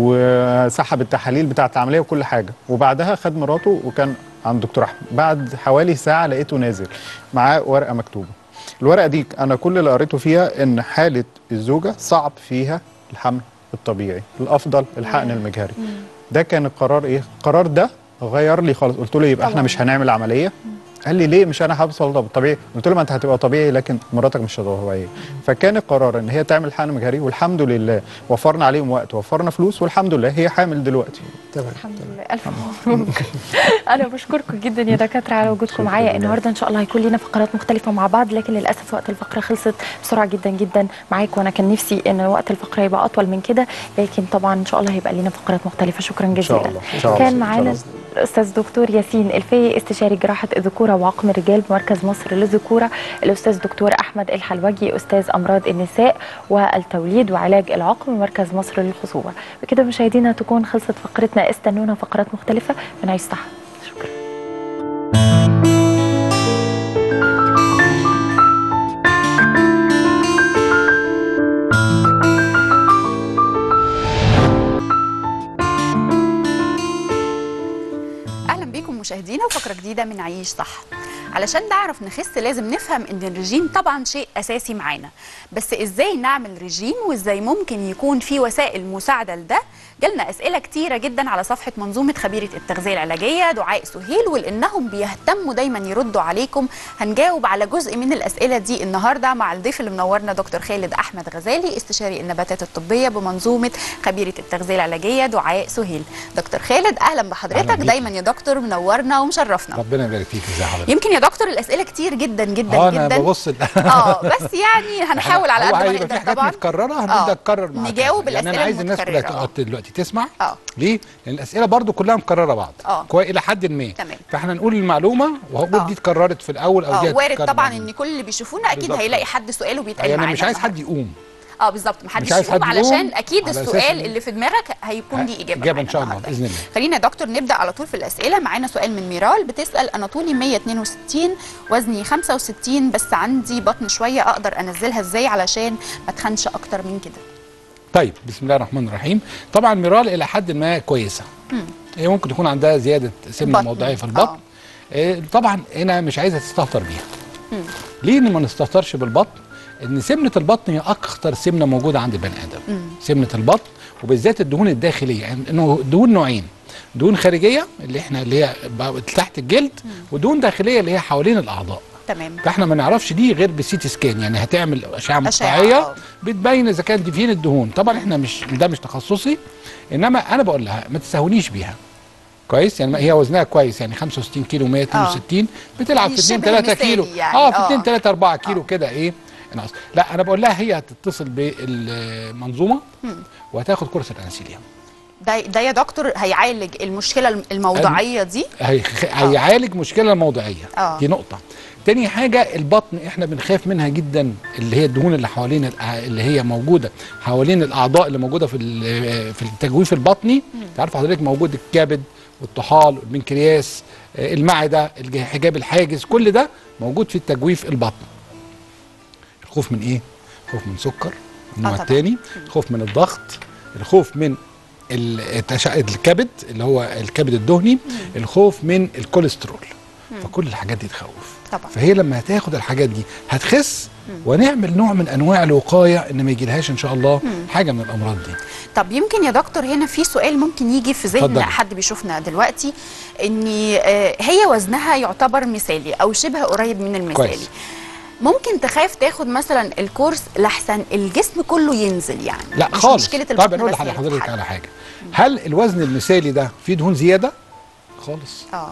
وسحب التحاليل بتاعه العمليه وكل حاجه وبعدها خد مراته وكان عند دكتور احمد بعد حوالي ساعه لقيته نازل معاه ورقه مكتوبه الورقه دي انا كل اللي قريته فيها ان حاله الزوجه صعب فيها الحمل الطبيعي الافضل الحقن المجهري ده كان القرار ايه القرار ده غير لي خالص قلت له يبقى احنا طبعاً. مش هنعمل عمليه قال لي ليه مش انا هوصل طبيعي قلت له ما انت هتبقى طبيعي لكن مراتك مش هتبقى طبيعيه فكان القرار ان هي تعمل حقن مجهري والحمد لله وفرنا عليهم وقت وفرنا فلوس والحمد لله هي حامل دلوقتي تمام الحمد لله الف مبروك انا بشكركم جدا يا دكاتره على وجودكم معايا النهارده ان شاء الله هيكون لنا فقرات مختلفه مع بعض لكن للاسف وقت الفقره خلصت بسرعه جدا جدا معاك وانا كان نفسي ان وقت الفقره يبقى اطول من كده لكن طبعا ان شاء الله هيبقى لنا فقرات مختلفه شكرا جزيلا شاء الله. إن شاء الله. كان إن شاء معانا الله. الاستاذ دكتور ياسين الفي استشاري جراحه الذكوره وعقم الرجال بمركز مصر للذكوره الاستاذ دكتور احمد الحلوجي استاذ امراض النساء والتوليد وعلاج العقم مركز مصر للخصوبه بكده مشاهدينا تكون خلصت فقرتنا استنونا فقرات مختلفه من عيش صح اهلا بيكم مشاهدينا وفقره جديده من عيش صح علشان نعرف نخس لازم نفهم ان الرجيم طبعا شيء اساسي معانا بس ازاي نعمل رجيم وازاي ممكن يكون في وسائل مساعده لده جالنا اسئله كتيره جدا على صفحه منظومه خبيره التغذيه العلاجيه دعاء سهيل ولانهم بيهتموا دايما يردوا عليكم هنجاوب على جزء من الاسئله دي النهارده مع الضيف اللي منورنا دكتور خالد احمد غزالي استشاري النباتات الطبيه بمنظومه خبيره التغذيه العلاجيه دعاء سهيل دكتور خالد اهلا بحضرتك بيك. دايما يا دكتور منورنا ومشرفنا ربنا يبارك فيك ازي حضرتك يمكن يا دكتور الاسئله كتير جدا جدا اه جدا انا ببص اه بس يعني هنحاول على هو قد ما هيبقى نقدر في حاجات طبعا متكرره آه. هنبدا نكرر معاك نجاوب يعني انا الاسئله عايز الناس كلها المتكرره تقعد دلوقتي تسمع اه ليه؟ لان الاسئله برضو كلها مكرره بعض اه كويس الى حد ما تمام فاحنا نقول المعلومه وهقول دي اتكررت في الاول او دي اه وارد هتتكرر طبعا بعدين. ان كل اللي بيشوفونا اكيد بالظبط. هيلاقي حد سؤاله بيتقال يعني معانا مش عايز النهاردة. حد يقوم اه بالظبط محدش مش عايز يقوم حد يقوم علشان اكيد على أساس السؤال إن- اللي في دماغك هيكون ليه اجابه اجابه معانا ان شاء الله النهاردة. باذن الله خلينا يا دكتور نبدا على طول في الاسئله معانا سؤال من ميرال بتسال انا طولي 162 وزني 65 بس عندي بطن شويه اقدر انزلها ازاي علشان ما تخنش اكتر من كده طيب بسم الله الرحمن الرحيم طبعا ميرال الى حد ما كويسه مم. هي ممكن تكون عندها زياده سمنه بطن. موضعيه في البطن آه. طبعا هنا مش عايزه تستهتر بيها ليه إن ما نستهترش بالبطن ان سمنه البطن هي اكثر سمنه موجوده عند البني ادم مم. سمنه البطن وبالذات الدهون الداخليه يعني انه دهون نوعين دهون خارجيه اللي احنا اللي هي ب- تحت الجلد ودهون داخليه اللي هي حوالين الاعضاء تمام فاحنا ما نعرفش دي غير بالسيتي سكان يعني هتعمل اشعه أشعة، مقطعيه آه. بتبين اذا كان دي فين الدهون طبعا احنا مش ده مش تخصصي انما انا بقول لها ما تستهونيش بيها كويس يعني هي وزنها كويس يعني 65 كيلو 162 بتلعب يعني في 2 شبه 3 مثالي كيلو يعني، اه في آه. 2 3 4 كيلو كده ايه ناقص لا انا بقول لها هي هتتصل بالمنظومه مم. وهتاخد كورس الانسولين ده ده يا دكتور هيعالج المشكله الموضعيه دي هي هيعالج مشكله موضعيه آه. دي نقطه تاني حاجه البطن احنا بنخاف منها جدا اللي هي الدهون اللي حوالين الأع- اللي هي موجوده حوالين الاعضاء اللي موجوده في ال- في التجويف البطني تعرف حضرتك موجود الكبد والطحال والبنكرياس آه، المعده الج- حجاب الحاجز كل ده موجود في التجويف البطن الخوف من ايه الخوف من سكر النوع طبعاً. الثاني الخوف من الضغط الخوف من التش... الكبد اللي هو الكبد الدهني الخوف من الكوليسترول فكل الحاجات دي تخوف طبعا فهي لما هتاخد الحاجات دي هتخس ونعمل نوع من انواع الوقايه ان ما يجيلهاش ان شاء الله حاجه من الامراض دي طب يمكن يا دكتور هنا في سؤال ممكن يجي في ذهن اتفضلي. حد بيشوفنا دلوقتي ان آه، هي وزنها يعتبر مثالي او شبه قريب من المثالي كويس. ممكن تخاف تاخد مثلا الكورس لحسن الجسم كله ينزل يعني لا مش خالص مشكله طيب البطن انا اقول بس هي لحضرتك اللي على حاجه هل الوزن المثالي ده فيه دهون زياده خالص اه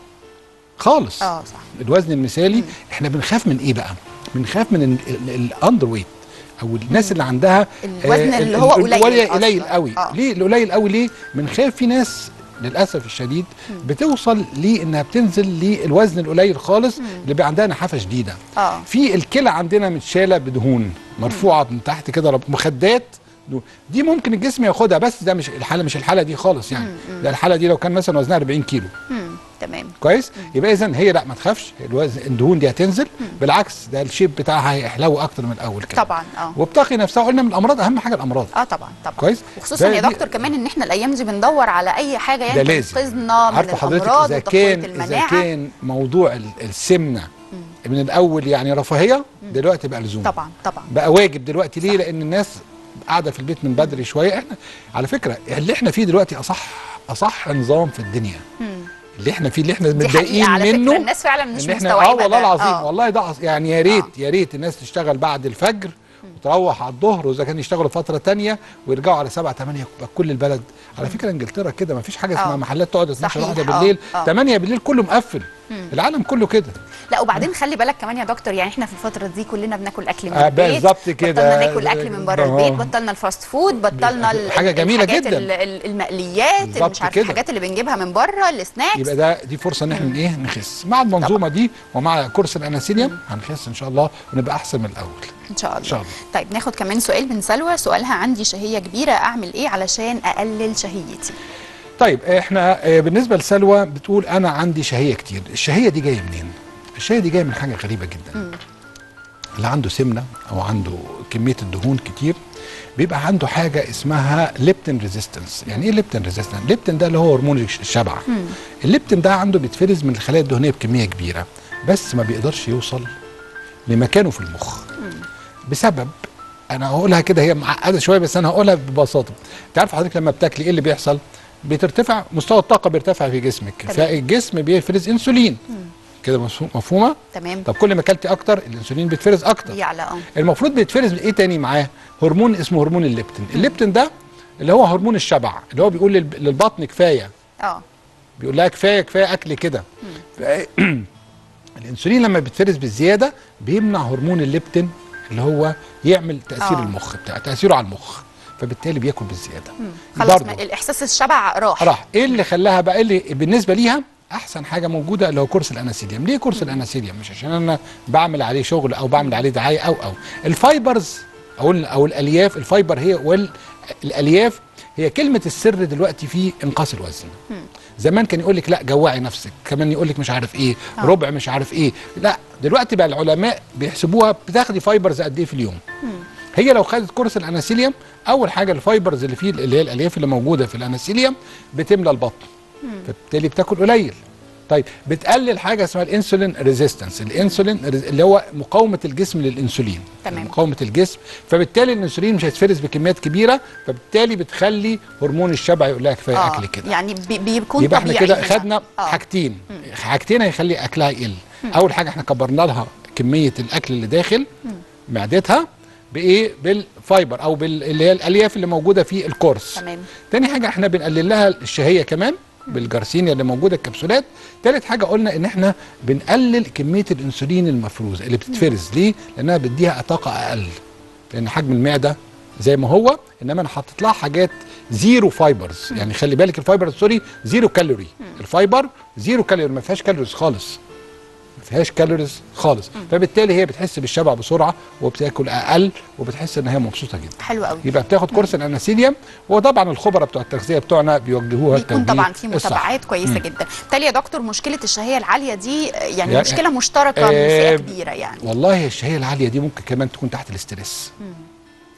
خالص اه صح الوزن المثالي احنا بنخاف من ايه بقى بنخاف من الاندر ويت او الناس اللي عندها الوزن اللي هو قليل قليل أصلاً. قليل قوي آه. ليه القليل قوي ليه بنخاف في ناس للاسف الشديد بتوصل لانها بتنزل للوزن القليل خالص اللي بقى عندها نحافه شديده اه في الكلى عندنا متشاله بدهون مرفوعه من تحت كده رب- مخدات دهون. دي ممكن الجسم ياخدها بس ده مش الحاله مش الحاله دي خالص يعني مم. ده الحاله دي لو كان مثلا وزنها 40 كيلو مم. تمام كويس يبقى اذا هي لا ما تخافش الوزن الدهون دي هتنزل بالعكس ده الشيب بتاعها هيحلو اكتر من الاول كده طبعا اه وبتقي نفسها قلنا من الامراض اهم حاجه الامراض اه طبعا طبعا كويس وخصوصا ده يا دي- دكتور كمان ان احنا الايام دي بندور على اي حاجه يعني ده لازم. تنقذنا من عارفه حضرتك الامراض اذا وتقويه كان اذا المناعه كان موضوع ال- السمنه من الاول يعني رفاهيه دلوقتي بقى لزوم طبعا طبعا بقى واجب دلوقتي ليه لان الناس قاعده في البيت من بدري شويه احنا على فكره اللي احنا فيه دلوقتي اصح اصح نظام في الدنيا مم. اللي احنا فيه اللي احنا دي متضايقين حقيقة على منه فكرة الناس فعلا مش ان احنا مستوعبة اه والله ده. العظيم آه. والله ده أص- يعني يا ريت يا ريت الناس تشتغل بعد الفجر وتروح على الظهر واذا كان يشتغلوا فتره تانية ويرجعوا على 7 8 يبقى كل البلد على فكره انجلترا كده ما فيش حاجه اسمها آه. محلات تقعد 12 صحيح. واحده آه. بالليل آه. 8 بالليل كله مقفل مم. العالم كله كده لا وبعدين خلي بالك كمان يا دكتور يعني احنا في الفتره دي كلنا بناكل اكل من آه، البيت بالظبط كده. بطلنا ناكل اكل من بره آه. البيت بطلنا الفاست فود بطلنا ال- حاجة جميلة الحاجات جداً. ال- ال- المقليات اللي بالظبط مش عارف كده. الحاجات اللي بنجيبها من بره السناكس يبقى ده دي فرصه ان احنا ايه نخس مع المنظومه دي ومع كورس الاناسيليوم هنخس ان شاء الله ونبقى احسن من الاول ان شاء الله ان شاء الله طيب ناخد كمان سؤال من سلوى سؤالها عندي شهيه كبيره اعمل ايه علشان اقلل شهيتي طيب احنا آه، بالنسبه لسلوى بتقول انا عندي شهيه كتير الشهيه دي جايه منين الشهيه دي جايه من حاجه غريبه جدا اللي عنده سمنه او عنده كميه الدهون كتير بيبقى عنده حاجه اسمها ليبتين ريزيستنس يعني ايه ليبتين ريزيستنس ليبتين ده اللي هو هرمون الش- الشبع الليبتين ده عنده بيتفرز من الخلايا الدهنيه بكميه كبيره بس ما بيقدرش يوصل لمكانه في المخ بسبب انا هقولها كده هي معقده شويه بس انا هقولها ببساطه انت عارف حضرتك لما بتاكلي ايه اللي بيحصل بترتفع مستوى الطاقه بيرتفع في جسمك تمام. فالجسم بيفرز انسولين كده مفهوم- مفهومه تمام طب كل ما اكلتي اكتر الانسولين بيتفرز اكتر يعلى اه المفروض بيتفرز ايه تاني معاه هرمون اسمه هرمون الليبتين الليبتين ده اللي هو هرمون الشبع اللي هو بيقول للب- للبطن كفايه اه بيقول لها كفايه كفايه اكل كده ف- الانسولين لما بيتفرز بالزياده بيمنع هرمون الليبتين اللي هو يعمل تاثير آه. آه. المخ بتاع تاثيره على المخ فبالتالي بياكل بالزياده خلاص برضه. ما- الاحساس الشبع راح راح ايه اللي خلاها بقى إيه اللي بالنسبه ليها احسن حاجه موجوده اللي هو كورس الاناسيليوم ليه كورس الاناسيليوم مش عشان انا بعمل عليه شغل او بعمل عليه دعايه او او الفايبرز او ال- او الالياف الفايبر هي والالياف هي كلمه السر دلوقتي في انقاص الوزن زمان كان يقول لك لا جوعي نفسك كمان يقول لك مش عارف ايه آه. ربع مش عارف ايه لا دلوقتي بقى العلماء بيحسبوها بتاخدي فايبرز قد ايه في اليوم هي لو خدت كورس الاناسيليوم اول حاجه الفايبرز اللي فيه اللي هي الالياف اللي موجوده في الاناسيليوم بتملى البطن فبالتالي بتاكل قليل طيب بتقلل حاجه اسمها الانسولين ريزيستنس الانسولين ريز- اللي هو مقاومه الجسم للانسولين تمام. مقاومه الجسم فبالتالي الانسولين مش هيتفرز بكميات كبيره فبالتالي بتخلي هرمون الشبع يقول لها كفايه اه اكل كده يعني بي- بيكون يبقى احنا طبيعي كده هنا. خدنا آه. حاجتين حاجتين هيخلي اكلها يقل اول حاجه احنا كبرنا لها كميه الاكل اللي داخل معدتها بايه بالفايبر او بال... اللي هي الالياف اللي موجوده في الكورس تمام تاني حاجه احنا بنقلل لها الشهيه كمان بالجرسينيا اللي موجوده الكبسولات تالت حاجه قلنا ان احنا بنقلل كميه الانسولين المفروزه اللي بتتفرز ليه لانها بتديها طاقه اقل لان حجم المعده زي ما هو انما انا حاطط لها حاجات زيرو فايبرز يعني خلي بالك الفايبر سوري زيرو كالوري الفايبر زيرو كالوري ما فيهاش كالوريز خالص ما فيهاش كالوريز خالص فبالتالي هي بتحس بالشبع بسرعه وبتاكل اقل وبتحس ان هي مبسوطه جدا حلو قوي يبقى بتاخد كورس الاناسيليوم وطبعا الخبراء بتوع التغذيه بتوعنا بيوجهوها بيكون التوجيه طبعا في الصح. متابعات كويسه مم. جدا بالتالي يا دكتور مشكله الشهيه العاليه دي يعني يعني- مشكله مشتركه من آه، فئه كبيره يعني والله الشهيه العاليه دي ممكن كمان تكون تحت الاسترس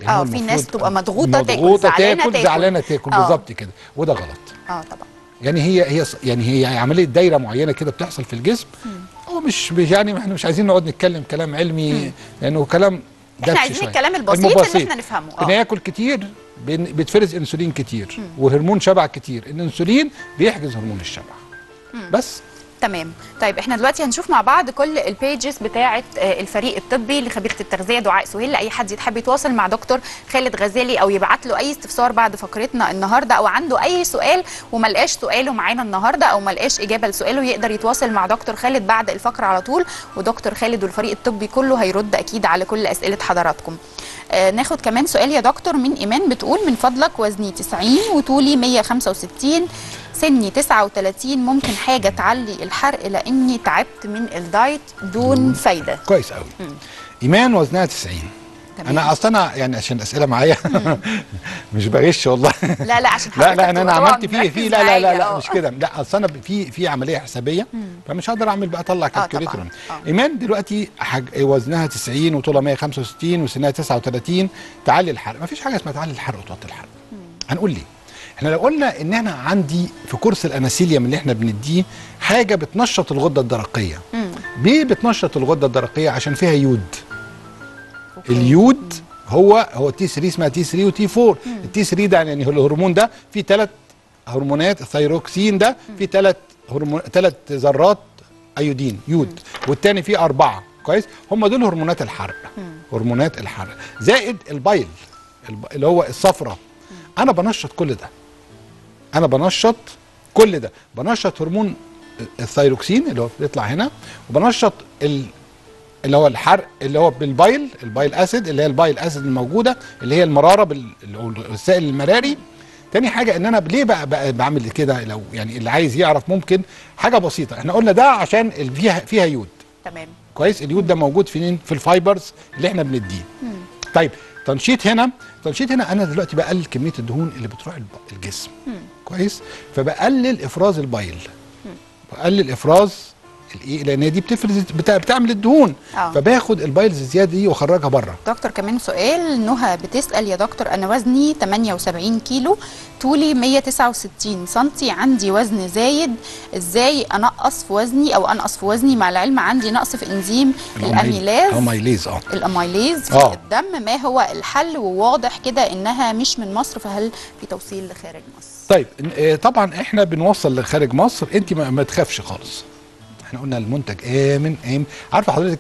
يعني هو اه في ناس المفروض تبقى مضغوطه تاكل مضغوطه زعلانه تاكل زعلانه تاكل آه. بالظبط كده وده غلط اه طبعا يعني هي هي ص- يعني هي عمليه دايره معينه كده بتحصل في الجسم هو مش مش- يعني احنا مش عايزين نقعد نتكلم كلام علمي لانه كلام احنا دبش عايزين شوية. الكلام البسيط اللي احنا نفهمه اه بناكل كتير بن- بيتفرز انسولين كتير وهرمون شبع كتير الانسولين بيحجز هرمون الشبع بس تمام طيب احنا دلوقتي هنشوف مع بعض كل البيجز بتاعه آه، الفريق الطبي لخبيره التغذيه دعاء سهيل لاي حد يتحب يتواصل مع دكتور خالد غزالي او يبعت له اي استفسار بعد فقرتنا النهارده او عنده اي سؤال وما لقاش سؤاله معانا النهارده او ما لقاش اجابه لسؤاله يقدر يتواصل مع دكتور خالد بعد الفقره على طول ودكتور خالد والفريق الطبي كله هيرد اكيد على كل اسئله حضراتكم آه ناخد كمان سؤال يا دكتور من ايمان بتقول من فضلك وزني 90 وطولي 165 سني 39 ممكن حاجه تعلي الحرق لاني تعبت من الدايت دون فايده كويس قوي ايمان وزنها 90 انا اصلا أنا يعني عشان الاسئله معايا مش بغش والله لا لا عشان لا حضرتك لا انا انا طبعاً عملت فيه فيه مركز لا لا لا, معايا، لا آه. مش كده لا اصل انا في في عمليه حسابيه فمش هقدر اعمل بقى اطلع كالكوليتر ايمان دلوقتي حاج وزنها 90 وطولها 165 وسنها 39 تعلي الحرق ما فيش حاجه اسمها تعلي الحرق وتوطي الحرق هنقول ليه احنا لو قلنا ان احنا عندي في كورس الاناسيليوم اللي احنا بنديه حاجه بتنشط الغده الدرقيه ليه بتنشط الغده الدرقيه عشان فيها يود اليود هو هو تي 3 اسمها تي 3 وتي 4 التي 3 ده يعني الهرمون ده فيه ثلاث هرمونات الثيروكسين ده فيه ثلاث هرمون ثلاث ذرات ايودين يود والتاني فيه اربعه كويس هم دول هرمونات الحرق هرمونات الحرق زائد البايل الب- اللي هو الصفرة انا بنشط كل ده انا بنشط كل ده بنشط هرمون الثيروكسين اللي هو بيطلع هنا وبنشط ال اللي هو الحرق اللي هو بالبايل البايل اسيد اللي هي البايل اسيد الموجوده اللي هي المراره بال- اللي هو السائل المراري تاني حاجه ان انا ليه بقى, بقى بعمل كده لو يعني اللي عايز يعرف ممكن حاجه بسيطه احنا قلنا ده عشان ال- فيها فيها يود تمام كويس اليود ده موجود فين في الفايبرز اللي احنا بنديه طيب تنشيط هنا تنشيط هنا انا دلوقتي بقلل كميه الدهون اللي بتروح الب- الجسم كويس فبقلل افراز البايل بقلل افراز الايه لان هي دي بتفرز بتاع بتعمل الدهون آه. فباخد البايلز الزياده دي واخرجها بره دكتور كمان سؤال نهى بتسأل يا دكتور أنا وزني 78 كيلو طولي 169 سنتي عندي وزن زايد إزاي أنقص في وزني أو أنقص في وزني مع العلم عندي نقص في إنزيم الأميلاز الاميليز اه الأميليز في آه. الدم ما هو الحل وواضح كده إنها مش من مصر فهل في توصيل لخارج مصر طيب آه، طبعا احنا بنوصل لخارج مصر انت ما, ما تخافش خالص احنا قلنا المنتج امن امن عارفه حضرتك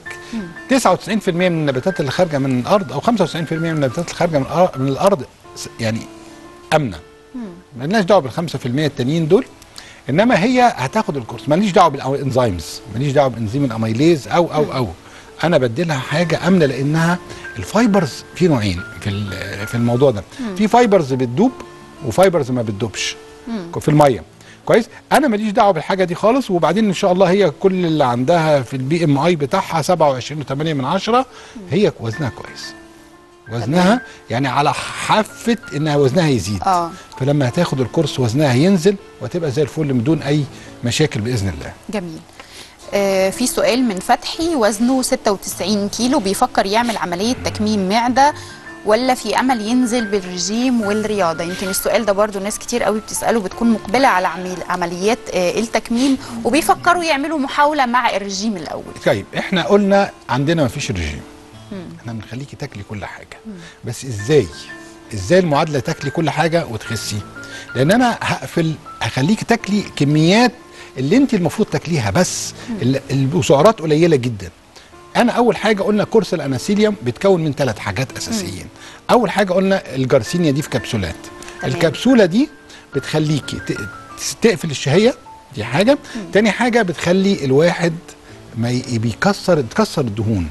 99% من النباتات اللي خارجه من الارض او 95% من النباتات اللي خارجه من الأر- من الارض س- يعني امنه مالناش دعوه بال 5% التانيين دول انما هي هتاخد الكورس ماليش دعوه بالانزيمز ماليش دعوه بانزيم الاميليز او او او انا بدي لها حاجه امنه لانها الفايبرز في نوعين في ال- في الموضوع ده مم. في فايبرز بتدوب وفايبرز ما بتدوبش في الميه كويس انا ماليش دعوه بالحاجه دي خالص وبعدين ان شاء الله هي كل اللي عندها في البي ام اي بتاعها 27.8 من عشرة هي وزنها كويس وزنها يعني على حافه انها وزنها يزيد اه فلما هتاخد الكورس وزنها هينزل وهتبقى زي الفل من دون اي مشاكل باذن الله جميل آه في سؤال من فتحي وزنه 96 كيلو بيفكر يعمل عملية تكميم معدة ولا في امل ينزل بالرجيم والرياضه يمكن السؤال ده برضو ناس كتير قوي بتساله بتكون مقبله على عمل عمليات آه، التكميم وبيفكروا يعملوا محاوله مع الرجيم الاول طيب احنا قلنا عندنا مفيش رجيم مم. احنا بنخليكي تاكلي كل حاجه بس ازاي ازاي المعادله تاكلي كل حاجه وتخسي لان انا هقفل هخليكي تاكلي كميات اللي انت المفروض تاكليها بس ال- ال- وسعرات قليله جدا انا اول حاجه قلنا كورس الاناسيليوم بيتكون من ثلاث حاجات اساسيين اول حاجه قلنا الجارسينيا دي في كبسولات تمام. الكبسوله دي بتخليكي ت- تقفل الشهيه دي حاجه تاني حاجه بتخلي الواحد ما ي- بيكسر تكسر الدهون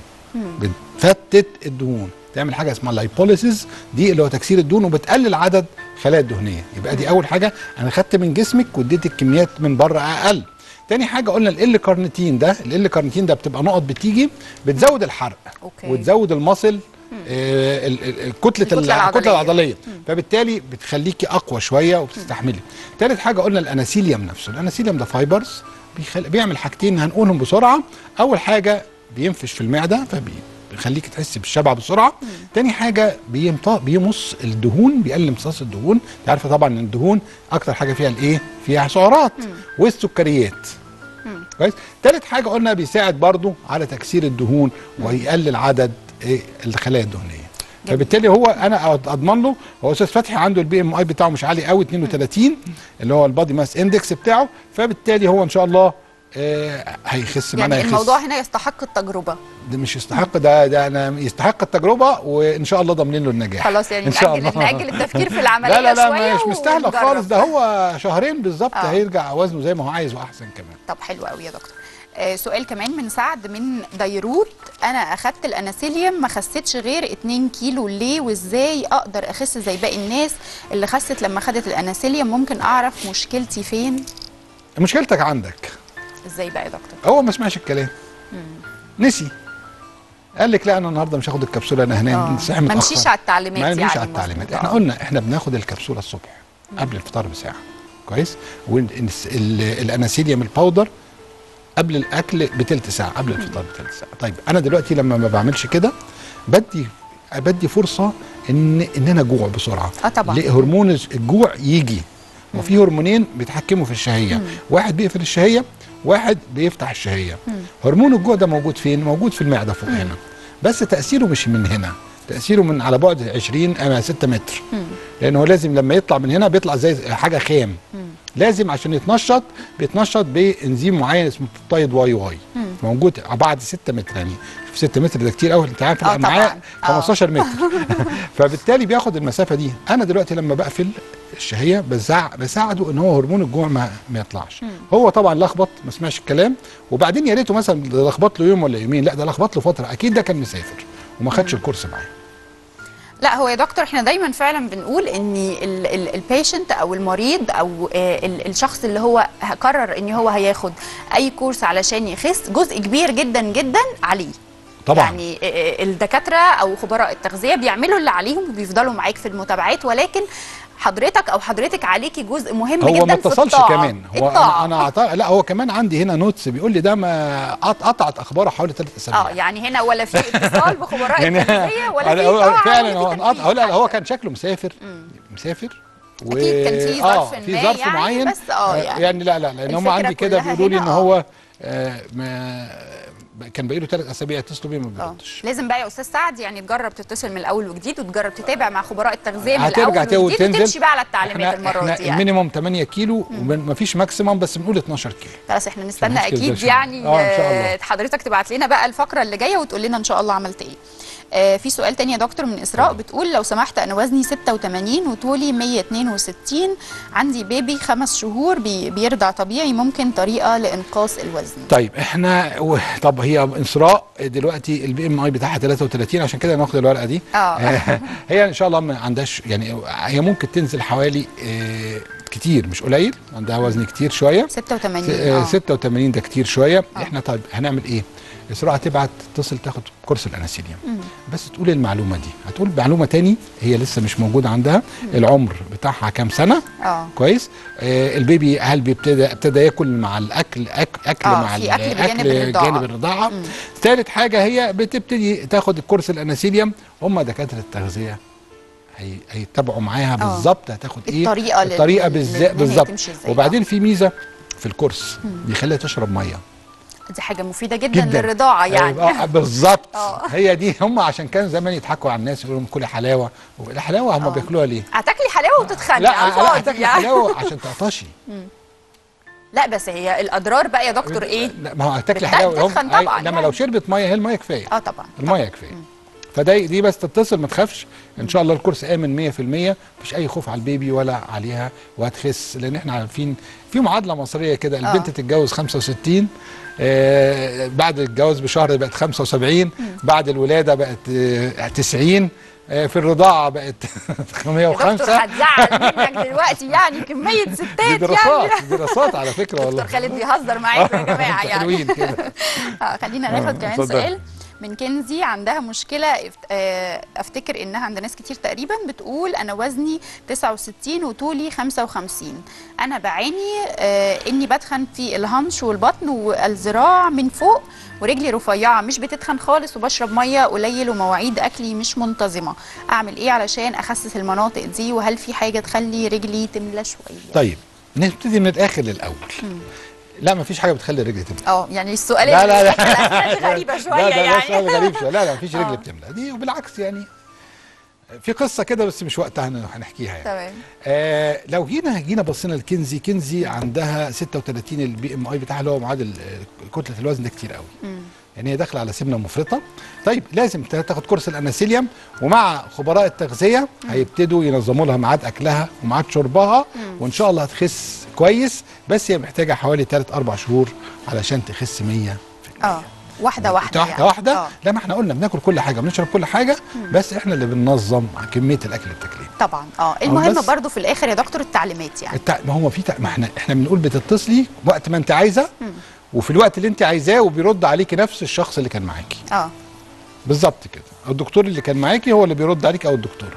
بتفتت الدهون تعمل حاجه اسمها لايبوليسيس دي اللي هو تكسير الدهون وبتقلل عدد خلايا الدهنيه يبقى دي اول حاجه انا خدت من جسمك واديتك كميات من بره اقل تاني حاجه قلنا ال كارنيتين ده ال كارنيتين ده بتبقى نقط بتيجي بتزود الحرق أوكي. وتزود المصل آه، ال- ال- ال- كتله الكتلة ال- الكتله العضلية. العضليه فبالتالي بتخليكي اقوى شويه وبتستحملي تالت حاجه قلنا الاناسيليوم نفسه الاناسيليوم ده فايبرز بيخل... بيعمل حاجتين هنقولهم بسرعه اول حاجه بينفش في المعده بيخليك تحس بالشبع بسرعه تاني حاجه بيمط- بيمص الدهون بيقلل امتصاص الدهون انت عارفه طبعا ان الدهون اكتر حاجه فيها الايه فيها سعرات والسكريات كويس تالت حاجه قلنا بيساعد برضو على تكسير الدهون ويقلل عدد إيه الخلايا الدهنيه فبالتالي هو انا اضمن له هو استاذ فتحي عنده البي ام اي بتاعه مش عالي قوي 32 اللي هو البادي ماس اندكس بتاعه فبالتالي هو ان شاء الله آه هيخس معانا يعني يخس. الموضوع هنا يستحق التجربه ده مش يستحق ده ده انا يستحق التجربه وان شاء الله ضامنين له النجاح خلاص يعني ان شاء نأجل, الله نأجل التفكير في العمليه لا لا لا شويه مش مستاهله ونجرب. خالص ده هو شهرين بالظبط آه. هيرجع وزنه زي ما هو عايز واحسن كمان طب حلو قوي يا دكتور آه سؤال كمان من سعد من ديروت انا اخدت الاناسيليوم ما خسيتش غير 2 كيلو ليه وازاي اقدر اخس زي باقي الناس اللي خست لما خدت الاناسيليوم ممكن اعرف مشكلتي فين مشكلتك عندك ازاي بقى يا دكتور هو ما سمعش الكلام نسي قال لك لا انا النهارده مش هاخد الكبسوله انا هنام صحي ما متاخر نمشيش على التعليمات ما يعني نمشيش على مظبوط. التعليمات آه. احنا قلنا احنا بناخد الكبسوله الصبح قبل الفطار بساعه كويس والاناسيليوم الباودر قبل الاكل بتلت ساعه قبل الفطار بتلت ساعه طيب انا دلوقتي لما ما بعملش كده بدي بدي فرصه ان ان انا اجوع بسرعه اه طبعا ليه هرمون الجوع يجي وفي هرمونين بيتحكموا في الشهيه واحد بيقفل الشهيه واحد بيفتح الشهيه هرمون الجوع ده موجود فين موجود في المعده فوق هنا بس تاثيره مش من هنا تاثيره من على بعد 20 أما 6 متر لان هو لازم لما يطلع من هنا بيطلع زي حاجه خام لازم عشان يتنشط بيتنشط بانزيم معين اسمه بيبتايد واي واي موجود بعد 6 متر يعني شوف 6 متر ده كتير قوي انت عارف آه الامعاء طبعاً. آه. 15 متر فبالتالي بياخد المسافه دي انا دلوقتي لما بقفل الشهيه بزع بساعده ان هو هرمون الجوع ما, ما يطلعش هو طبعا لخبط ما سمعش الكلام وبعدين يا ريته مثلا ده لخبط له يوم ولا يومين لا ده لخبط له فتره اكيد ده كان مسافر وما خدش الكورس معاه لا هو يا دكتور احنا دايما فعلا بنقول ان البيشنت او المريض او آه، ال- الشخص اللي هو قرر ان هو هياخد اي كورس علشان يخس جزء كبير جدا جدا عليه طبعا يعني آه، آه، الدكاتره او خبراء التغذيه بيعملوا اللي عليهم وبيفضلوا معاك في المتابعات ولكن حضرتك او حضرتك عليكي جزء مهم هو جدا ما في اتصلش الطاعة. كمان هو الطاعة. انا انا أعط- لا هو كمان عندي هنا نوتس بيقول لي ده ما قط- قطعت اخباره حوالي ثلاث اسابيع اه يعني هنا ولا في اتصال بخبراء يعني التغذيه ولا أنا- في هو طاعة فعلا ولا هو في انقطع هو لا هو كان شكله مسافر مسافر و... أكيد كان في آه ظرف في ما ظرف يعني، معين بس آه يعني يعني لا لا لان هم الفكرة عندي كده كلها بيقولوا لي هنا ان آه. هو آه ما كان بقاله ثلاث اسابيع اتصلوا بيه ما بيردش لازم بقى يا استاذ سعد يعني تجرب تتصل من الاول وجديد وتجرب تتابع مع خبراء التغذيه من هترجع الاول تاني وجديد وتنزل وتمشي بقى على التعليمات احنا المره احنا دي يعني المينيموم 8 كيلو ومفيش ماكسيمم بس بنقول 12 كيلو خلاص احنا نستنى مشكلة ده اكيد شوية. يعني آه، إن شاء الله. آه، حضرتك تبعت لنا بقى الفقره اللي جايه وتقول لنا ان شاء الله عملت ايه آه، في سؤال تاني يا دكتور من اسراء بتقول لو سمحت انا وزني 86 وطولي 162 عندي بيبي خمس شهور بي بيرضع طبيعي ممكن طريقه لانقاص الوزن طيب احنا و... طب هي اسراء دلوقتي البي ام اي بتاعها 33 عشان كده ناخد الورقه دي اه هي ان شاء الله ما عندهاش يعني هي ممكن تنزل حوالي آه، كتير مش قليل عندها وزن كتير شويه 86 س- آه، اه 86 ده كتير شويه احنا طيب هنعمل ايه اسراء هتبعت تتصل تاخد كورس الاناسيليوم مم. بس تقول المعلومه دي هتقول معلومه تاني هي لسه مش موجوده عندها العمر بتاعها كام سنه اه كويس آه البيبي هل بيبتدى ابتدى ياكل مع الاكل أك اكل آه، مع في أكل بجانب الرضاعة. جانب الرضاعه ثالث حاجه هي بتبتدي تاخد الكورس الاناسيليوم هم دكاتره التغذيه هي- هيتبعوا معاها بالظبط هتاخد ايه الطريقة لل- الطريقه لل- بالظبط إن هي بالظبط تمشي إزاي. وبعدين في ميزه في الكورس بيخليها تشرب ميه دي حاجه مفيده جدا, للرضاعه يعني آه بالظبط آه. هي دي هم عشان كانوا زمان يضحكوا على الناس يقولوا لهم كلي حلاوه الحلاوه هم بياكلوها ليه؟ هتاكلي حلاوه وتتخني لا على لا الفاضي هتاكلي يعني حلاوه عشان تعطشي مم. لا بس هي الاضرار بقى يا دكتور ايه لا ما هو هتاكلي بتتخن حلاوه هم طبعاً أي- لما يعني. لو شربت ميه هي الميه كفايه اه طبعا الميه كفايه فده دي بس تتصل ما تخافش ان شاء الله الكورس امن 100% مفيش اي خوف على البيبي ولا عليها وهتخس لان احنا عارفين في معادله مصريه كده البنت تتجوز 65 آه بعد الجواز بشهر بقت 75 بعد الولاده بقت آه 90 آه في الرضاعه بقت 105 دكتور هتزعل منك دلوقتي يعني كميه دي ستات دراسات يعني دي دراسات على فكره والله دكتور خالد بيهزر معاكم يا جماعه يعني حلوين كده آه، خلينا آه، ناخد كمان اتفضل. سؤال من كنزي عندها مشكله اف- آه، افتكر انها عند ناس كتير تقريبا بتقول انا وزني 69 وطولي 55 انا بعاني آه، اني بتخن في الهنش والبطن والذراع من فوق ورجلي رفيعه مش بتتخن خالص وبشرب ميه قليل ومواعيد اكلي مش منتظمه اعمل ايه علشان اخسس المناطق دي وهل في حاجه تخلي رجلي تملى شويه طيب نبتدي من الاخر للاول لا ما فيش حاجه بتخلي الرجل تملى اه يعني السؤال لا لا لا الأسئلة غريبه شويه لا ده ده يعني سؤال غريب شويه لا لا مفيش آه. رجل بتملى دي وبالعكس يعني في قصه كده بس مش وقتها هن- هنحكيها يعني تمام آه لو جينا جينا بصينا لكنزي كنزي عندها 36 البي ام اي بتاعها اللي هو معادل آه، كتله الوزن ده كتير قوي يعني هي داخله على سمنه مفرطه طيب لازم تاخد كورس الاناسيليوم ومع خبراء التغذيه هيبتدوا ينظموا لها ميعاد اكلها وميعاد شربها وان شاء الله هتخس كويس بس هي محتاجه حوالي 3 4 شهور علشان تخس 100 اه واحده واحده واحده يعني. واحده آه. لا ما احنا قلنا بناكل كل حاجه بنشرب كل حاجه بس احنا اللي بننظم كميه الاكل اللي بتاكليه طبعا اه المهم بس- برضو في الاخر يا دكتور التعليمات يعني التع... ما هو في تع... ما احنا احنا بنقول بتتصلي وقت ما انت عايزه مم. وفي الوقت اللي انت عايزاه وبيرد عليكي نفس الشخص اللي كان معاكي اه بالظبط كده الدكتور اللي كان معاكي هو اللي بيرد عليك او الدكتوره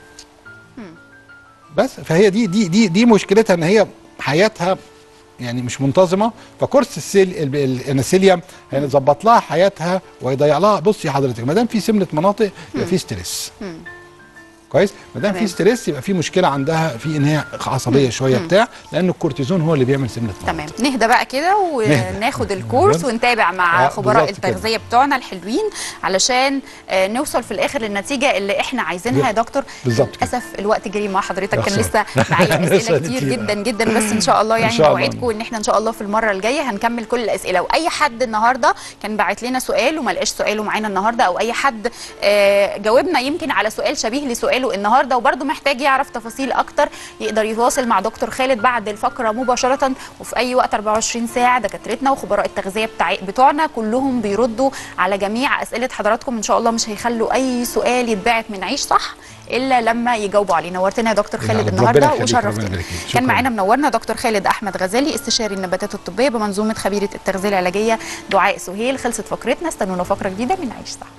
بس فهي دي دي دي دي مشكلتها ان هي حياتها يعني مش منتظمه فكورس السيل ال- ال- الانسيليوم هيظبط لها حياتها ويضيع لها بصي حضرتك ما دام في سمنه مناطق يبقى في ستريس مم. كويس ما دام في تمام. ستريس يبقى في مشكله عندها في ان هي عصبيه شويه مم. بتاع لان الكورتيزون هو اللي بيعمل سمنه تمام نهدى بقى كده وناخد الكورس نهدى. ونتابع مع آه، خبراء بالظبط كده. التغذيه بتوعنا الحلوين علشان آه، نوصل في الاخر للنتيجه اللي احنا عايزينها يا دكتور بالظبط للاسف الوقت جري مع حضرتك كان يا لسه خسارة. معايا لسه اسئله كتير كتير. جدا جدا بس ان شاء الله إن يعني شاء الله. بوعدكم ان احنا ان شاء الله في المره الجايه هنكمل كل الاسئله واي حد النهارده كان باعت لنا سؤال وما لقاش سؤاله معانا النهارده او اي حد آه، جاوبنا يمكن على سؤال شبيه لسؤاله النهارده وبرده محتاج يعرف تفاصيل اكتر يقدر يتواصل مع دكتور خالد بعد الفقره مباشره وفي اي وقت 24 ساعه دكاترتنا وخبراء التغذيه بتاع بتوعنا كلهم بيردوا على جميع اسئله حضراتكم ان شاء الله مش هيخلوا اي سؤال يتبعت من عيش صح الا لما يجاوبوا عليه نورتنا يا دكتور خالد ربنا النهارده يخليك، ربنا وشرفتنا يبارك فيك. كان شكراً. معانا منورنا دكتور خالد احمد غزالي استشاري النباتات الطبيه بمنظومه خبيره التغذيه العلاجيه دعاء سهيل خلصت فقرتنا استنونا فقره جديده من عيش صح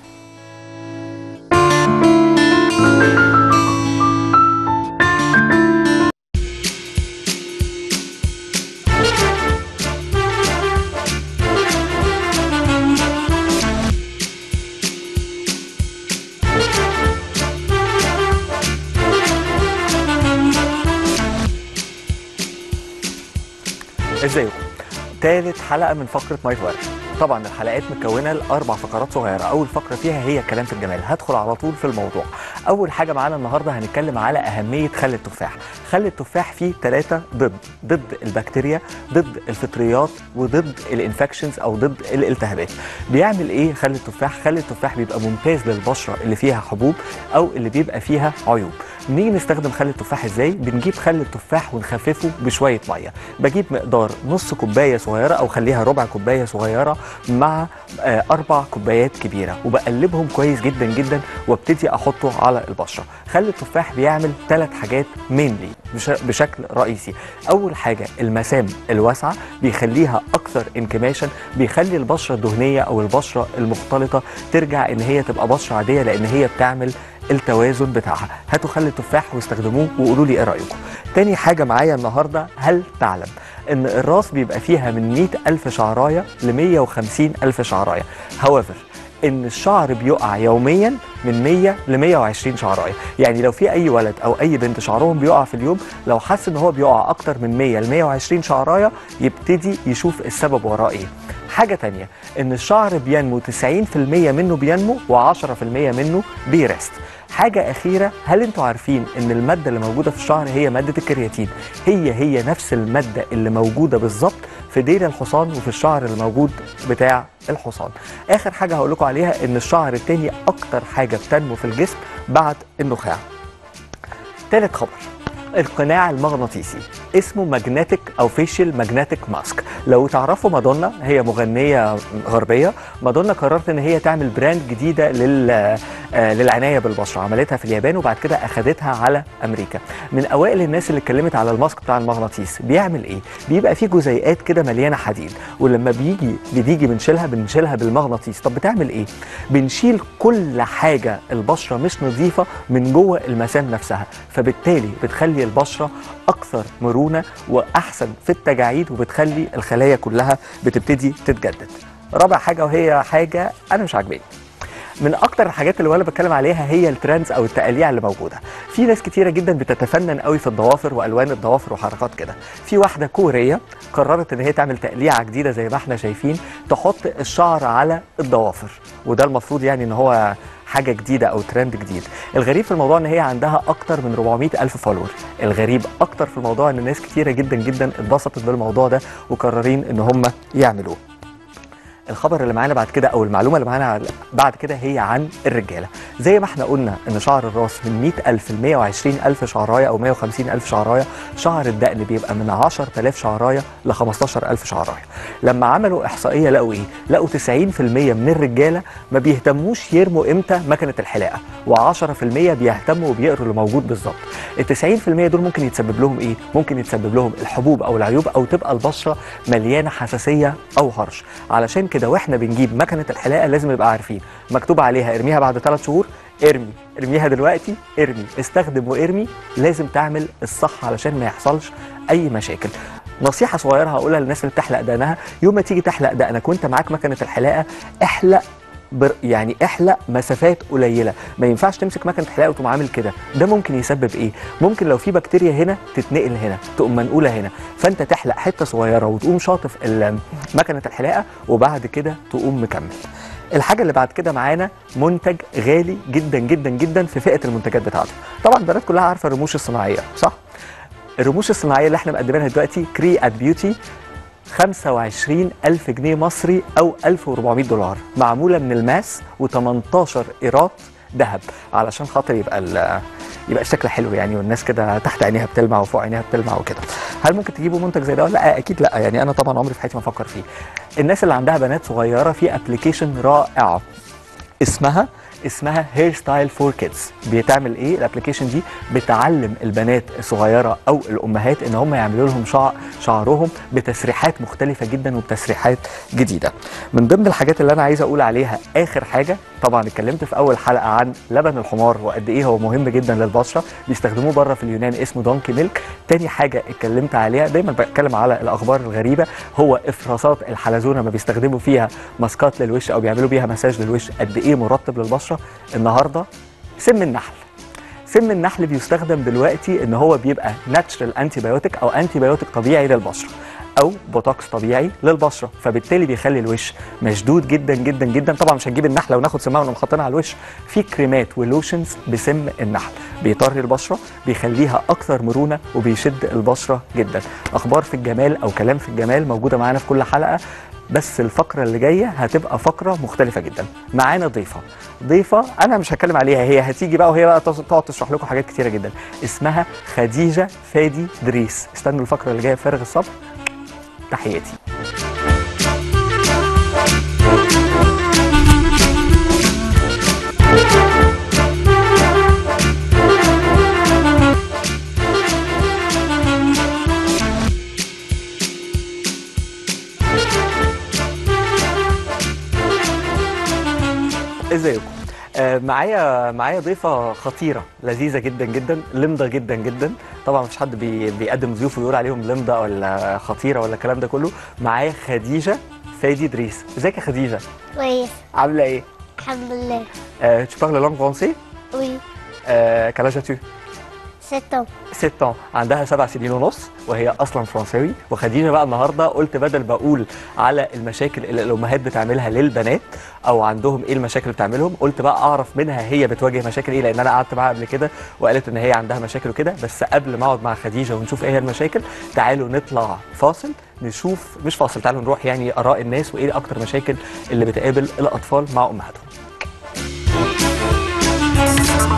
ازيكم تالت حلقه من فقره ماي فاير طبعا الحلقات متكونه لاربع فقرات صغيره اول فقره فيها هي كلام في الجمال هدخل على طول في الموضوع اول حاجه معانا النهارده هنتكلم على اهميه خل التفاح خل التفاح فيه ثلاثه ضد ضد البكتيريا ضد الفطريات وضد الانفكشنز او ضد الالتهابات بيعمل ايه خل التفاح خل التفاح بيبقى ممتاز للبشره اللي فيها حبوب او اللي بيبقى فيها عيوب بنيجي نستخدم خل التفاح ازاي بنجيب خل التفاح ونخففه بشويه ميه بجيب مقدار نص كوبايه صغيره او خليها ربع كوبايه صغيره مع آه، اربع كوبايات كبيره وبقلبهم كويس جدا جدا وابتدي احطه على البشره خل التفاح بيعمل ثلاث حاجات مينلي بشكل رئيسي اول حاجه المسام الواسعه بيخليها اكثر انكماشا بيخلي البشره الدهنيه او البشره المختلطه ترجع ان هي تبقى بشره عاديه لان هي بتعمل التوازن بتاعها هاتوا خل التفاح واستخدموه وقولوا لي ايه رايكم تاني حاجه معايا النهارده هل تعلم ان الراس بيبقى فيها من 100 الف شعرايه ل 150 الف شعرايه however ان الشعر بيقع يوميا من 100 ل 120 شعرايه يعني لو في اي ولد او اي بنت شعرهم بيقع في اليوم لو حس ان هو بيقع اكتر من 100 ل 120 شعرايه يبتدي يشوف السبب وراه ايه حاجه تانية ان الشعر بينمو 90% منه بينمو و10% منه بيرست حاجة أخيرة هل أنتوا عارفين إن المادة اللي موجودة في الشعر هي مادة الكرياتين هي هي نفس المادة اللي موجودة بالظبط في ديل الحصان وفي الشعر اللي موجود بتاع الحصان آخر حاجة هقول لكم عليها إن الشعر التاني أكتر حاجة بتنمو في الجسم بعد النخاع تالت خبر القناع المغناطيسي اسمه ماجنتيك او فيشيال ماجنتيك ماسك لو تعرفوا مادونا هي مغنيه غربيه مادونا قررت ان هي تعمل براند جديده لل آه، للعنايه بالبشره عملتها في اليابان وبعد كده اخذتها على امريكا من اوائل الناس اللي اتكلمت على الماسك بتاع المغناطيس بيعمل ايه بيبقى فيه جزيئات كده مليانه حديد ولما بيجي بنيجي بنشيلها بنشيلها بالمغناطيس طب بتعمل ايه بنشيل كل حاجه البشره مش نظيفه من جوه المسام نفسها فبالتالي بتخلي البشره اكثر مرونه واحسن في التجاعيد وبتخلي الخلايا كلها بتبتدي تتجدد رابع حاجه وهي حاجه انا مش عاجباني من اكتر الحاجات اللي انا بتكلم عليها هي الترندز او التقاليع اللي موجوده في ناس كتيره جدا بتتفنن قوي في الضوافر والوان الضوافر وحركات كده في واحده كوريه قررت ان هي تعمل تقليعه جديده زي ما احنا شايفين تحط الشعر على الضوافر وده المفروض يعني ان هو حاجه جديده او ترند جديد الغريب في الموضوع ان هي عندها اكتر من 400 الف فولور الغريب اكتر في الموضوع ان ناس كتيره جدا جدا اتبسطت بالموضوع ده وقررين ان هم يعملوه الخبر اللي معانا بعد كده او المعلومه اللي معانا بعد كده هي عن الرجاله زي ما احنا قلنا ان شعر الراس من 100000 ل 120000 شعرايه او 150000 شعرايه شعر الدقن بيبقى من 10000 شعرايه ل 15000 شعرايه لما عملوا احصائيه لقوا ايه لقوا 90% من الرجاله ما بيهتموش يرموا امتى مكنه الحلاقه و10% بيهتموا وبيقروا اللي موجود بالظبط ال 90% دول ممكن يتسبب لهم ايه ممكن يتسبب لهم الحبوب او العيوب او تبقى البشره مليانه حساسيه او هرش علشان كده واحنا بنجيب مكنه الحلاقه لازم نبقى عارفين مكتوب عليها ارميها بعد 3 شهور ارمي ارميها دلوقتي ارمي استخدم وارمي لازم تعمل الصح علشان ما يحصلش اي مشاكل نصيحه صغيره هقولها للناس اللي بتحلق دقنها يوم ما تيجي تحلق دقنك وانت معاك مكنه الحلاقه احلق بر يعني احلق مسافات قليله ما ينفعش تمسك مكنه حلاقه وتقوم عامل كده ده ممكن يسبب ايه ممكن لو في بكتيريا هنا تتنقل هنا تقوم منقوله هنا فانت تحلق حته صغيره وتقوم شاطف ال- مكنه الحلاقه وبعد كده تقوم مكمل الحاجه اللي بعد كده معانا منتج غالي جدا جدا جدا في فئه المنتجات بتاعته طبعا البنات كلها عارفه الرموش الصناعيه صح الرموش الصناعيه اللي احنا مقدمينها دلوقتي كري ات بيوتي 25 ألف جنيه مصري أو 1400 دولار معمولة من الماس و18 إيرات ذهب علشان خاطر يبقى ال- يبقى الشكل حلو يعني والناس كده تحت عينيها بتلمع وفوق عينيها بتلمع وكده هل ممكن تجيبوا منتج زي ده ولا لا اكيد لا يعني انا طبعا عمري في حياتي ما افكر فيه الناس اللي عندها بنات صغيره في ابلكيشن رائعه اسمها اسمها هير ستايل فور كيدز بتعمل ايه الابلكيشن دي بتعلم البنات الصغيره او الامهات ان هم يعملوا لهم شعر شعرهم بتسريحات مختلفه جدا وبتسريحات جديده من ضمن الحاجات اللي انا عايز اقول عليها اخر حاجه طبعا اتكلمت في اول حلقه عن لبن الحمار وقد ايه هو مهم جدا للبشره بيستخدموه بره في اليونان اسمه دونكي ميلك تاني حاجه اتكلمت عليها دايما بتكلم على الاخبار الغريبه هو افرازات الحلزونه ما بيستخدموا فيها ماسكات للوش او بيعملوا بيها مساج للوش قد ايه مرطب للبشره النهارده سم النحل سم النحل بيستخدم دلوقتي ان هو بيبقى ناتشرال انتي بايوتيك او انتي بايوتيك طبيعي للبشره او بوتوكس طبيعي للبشره فبالتالي بيخلي الوش مشدود جدا جدا جدا طبعا مش هنجيب النحله وناخد سمها ونقوم حاطينها على الوش في كريمات ولوشنز بسم النحل بيطري البشره بيخليها اكثر مرونه وبيشد البشره جدا اخبار في الجمال او كلام في الجمال موجوده معانا في كل حلقه بس الفقره اللي جايه هتبقى فقره مختلفه جدا معانا ضيفه ضيفه انا مش هتكلم عليها هي هتيجي بقى وهي بقى تقعد تشرح لكم حاجات كتيره جدا اسمها خديجه فادي دريس استنوا الفقره اللي جايه بفارغ الصبر تحياتي ازيكم آه، معايا معايا ضيفه خطيره لذيذه جدا جدا لمضه جدا جدا طبعا مفيش حد بي بيقدم ضيوف ويقول عليهم لمضه ولا خطيره ولا الكلام ده كله معايا خديجه فادي دريس ازيك يا خديجه كويس عامله ايه الحمد لله euh, tu parles la langue française وي euh, quel âge as-tu ستة 6 عندها سبع سنين ونص وهي اصلا فرنساوي وخديجه بقى النهارده قلت بدل بقول على المشاكل اللي الامهات بتعملها للبنات او عندهم ايه المشاكل اللي بتعملهم قلت بقى اعرف منها هي بتواجه مشاكل ايه لان انا قعدت معاها قبل كده وقالت ان هي عندها مشاكل وكده بس قبل ما اقعد مع خديجه ونشوف ايه هي المشاكل تعالوا نطلع فاصل نشوف مش فاصل تعالوا نروح يعني اراء الناس وايه اكتر مشاكل اللي بتقابل الاطفال مع امهاتهم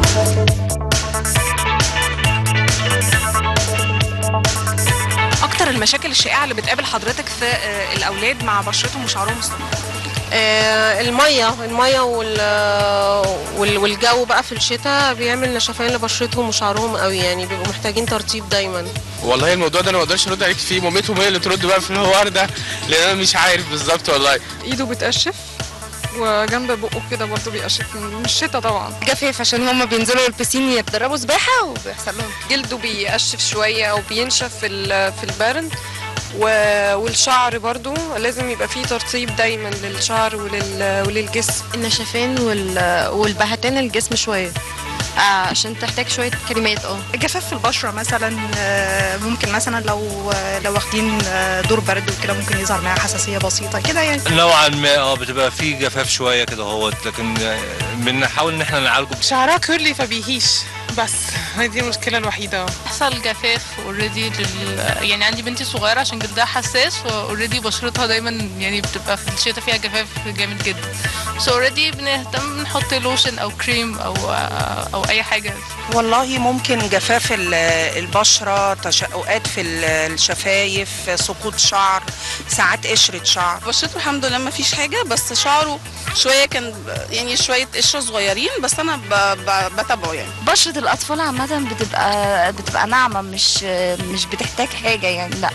أكتر المشاكل الشائعه اللي بتقابل حضرتك في آه، الاولاد مع بشرتهم وشعرهم الصغير آه، الميه الميه وال وال- والجو بقى في الشتاء بيعمل نشفان لبشرتهم وشعرهم قوي يعني بيبقوا محتاجين ترطيب دايما والله الموضوع ده انا ما اقدرش ارد عليك فيه مامتهم هي اللي ترد بقى في الحوار ده لان انا مش عارف بالظبط والله ايده بتقشف وجنب بقه كده برضه بيقشف من الشتا طبعا جفاف عشان هما بينزلوا البسين يتدربوا سباحه وبيحصل لهم جلده بيقشف شويه او بينشف في ال- في البرد و- والشعر برضو لازم يبقى فيه ترطيب دايما للشعر ولل... وللجسم النشفان وال... والبهتان الجسم شويه آه عشان تحتاج شويه كريمات اه جفاف في البشره مثلا آه، ممكن مثلا لو لو واخدين آه، دور برد وكده ممكن يظهر معاها حساسيه بسيطه كده يعني نوعا ما اه بتبقى في جفاف شويه كده اهوت لكن بنحاول ان احنا نعالجه شعرها كيرلي فبيهيش بس هي دي المشكله الوحيده بيحصل جفاف اوريدي لل... يعني عندي بنتي صغيره عشان جلدها حساس فاوريدي بشرتها دايما يعني بتبقى في الشتاء فيها جفاف جامد جدا بس اوريدي بنهتم نحط لوشن او كريم او او اي حاجه والله ممكن جفاف ال- البشرة تشققات في ال- الشفايف سقوط شعر ساعات قشرة شعر بشرته الحمد لله ما فيش حاجه بس شعره شويه كان ب- يعني شويه قشره صغيرين بس انا ب- ب- بتابعه يعني بشره الاطفال عامه بتبقى بتبقى ناعمه مش مش بتحتاج حاجه يعني لا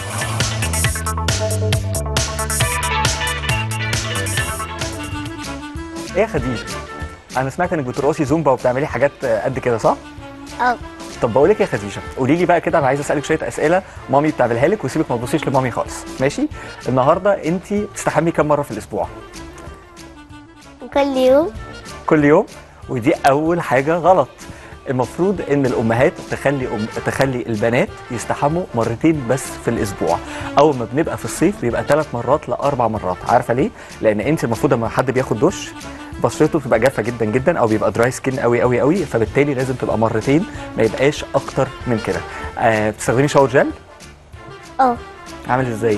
ايه يا خديجه انا سمعت انك بترقصي زومبا وبتعملي حاجات قد كده صح اه طب بقول لك يا خديجه قولي لي بقى كده انا عايز اسالك شويه اسئله مامي بتعملها لك وسيبك ما تبصيش لمامي خالص ماشي النهارده انت بتستحمي كم مره في الاسبوع كل يوم كل يوم ودي اول حاجه غلط المفروض ان الامهات تخلي أم... تخلي البنات يستحموا مرتين بس في الاسبوع اول ما بنبقى في الصيف بيبقى ثلاث مرات لاربع مرات عارفه ليه لان انت المفروض لما حد بياخد دش بشرته بتبقى جافه جدا جدا او بيبقى دراي سكين قوي قوي قوي فبالتالي لازم تبقى مرتين ما يبقاش اكتر من كده آه بتستخدمي شاور جل اه عامل ازاي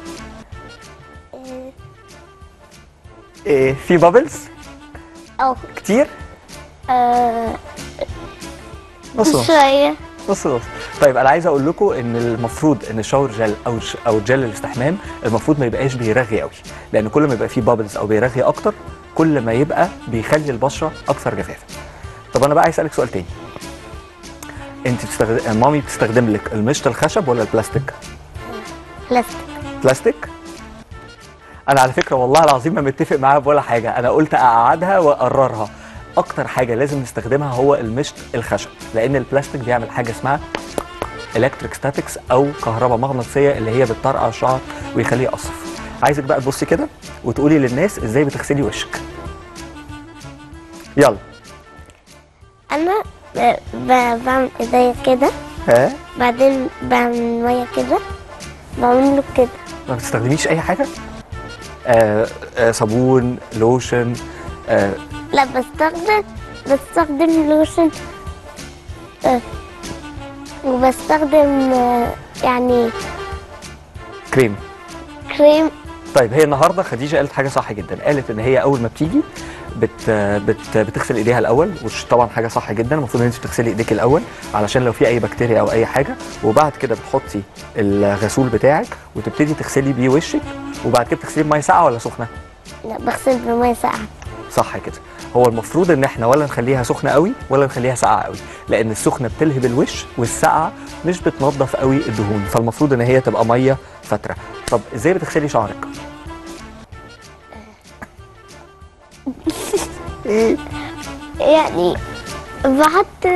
ايه في بابلز اه كتير آه، نص نص شوية بص بص طيب انا عايز اقول لكم ان المفروض ان الشاور جل او ش- او جل الاستحمام المفروض ما يبقاش بيرغي قوي لان كل ما يبقى فيه بابلز او بيرغي اكتر كل ما يبقى بيخلي البشره اكثر جفافا طب انا بقى عايز اسالك سؤال تاني انت بتستخدم مامي بتستخدم لك المشط الخشب ولا البلاستيك بلاستيك بلاستيك انا على فكره والله العظيم ما متفق معاها بولا حاجه انا قلت اقعدها واقررها اكتر حاجه لازم نستخدمها هو المشط الخشب لان البلاستيك بيعمل حاجه اسمها الكتريك ستاتكس او كهرباء مغناطيسيه اللي هي بتطرقع الشعر ويخليه يقصف عايزك بقى تبصي كده وتقولي للناس ازاي بتغسلي وشك يلا أنا ب- ب- بعمل إيديا كده ها بعدين بعمل مية كده بعمل له كده ما بتستخدميش اي حاجه آه آه صابون لوشن آه لا بستخدم بستخدم لوشن آه، وبستخدم آه، يعني كريم كريم طيب هي النهارده خديجه قالت حاجه صح جدا قالت ان هي اول ما بتيجي بت بت بتغسل ايديها الاول وش طبعا حاجه صح جدا المفروض ان انت بتغسلي ايديك الاول علشان لو في اي بكتيريا او اي حاجه وبعد كده بتحطي الغسول بتاعك وتبتدي تغسلي بيه وشك وبعد كده بتغسليه بميه ساقعه ولا سخنه لا بغسل بمية ساقعة صح كده هو المفروض ان احنا ولا نخليها سخنه قوي ولا نخليها ساقعه قوي لان السخنه بتلهب الوش والساقعه مش بتنظف قوي الدهون فالمفروض ان هي تبقى ميه فتره طب ازاي بتغسلي شعرك يعني بحط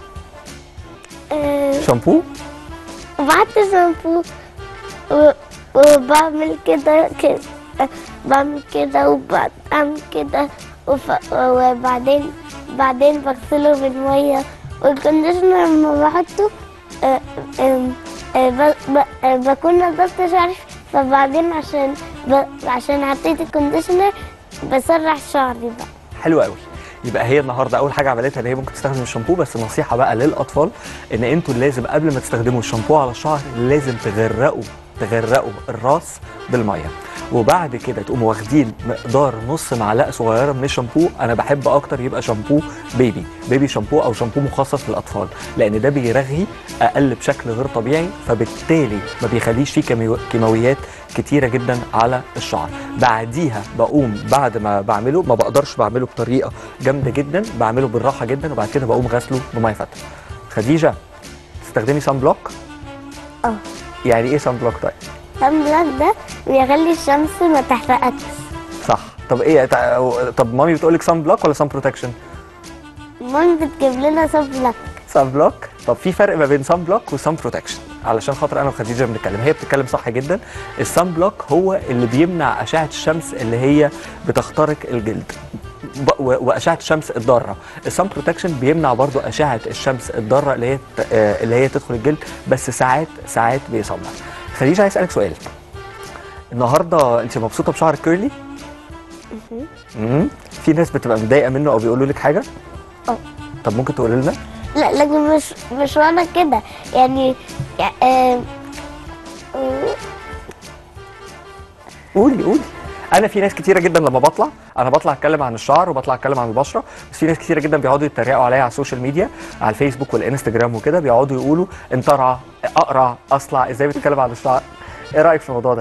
آه، شامبو بحط شامبو و- وبعمل كده كده بعمل كده وبعمل كده وف- وبعدين بعدين بغسله بالمية والكونديشنر لما بحطه آه، آم، آه، ب- ب- آه، بكون نضفت شعري فبعدين عشان ب- عشان حطيت الكونديشنر بسرح شعري بقى حلو قوي يبقى هي النهارده اول حاجه عملتها ان هي ممكن تستخدم الشامبو بس نصيحه بقى للاطفال ان انتوا لازم قبل ما تستخدموا الشامبو على الشعر لازم تغرقوا تغرقوا الراس بالميه وبعد كده تقوموا واخدين مقدار نص معلقه صغيره من الشامبو انا بحب اكتر يبقى شامبو بيبي بيبي شامبو او شامبو مخصص للاطفال لان ده بيرغي اقل بشكل غير طبيعي فبالتالي ما بيخليش فيه كيميو- كيماويات كتيره جدا على الشعر بعديها بقوم بعد ما بعمله ما بقدرش بعمله بطريقه جامده جدا بعمله بالراحه جدا وبعد كده بقوم غسله بميه فاتره خديجه تستخدمي سان بلوك اه يعني ايه سان بلوك طيب سان بلوك ده بيخلي الشمس ما تحرقكش صح طب ايه تع- طب مامي بتقول لك سان بلوك ولا سان بروتكشن مامي بتجيب لنا سان بلوك سان بلوك طب في فرق ما بين سان بلوك وسان بروتكشن علشان خاطر انا وخديجه بنتكلم هي بتتكلم صح جدا السان بلوك هو اللي بيمنع اشعه الشمس اللي هي بتخترق الجلد ب- و- واشعه الشمس الضاره السان بروتكشن بيمنع برضو اشعه الشمس الضاره اللي هي ت- آه، اللي هي تدخل الجلد بس ساعات ساعات بيصنع خديجه عايز اسالك سؤال النهارده انت مبسوطه بشعرك كيرلي امم في ناس بتبقى متضايقه منه او بيقولوا لك حاجه اه طب ممكن تقولي لنا لا لكن مش مش وانا كده يعني يعني آه، آه، قولي قولي انا في ناس كتيره جدا لما بطلع انا بطلع اتكلم عن الشعر وبطلع اتكلم عن البشره بس في ناس كتيره جدا بيقعدوا يتريقوا عليا على السوشيال ميديا على الفيسبوك والانستجرام وكده بيقعدوا يقولوا انت رع اقرع اصلع ازاي بتتكلم عن الشعر ايه رايك في الموضوع ده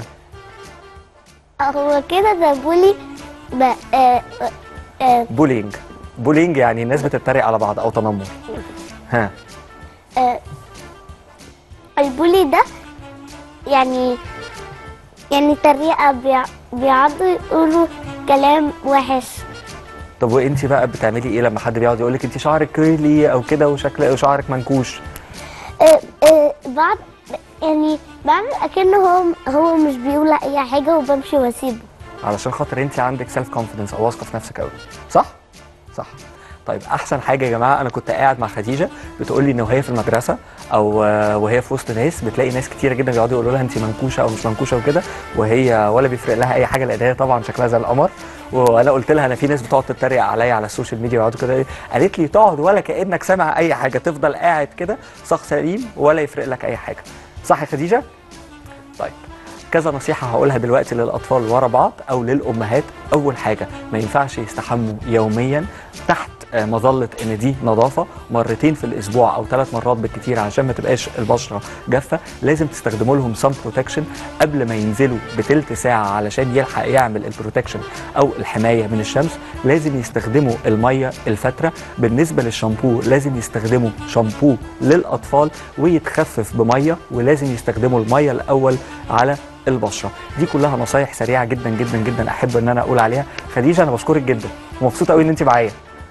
هو كده ده بولي ب- آه، آه، آه، بولينج بولينج يعني الناس بتتريق على بعض او تنمر ها آه، البولي ده يعني يعني تريقة بيع- بيقعدوا يقولوا كلام وحش طب وانت بقى بتعملي ايه لما حد بيقعد يقول لك انت شعرك كيرلي او كده وشكل وشعرك منكوش آه، آه، بعد يعني بعمل اكنه هو هو مش بيقول اي حاجة وبمشي واسيبه علشان خاطر انت عندك سيلف كونفيدنس او واثقه في نفسك قوي صح صح طيب احسن حاجه يا جماعه انا كنت قاعد مع خديجه بتقول لي ان وهي في المدرسه او آه، وهي في وسط ناس بتلاقي ناس كتيره جدا بيقعدوا يقولوا لها انت منكوشه او مش منكوشه وكده وهي ولا بيفرق لها اي حاجه لان هي طبعا شكلها زي القمر وانا قلت لها انا في ناس بتقعد تتريق عليا على السوشيال ميديا ويقعدوا كده إيه؟ قالت لي تقعد ولا كانك سامع اي حاجه تفضل قاعد كده شخص سليم ولا يفرق لك اي حاجه صح يا خديجه طيب كذا نصيحة هقولها دلوقتي للأطفال ورا بعض أو للأمهات أول حاجة ما ينفعش يستحموا يوميا تحت آه، مظلة إن دي نظافة مرتين في الأسبوع أو ثلاث مرات بالكتير عشان ما تبقاش البشرة جافة لازم تستخدموا لهم سان بروتكشن قبل ما ينزلوا بتلت ساعة علشان يلحق يعمل البروتكشن أو الحماية من الشمس لازم يستخدموا المية الفترة بالنسبة للشامبو لازم يستخدموا شامبو للأطفال ويتخفف بمية ولازم يستخدموا المية الأول على البشره دي كلها نصايح سريعه جدا جدا جدا احب ان انا اقول عليها خديجه انا بشكرك جدا ومبسوطه قوي ان انت معايا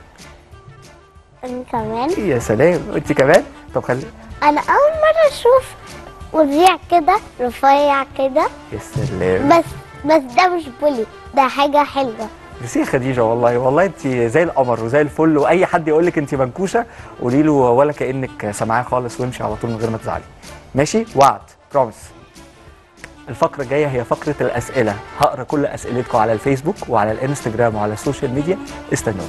انا كمان يا سلام انت كمان طب خلي انا اول مرة اشوف مذيع كده رفيع كده يا سلام بس بس ده مش بولي ده حاجة حلوة ميرسي يا خديجه والله والله انت زي القمر وزي الفل واي حد يقول لك انت منكوشه قولي له ولا كانك سامعاه خالص وامشي على طول من غير ما تزعلي ماشي وعد بروميس الفقرة الجاية هي فقرة الأسئلة هقرا كل أسئلتكم على الفيسبوك وعلى الانستجرام وعلى السوشيال ميديا استنوني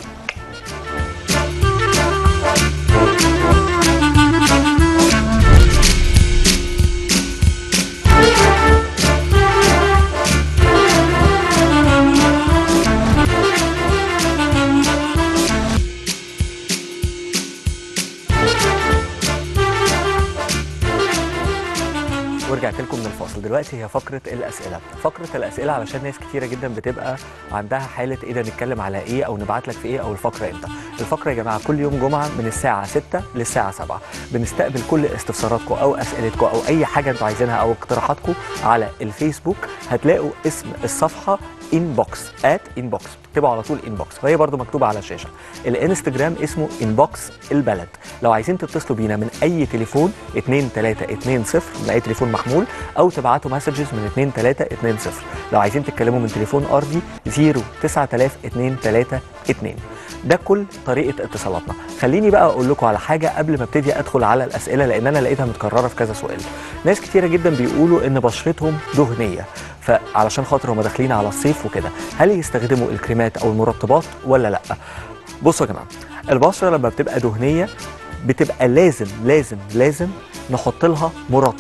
ورجعت لكم من الفاصل دلوقتي هي فقره الاسئله فقره الاسئله علشان ناس كتيره جدا بتبقى عندها حاله ايه ده نتكلم على ايه او نبعت لك في ايه او الفقره امتى الفقره يا جماعه كل يوم جمعه من الساعه 6 للساعه 7 بنستقبل كل استفساراتكم او اسئلتكم او اي حاجه انتوا عايزينها او اقتراحاتكم على الفيسبوك هتلاقوا اسم الصفحه انبوكس ات انبوكس تكتبوا على طول انبوكس وهي برده مكتوبه على الشاشه الانستجرام اسمه انبوكس البلد لو عايزين تتصلوا بينا من اي تليفون 2320 من اي تليفون محمول او تبعتوا مسجز من 2320 لو عايزين تتكلموا من تليفون ارضي 09232 ده كل طريقه اتصالاتنا خليني بقى اقول لكم على حاجه قبل ما ابتدي ادخل على الاسئله لان انا لقيتها متكرره في كذا سؤال ناس كتيره جدا بيقولوا ان بشرتهم دهنيه فعلشان خاطر هم داخلين على الصيف وكده هل يستخدموا الكريمات او المرطبات ولا لا بصوا يا جماعه البشره لما بتبقى دهنيه بتبقى لازم لازم لازم نحط لها مرطب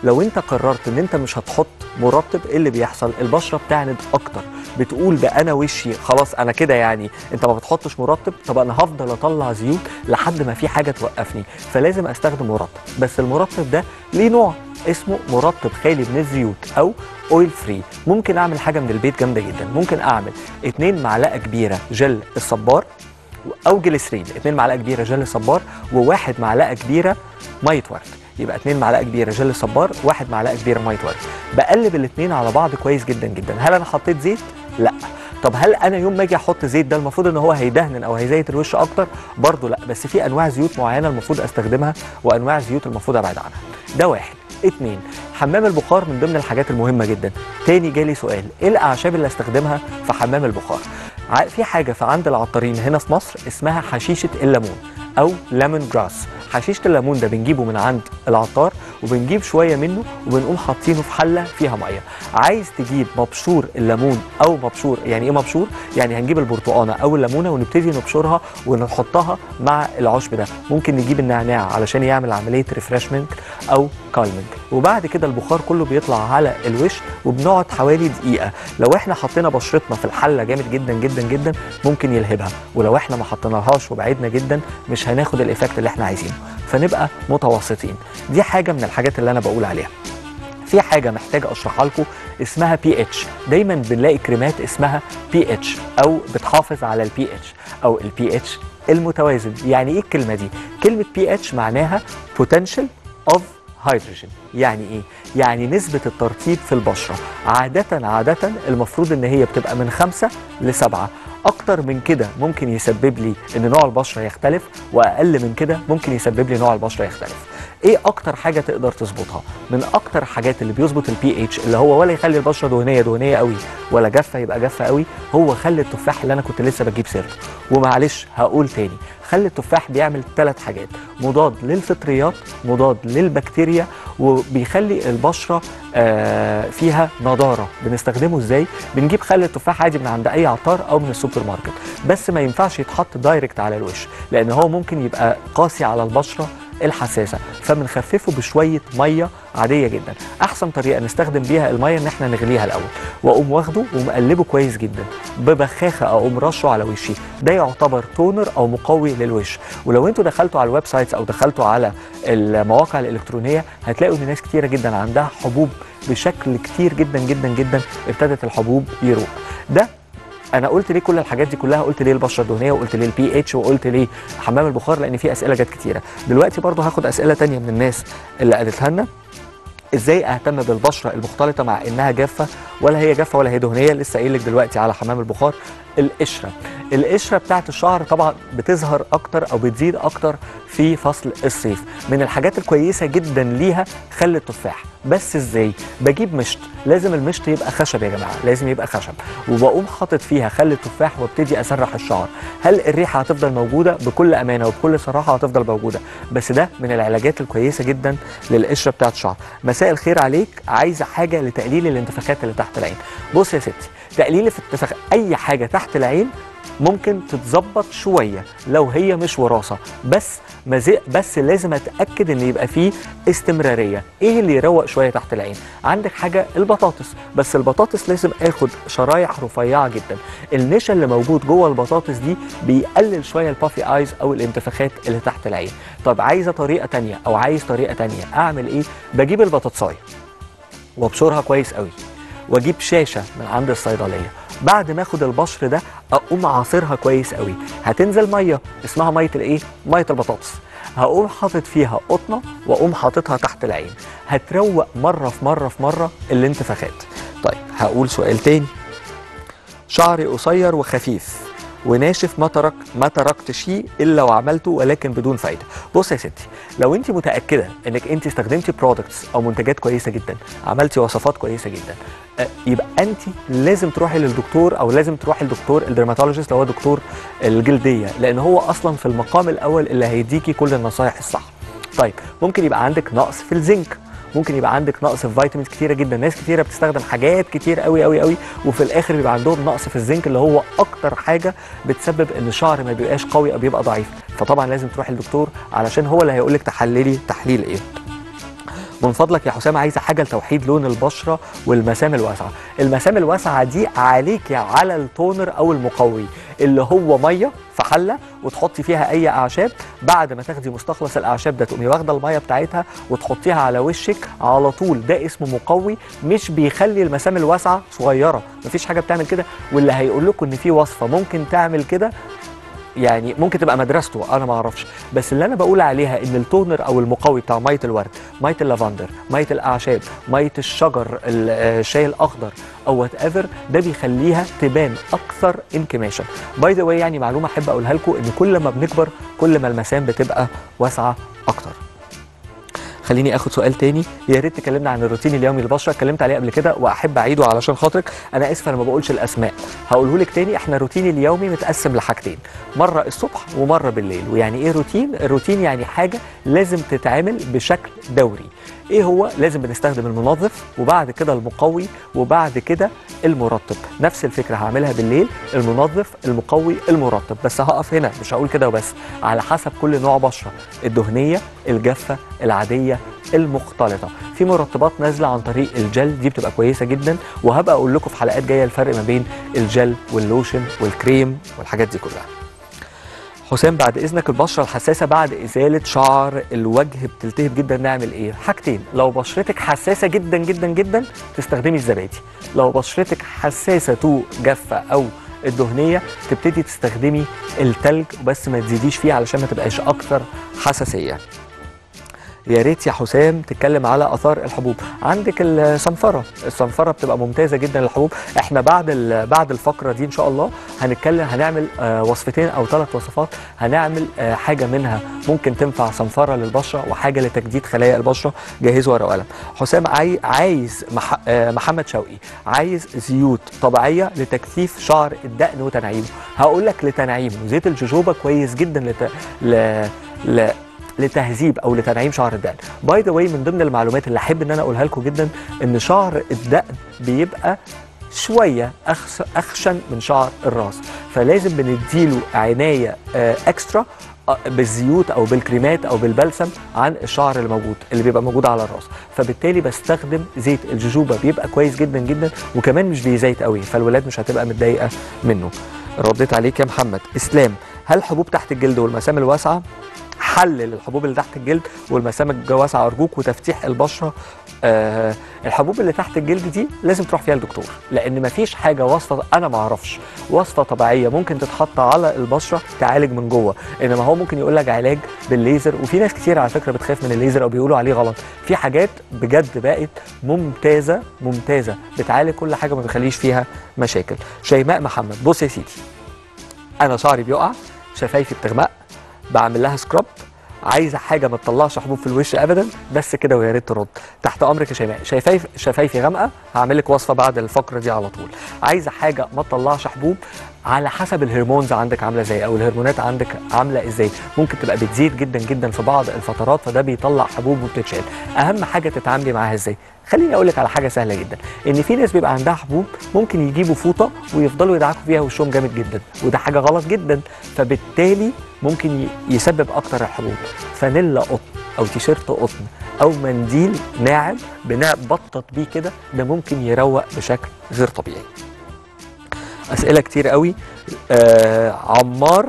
لو انت قررت ان انت مش هتحط مرطب ايه اللي بيحصل البشره بتعند اكتر بتقول ده انا وشي خلاص انا كده يعني انت ما بتحطش مرطب طب انا هفضل اطلع زيوت لحد ما في حاجه توقفني فلازم استخدم مرطب بس المرطب ده ليه نوع اسمه مرطب خالي من الزيوت او اويل فري ممكن اعمل حاجه من البيت جامده جدا ممكن اعمل 2 معلقه كبيره جل الصبار او جليسرين 2 معلقه كبيره جل صبار وواحد معلقه كبيره ميه ورد يبقى 2 معلقه كبيره جل صبار واحد معلقه كبيره ميه ورد بقلب الاثنين على بعض كويس جدا جدا هل انا حطيت زيت لا طب هل انا يوم ما اجي احط زيت ده المفروض ان هو هيدهن او هيزيت الوش اكتر برضه لا بس في انواع زيوت معينه المفروض استخدمها وانواع زيوت المفروض ابعد عنها ده واحد اتنين حمام البخار من ضمن الحاجات المهمه جدا تاني جالي سؤال ايه الاعشاب اللي استخدمها في حمام البخار ع- في حاجه في عند العطارين هنا في مصر اسمها حشيشه الليمون او ليمون جراس حشيشه الليمون ده بنجيبه من عند العطار وبنجيب شويه منه وبنقوم حاطينه في حله فيها ميه عايز تجيب مبشور الليمون او مبشور يعني ايه مبشور يعني هنجيب البرتقانه او الليمونه ونبتدي نبشرها ونحطها مع العشب ده ممكن نجيب النعناع علشان يعمل عمليه ريفرشمنت او كالمنج وبعد كده البخار كله بيطلع على الوش وبنقعد حوالي دقيقه لو احنا حطينا بشرتنا في الحله جامد جدا جدا جدا ممكن يلهبها ولو احنا ما حطيناهاش وبعدنا جدا مش هناخد الايفكت اللي احنا عايزينه فنبقى متوسطين دي حاجه من الحاجات اللي انا بقول عليها في حاجه محتاج اشرحها لكم اسمها بي اتش دايما بنلاقي كريمات اسمها بي اتش او بتحافظ على البي اتش او البي اتش المتوازن يعني ايه الكلمه دي كلمه بي اتش معناها potential of هيدروجين يعني ايه يعني نسبة الترطيب في البشرة عادة عادة المفروض ان هي بتبقى من خمسة لسبعة اكتر من كده ممكن يسبب لي ان نوع البشرة يختلف واقل من كده ممكن يسبب لي نوع البشرة يختلف ايه اكتر حاجه تقدر تظبطها من اكتر حاجات اللي بيظبط البي اتش اللي هو ولا يخلي البشره دهنيه دهنيه قوي ولا جافه يبقى جافه قوي هو خل التفاح اللي انا كنت لسه بجيب سيرته ومعلش هقول تاني خل التفاح بيعمل ثلاث حاجات مضاد للفطريات مضاد للبكتيريا وبيخلي البشره آه فيها نضاره بنستخدمه ازاي بنجيب خل التفاح عادي من عند اي عطار او من السوبر ماركت بس ما ينفعش يتحط دايركت على الوش لان هو ممكن يبقى قاسي على البشره الحساسه فبنخففه بشويه ميه عاديه جدا احسن طريقه نستخدم بيها الميه ان احنا نغليها الاول واقوم واخده ومقلبه كويس جدا ببخاخه اقوم رشه على وشي ده يعتبر تونر او مقوي للوش ولو انتوا دخلتوا على الويب سايتس او دخلتوا على المواقع الالكترونيه هتلاقوا ان ناس كتيره جدا عندها حبوب بشكل كتير جدا جدا جدا ابتدت الحبوب يروق ده انا قلت ليه كل الحاجات دي كلها قلت ليه البشره الدهنيه وقلت ليه البي اتش وقلت ليه حمام البخار لان في اسئله جت كتيره دلوقتي برضو هاخد اسئله تانية من الناس اللي قالتها لنا ازاي اهتم بالبشره المختلطه مع انها جافه ولا هي جافه ولا هي دهنيه لسه قايل لك دلوقتي على حمام البخار القشره القشره بتاعت الشعر طبعا بتظهر اكتر او بتزيد اكتر في فصل الصيف من الحاجات الكويسه جدا ليها خل التفاح بس ازاي بجيب مشط لازم المشط يبقى خشب يا جماعه لازم يبقى خشب وبقوم حاطط فيها خل التفاح وابتدي اسرح الشعر هل الريحه هتفضل موجوده بكل امانه وبكل صراحه هتفضل موجوده بس ده من العلاجات الكويسه جدا للقشره بتاعت الشعر مساء الخير عليك عايزه حاجه لتقليل الانتفاخات اللي تحت العين بص يا ستي تقليل في الانتفاخ اي حاجه تحت العين ممكن تتظبط شويه لو هي مش وراثه بس مزي... بس لازم اتاكد ان يبقى فيه استمراريه ايه اللي يروق شويه تحت العين عندك حاجه البطاطس بس البطاطس لازم اخد شرايح رفيعه جدا النشا اللي موجود جوه البطاطس دي بيقلل شويه البافي ايز او الانتفاخات اللي تحت العين طب عايزه طريقه تانية او عايز طريقه تانية اعمل ايه بجيب البطاطسايه وابشرها كويس قوي واجيب شاشه من عند الصيدليه بعد ما اخد البشر ده اقوم عاصرها كويس قوي هتنزل ميه اسمها ميه الايه ميه البطاطس هقوم حاطط فيها قطنه واقوم حاططها تحت العين هتروق مره في مره في مره الانتفاخات طيب هقول سؤال تاني شعري قصير وخفيف وناشف ما ترك ما تركت شيء الا وعملته ولكن بدون فايده بص يا ستي لو انت متاكده انك انت استخدمتي برودكتس او منتجات كويسه جدا عملتي وصفات كويسه جدا آه، يبقى انت لازم تروحي للدكتور او لازم تروحي للدكتور الدرماتولوجيست اللي هو دكتور الجلديه لان هو اصلا في المقام الاول اللي هيديكي كل النصايح الصح طيب ممكن يبقى عندك نقص في الزنك ممكن يبقى عندك نقص في فيتامينز كتيره جدا ناس كتيره بتستخدم حاجات كتير قوي قوي قوي وفي الاخر بيبقى عندهم نقص في الزنك اللي هو اكتر حاجه بتسبب ان الشعر ما بيبقاش قوي او بيبقى ضعيف فطبعا لازم تروح للدكتور علشان هو اللي هيقول لك تحللي تحليل ايه من فضلك يا حسام عايزه حاجه لتوحيد لون البشره والمسام الواسعه المسام الواسعه دي عليك على التونر او المقوي اللي هو ميه في حله وتحطي فيها اي اعشاب بعد ما تاخدي مستخلص الاعشاب ده تقومي واخده الميه بتاعتها وتحطيها على وشك على طول ده اسمه مقوي مش بيخلي المسام الواسعه صغيره مفيش حاجه بتعمل كده واللي هيقول لكم ان في وصفه ممكن تعمل كده يعني ممكن تبقى مدرسته انا ما اعرفش بس اللي انا بقول عليها ان التونر او المقوي بتاع ميه الورد ميه اللافندر ميه الاعشاب ميه الشجر ال- آه، الشاي الاخضر او وات ايفر ده بيخليها تبان اكثر انكماشا باي ذا واي يعني معلومه احب اقولها لكم ان كل ما بنكبر كل ما المسام بتبقى واسعه اكتر خليني اخد سؤال تاني يا ريت تكلمنا عن الروتين اليومي للبشره اتكلمت عليه قبل كده واحب اعيده علشان خاطرك انا اسف انا ما بقولش الاسماء هقوله لك تاني احنا روتيني اليومي متقسم لحاجتين مره الصبح ومره بالليل ويعني ايه روتين الروتين يعني حاجه لازم تتعمل بشكل دوري ايه هو لازم بنستخدم المنظف وبعد كده المقوي وبعد كده المرطب نفس الفكره هعملها بالليل المنظف المقوي المرطب بس هقف هنا مش هقول كده وبس على حسب كل نوع بشره الدهنيه الجافه العاديه المختلطه في مرطبات نازله عن طريق الجل دي بتبقى كويسه جدا وهبقى اقول لكم في حلقات جايه الفرق ما بين الجل واللوشن والكريم والحاجات دي كلها حسام بعد اذنك البشره الحساسه بعد ازاله شعر الوجه بتلتهب جدا نعمل ايه حاجتين لو بشرتك حساسه جدا جدا جدا تستخدمي الزبادي لو بشرتك حساسه تو جافه او الدهنيه تبتدي تستخدمي التلج بس ما تزيديش فيه علشان ما تبقاش اكثر حساسيه يا ريت يا حسام تتكلم على اثار الحبوب عندك الصنفره الصنفره بتبقى ممتازه جدا للحبوب احنا بعد ال- بعد الفقره دي ان شاء الله هنتكلم هنعمل آه، وصفتين او ثلاث وصفات هنعمل آه، حاجه منها ممكن تنفع صنفره للبشره وحاجه لتجديد خلايا البشره جهزوا ورقه وقلم حسام عاي... عايز مح... آه، محمد شوقي عايز زيوت طبيعيه لتكثيف شعر الدقن وتنعيمه هقول لك لتنعيمه زيت الجوجوبا كويس جدا لت... ل... ل... لتهذيب او لتنعيم شعر الدقن باي ذا واي من ضمن المعلومات اللي احب ان انا اقولها لكم جدا ان شعر الدقن بيبقى شويه أخس اخشن من شعر الراس فلازم بنديله عنايه آه، اكسترا آه، بالزيوت او بالكريمات او بالبلسم عن الشعر اللي موجود اللي بيبقى موجود على الراس فبالتالي بستخدم زيت الجوجوبا بيبقى كويس جدا جدا وكمان مش بيزيت قوي فالولاد مش هتبقى متضايقه منه رديت عليك يا محمد اسلام هل حبوب تحت الجلد والمسام الواسعه حل للحبوب اللي تحت الجلد والمسام الواسعه ارجوك وتفتيح البشره آه الحبوب اللي تحت الجلد دي لازم تروح فيها لدكتور لان مفيش حاجه وصفه انا ما اعرفش وصفه طبيعيه ممكن تتحط على البشره تعالج من جوه انما هو ممكن يقول لك علاج بالليزر وفي ناس كتير على فكره بتخاف من الليزر او بيقولوا عليه غلط في حاجات بجد بقت ممتازه ممتازه بتعالج كل حاجه ما بتخليش فيها مشاكل شيماء محمد بص يا سيدي انا شعري بيقع شفايفي بتغمق بعمل لها سكراب عايزه حاجه ما تطلعش حبوب في الوش ابدا بس كده ويا ريت ترد تحت امرك يا شيماء شفايف شفايفي غامقه هعمل لك وصفه بعد الفقره دي على طول عايزه حاجه ما تطلعش حبوب على حسب الهرمونز عندك عامله ازاي او الهرمونات عندك عامله ازاي ممكن تبقى بتزيد جدا جدا في بعض الفترات فده بيطلع حبوب وبتتشال اهم حاجه تتعاملي معاها ازاي خليني اقول لك على حاجه سهله جدا ان في ناس بيبقى عندها حبوب ممكن يجيبوا فوطه ويفضلوا يدعكوا فيها وشهم جامد جدا وده حاجه غلط جدا فبالتالي ممكن ي- يسبب اكتر الحبوب فانيلا قطن او تيشيرت قطن او منديل ناعم بنبطط بيه كده ده ممكن يروق بشكل غير طبيعي اسئله كتير قوي آه عمار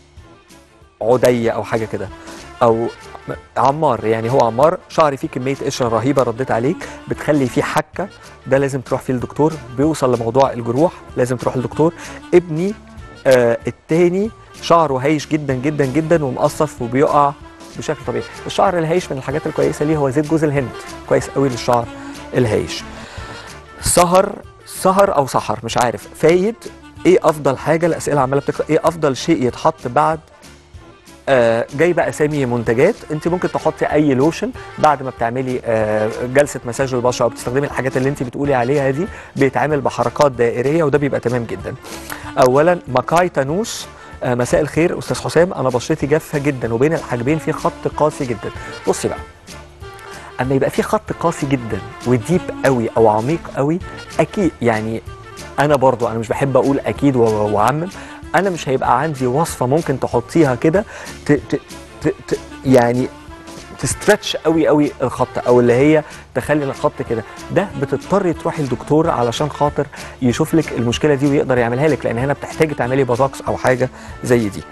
عدية او حاجه كده او م- عمار يعني هو عمار شعري فيه كميه قشره رهيبه رديت عليك بتخلي فيه حكه ده لازم تروح فيه للدكتور بيوصل لموضوع الجروح لازم تروح للدكتور ابني آه التاني شعره هايش جدا جدا جدا ومقصف وبيقع بشكل طبيعي الشعر الهايش من الحاجات الكويسه ليه هو زيت جوز الهند كويس قوي للشعر الهايش سهر سهر او سحر مش عارف فايد ايه افضل حاجه الاسئله عماله بتقرا ايه افضل شيء يتحط بعد آه جايبه اسامي منتجات انت ممكن تحطي اي لوشن بعد ما بتعملي آه جلسه مساج للبشره او بتستخدمي الحاجات اللي انت بتقولي عليها دي بيتعمل بحركات دائريه وده بيبقى تمام جدا اولا ماكاي تانوس آه مساء الخير استاذ حسام انا بشرتي جافه جدا وبين الحاجبين في خط قاسي جدا بصي بقى اما يبقى في خط قاسي جدا وديب قوي او عميق قوي اكيد يعني انا برضو انا مش بحب اقول اكيد و- واعمم انا مش هيبقى عندي وصفه ممكن تحطيها كده ت- ت- ت- ت- يعني تسترتش قوي قوي الخط او اللي هي تخلي الخط كده ده بتضطري تروحي لدكتور علشان خاطر يشوف لك المشكله دي ويقدر يعملها لك لان هنا بتحتاجي تعملي بوتوكس او حاجه زي دي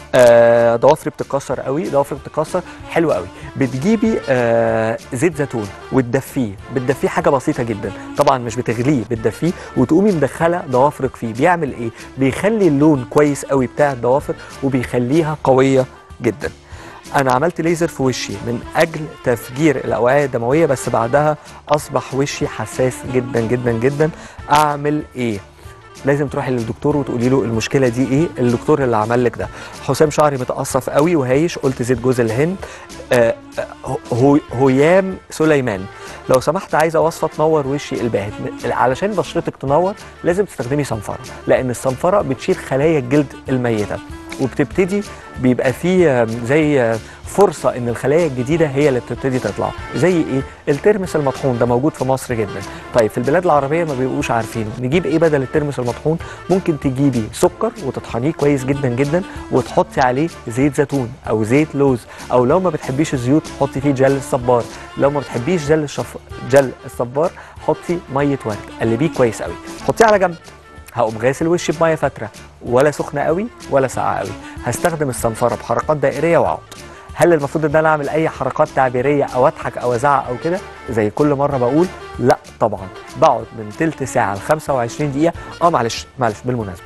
آه ضوافري بتتكسر قوي ضوافري بتتكسر حلو قوي بتجيبي آه زيت زيتون وتدفيه بتدفيه حاجه بسيطه جدا طبعا مش بتغليه بتدفيه وتقومي مدخله ضوافرك فيه بيعمل ايه بيخلي اللون كويس قوي بتاع الضوافر وبيخليها قويه جدا انا عملت ليزر في وشي من اجل تفجير الاوعيه الدمويه بس بعدها اصبح وشي حساس جدا جدا جدا اعمل ايه لازم تروحي للدكتور وتقولي له المشكله دي ايه الدكتور اللي عمل لك ده حسام شعري متقصف قوي وهايش قلت زيت جوز الهند آه هو هيام سليمان لو سمحت عايزه وصفه تنور وشي الباهت علشان بشرتك تنور لازم تستخدمي صنفره لان الصنفره بتشيل خلايا الجلد الميته وبتبتدي بيبقى فيه زي فرصه ان الخلايا الجديده هي اللي بتبتدي تطلع زي ايه الترمس المطحون ده موجود في مصر جدا طيب في البلاد العربيه ما بيبقوش عارفينه نجيب ايه بدل الترمس المطحون ممكن تجيبي سكر وتطحنيه كويس جدا جدا وتحطي عليه زيت زيتون او زيت لوز او لو ما بتحبيش الزيوت حطي فيه جل الصبار لو ما بتحبيش جل الشف... جل الصبار حطي ميه ورد قلبيه كويس قوي حطيه على جنب هقوم غاسل وشي بميه فتره ولا سخنه قوي ولا ساقعه قوي هستخدم الصنفره بحركات دائريه واقعد هل المفروض ان انا اعمل اي حركات تعبيريه او اضحك او ازعق او كده زي كل مره بقول لا طبعا بقعد من تلت ساعه ل 25 دقيقه اه معلش معلش بالمناسبه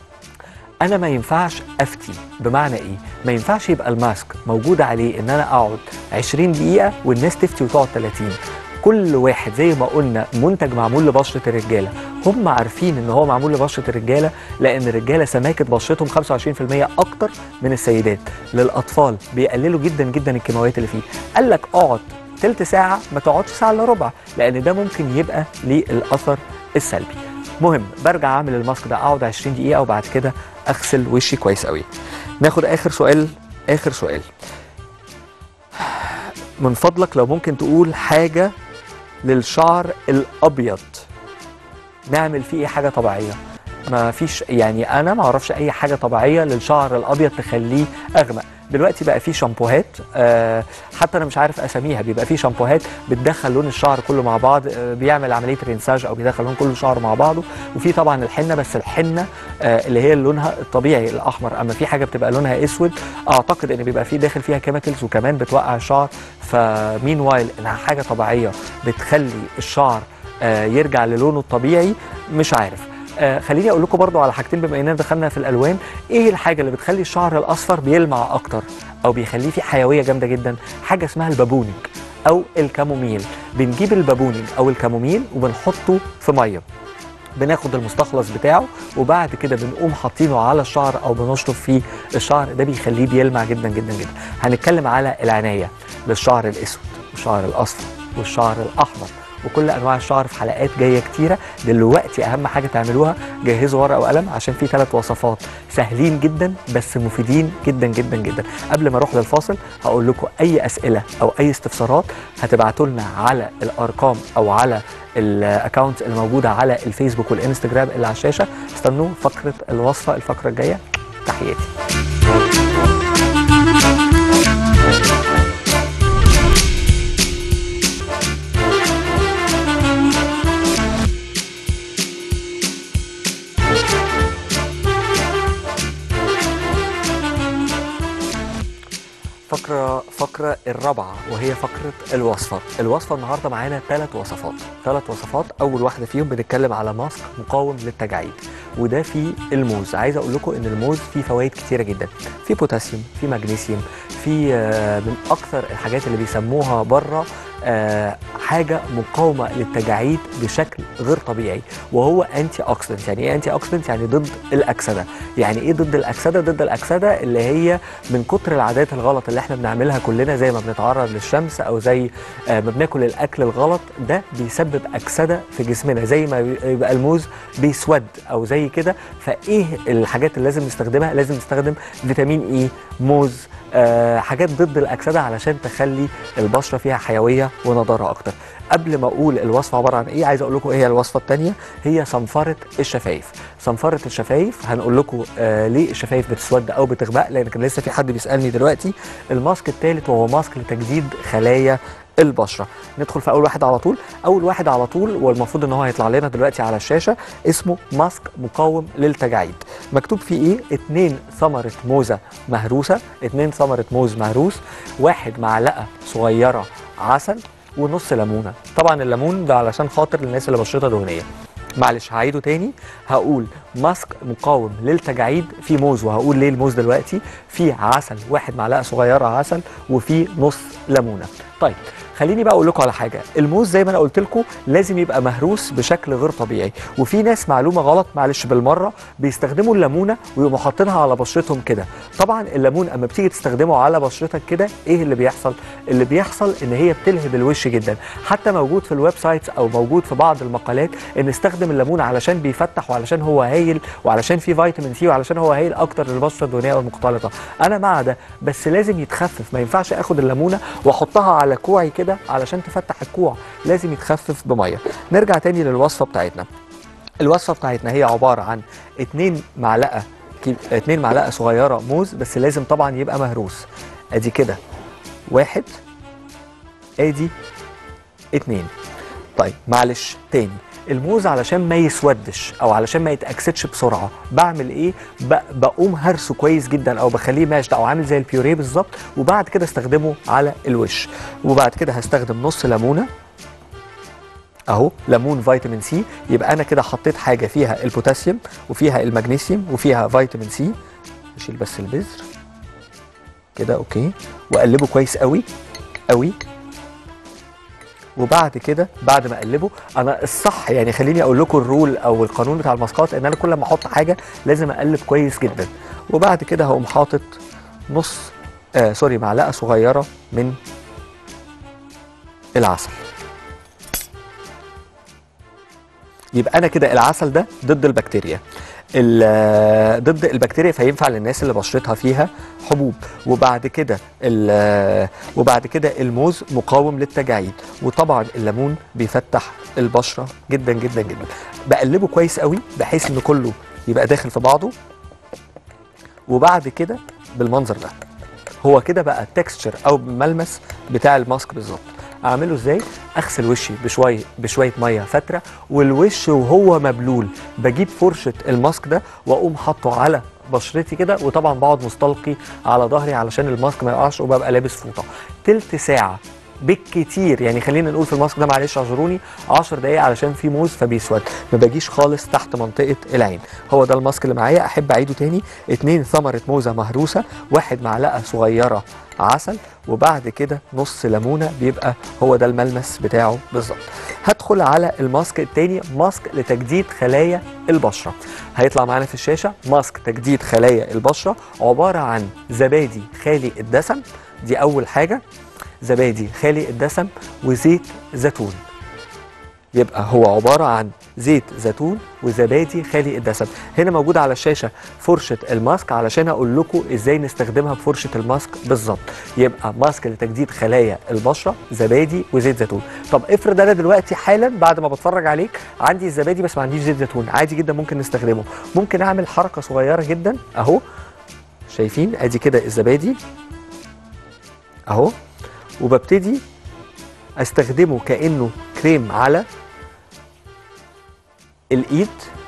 انا ما ينفعش افتي بمعنى ايه ما ينفعش يبقى الماسك موجود عليه ان انا اقعد 20 دقيقه والناس تفتي وتقعد 30 كل واحد زي ما قلنا منتج معمول لبشره الرجاله هم عارفين ان هو معمول لبشره الرجاله لان الرجاله سماكه بشرتهم 25% اكتر من السيدات للاطفال بيقللوا جدا جدا الكيماويات اللي فيه قال لك اقعد تلت ساعه ما تقعدش ساعه الا ربع لان ده ممكن يبقى ليه الاثر السلبي مهم برجع اعمل الماسك ده اقعد 20 دقيقه وبعد كده اغسل وشي كويس قوي ناخد اخر سؤال اخر سؤال من فضلك لو ممكن تقول حاجه للشعر الابيض نعمل فيه ايه حاجه طبيعيه ما فيش يعني انا ما اعرفش اي حاجه طبيعيه للشعر الابيض تخليه اغمق دلوقتي بقى في شامبوهات آه حتى انا مش عارف اساميها بيبقى في شامبوهات بتدخل لون الشعر كله مع بعض آه بيعمل عمليه رينساج او بيدخل لون كل الشعر مع بعضه وفي طبعا الحنه بس الحنه آه اللي هي لونها الطبيعي الاحمر اما في حاجه بتبقى لونها اسود اعتقد ان بيبقى في داخل فيها كيميكلز وكمان بتوقع الشعر فمين وايل انها حاجه طبيعيه بتخلي الشعر آه يرجع للونه الطبيعي مش عارف آه خليني اقول لكم برضو على حاجتين بما اننا دخلنا في الالوان ايه الحاجه اللي بتخلي الشعر الاصفر بيلمع اكتر او بيخليه فيه حيويه جامده جدا حاجه اسمها البابونج او الكاموميل بنجيب البابونج او الكاموميل وبنحطه في ميه بناخد المستخلص بتاعه وبعد كده بنقوم حاطينه على الشعر او بنشطف فيه الشعر ده بيخليه بيلمع جدا جدا جدا هنتكلم على العنايه للشعر الاسود والشعر الاصفر والشعر الاحمر وكل انواع الشعر في حلقات جايه كتيره دلوقتي اهم حاجه تعملوها جهزوا ورقه وقلم عشان في ثلاث وصفات سهلين جدا بس مفيدين جدا جدا جدا قبل ما اروح للفاصل هقول لكم اي اسئله او اي استفسارات هتبعتوا لنا على الارقام او على الاكونت الموجوده على الفيسبوك والانستجرام اللي على الشاشه استنوا فقره الوصفه الفقره الجايه تحياتي فقرة فقرة الرابعة وهي فقرة الوصفة الوصفة النهاردة معانا ثلاث وصفات ثلاث وصفات أول واحدة فيهم بنتكلم على ماسك مقاوم للتجاعيد وده فيه الموز عايز أقول لكم إن الموز فيه فوائد كتيرة جدا فيه بوتاسيوم فيه مغنيسيوم فيه آه، من أكثر الحاجات اللي بيسموها بره آه، حاجه مقاومه للتجاعيد بشكل غير طبيعي وهو انتي اوكسيدنت يعني ايه انتي اوكسيدنت يعني ضد الاكسده يعني ايه ضد الاكسده ضد الاكسده اللي هي من كتر العادات الغلط اللي احنا بنعملها كلنا زي ما بنتعرض للشمس او زي آه، ما بناكل الاكل الغلط ده بيسبب اكسده في جسمنا زي ما يبقى الموز بيسود او زي كده فايه الحاجات اللي لازم نستخدمها لازم نستخدم فيتامين اي موز آه، حاجات ضد الاكسده علشان تخلي البشره فيها حيويه جمالها ونضاره اكتر قبل ما اقول الوصفه عباره عن ايه عايز اقول لكم ايه هي الوصفه الثانيه هي صنفره الشفايف صنفره الشفايف هنقول لكم آه ليه الشفايف بتسود او بتغمق لان كان لسه في حد بيسالني دلوقتي الماسك الثالث وهو ماسك لتجديد خلايا البشره ندخل في اول واحد على طول اول واحد على طول والمفروض ان هو هيطلع لنا دلوقتي على الشاشه اسمه ماسك مقاوم للتجاعيد مكتوب فيه ايه اتنين ثمره موزه مهروسه اتنين ثمره موز مهروس واحد معلقه صغيره عسل ونص ليمونه طبعا الليمون ده علشان خاطر الناس اللي بشرتها دهنيه معلش هعيده تاني هقول ماسك مقاوم للتجاعيد في موز وهقول ليه الموز دلوقتي في عسل واحد معلقه صغيره عسل وفي نص ليمونه طيب خليني بقى اقول لكم على حاجه الموز زي ما انا قلت لكم لازم يبقى مهروس بشكل غير طبيعي وفي ناس معلومه غلط معلش بالمره بيستخدموا الليمونه ويقوموا حاطينها على بشرتهم كده طبعا الليمون اما بتيجي تستخدمه على بشرتك كده ايه اللي بيحصل اللي بيحصل ان هي بتلهب الوش جدا حتى موجود في الويب سايتس او موجود في بعض المقالات ان استخدم الليمون علشان بيفتح وعلشان هو هايل وعلشان فيه فيتامين سي وعلشان هو هايل اكتر للبشره الدهنيه والمختلطه انا مع ده بس لازم يتخفف ما ينفعش اخد الليمونه واحطها على كوعي كده علشان تفتح الكوع لازم يتخفف بميه نرجع تاني للوصفه بتاعتنا الوصفه بتاعتنا هي عباره عن 2 معلقه كيب... 2 معلقه صغيره موز بس لازم طبعا يبقى مهروس ادي كده واحد ادي اتنين طيب معلش تاني الموز علشان ما يسودش او علشان ما يتاكسدش بسرعه بعمل ايه ب... بقوم هرسه كويس جدا او بخليه ماشي او عامل زي البيوريه بالظبط وبعد كده استخدمه على الوش وبعد كده هستخدم نص ليمونه اهو ليمون فيتامين سي يبقى انا كده حطيت حاجه فيها البوتاسيوم وفيها المغنيسيوم وفيها فيتامين سي اشيل بس البذر كده اوكي واقلبه كويس قوي قوي وبعد كده بعد ما اقلبه انا الصح يعني خليني اقول لكم الرول او القانون بتاع الماسكات ان انا كل ما احط حاجه لازم اقلب كويس جدا وبعد كده هقوم حاطط نص آه سوري معلقه صغيره من العسل يبقى انا كده العسل ده ضد البكتيريا ال- ضد البكتيريا فينفع للناس اللي بشرتها فيها حبوب وبعد كده ال- وبعد كده الموز مقاوم للتجاعيد وطبعا الليمون بيفتح البشره جدا جدا جدا بقلبه كويس قوي بحيث ان كله يبقى داخل في بعضه وبعد كده بالمنظر ده هو كده بقى التكستشر او الملمس بتاع الماسك بالظبط اعمله ازاي اغسل وشي بشويه بشويه ميه فتره والوش وهو مبلول بجيب فرشه الماسك ده واقوم حاطه على بشرتي كده وطبعا بقعد مستلقي على ظهري علشان الماسك ما يقعش وببقى لابس فوطه تلت ساعه بالكتير يعني خلينا نقول في الماسك ده معلش اعذروني 10 دقايق علشان فيه موز فبيسود ما باجيش خالص تحت منطقه العين هو ده الماسك اللي معايا احب اعيده تاني اتنين ثمره موزه مهروسه واحد معلقه صغيره عسل وبعد كده نص ليمونه بيبقى هو ده الملمس بتاعه بالظبط هدخل على الماسك التاني ماسك لتجديد خلايا البشره هيطلع معانا في الشاشه ماسك تجديد خلايا البشره عباره عن زبادي خالي الدسم دي اول حاجه زبادي خالي الدسم وزيت زيتون يبقى هو عبارة عن زيت زيتون وزبادي خالي الدسم هنا موجود على الشاشة فرشة الماسك علشان أقول لكم إزاي نستخدمها بفرشة الماسك بالظبط يبقى ماسك لتجديد خلايا البشرة زبادي وزيت زيتون طب افرض أنا دلوقتي حالا بعد ما بتفرج عليك عندي الزبادي بس ما عنديش زيت زيتون عادي جدا ممكن نستخدمه ممكن أعمل حركة صغيرة جدا أهو شايفين ادي كده الزبادي اهو وببتدي استخدمه كانه كريم على الايد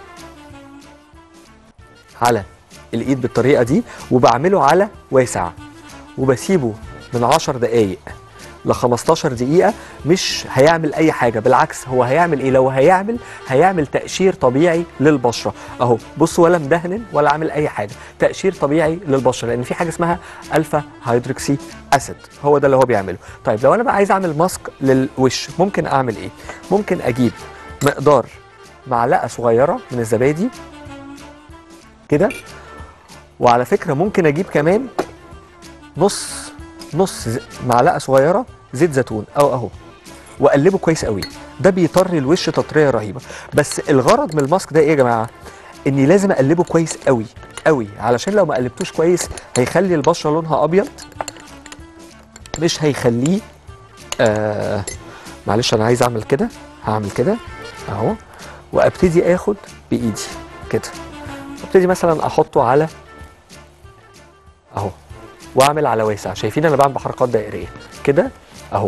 على الايد بالطريقه دي وبعمله على واسع وبسيبه من 10 دقائق ل 15 دقيقة مش هيعمل أي حاجة بالعكس هو هيعمل إيه؟ لو هيعمل هيعمل تقشير طبيعي للبشرة أهو بصوا ولا مدهن ولا عامل أي حاجة تقشير طبيعي للبشرة لأن في حاجة اسمها ألفا هيدروكسي أسيد هو ده اللي هو بيعمله طيب لو أنا بقى عايز أعمل ماسك للوش ممكن أعمل إيه؟ ممكن أجيب مقدار معلقة صغيرة من الزبادي كده وعلى فكرة ممكن أجيب كمان نص نص ز- معلقه صغيره زيت زيتون او اهو واقلبه كويس قوي ده بيطري الوش تطريه رهيبه بس الغرض من الماسك ده ايه يا جماعه اني لازم اقلبه كويس قوي قوي علشان لو ما قلبتوش كويس هيخلي البشره لونها ابيض مش هيخليه آه معلش انا عايز اعمل كده هعمل كده اهو وابتدي اخد بايدي كده ابتدي مثلا احطه على اهو واعمل على واسع شايفين انا بعمل بحركات دائريه كده اهو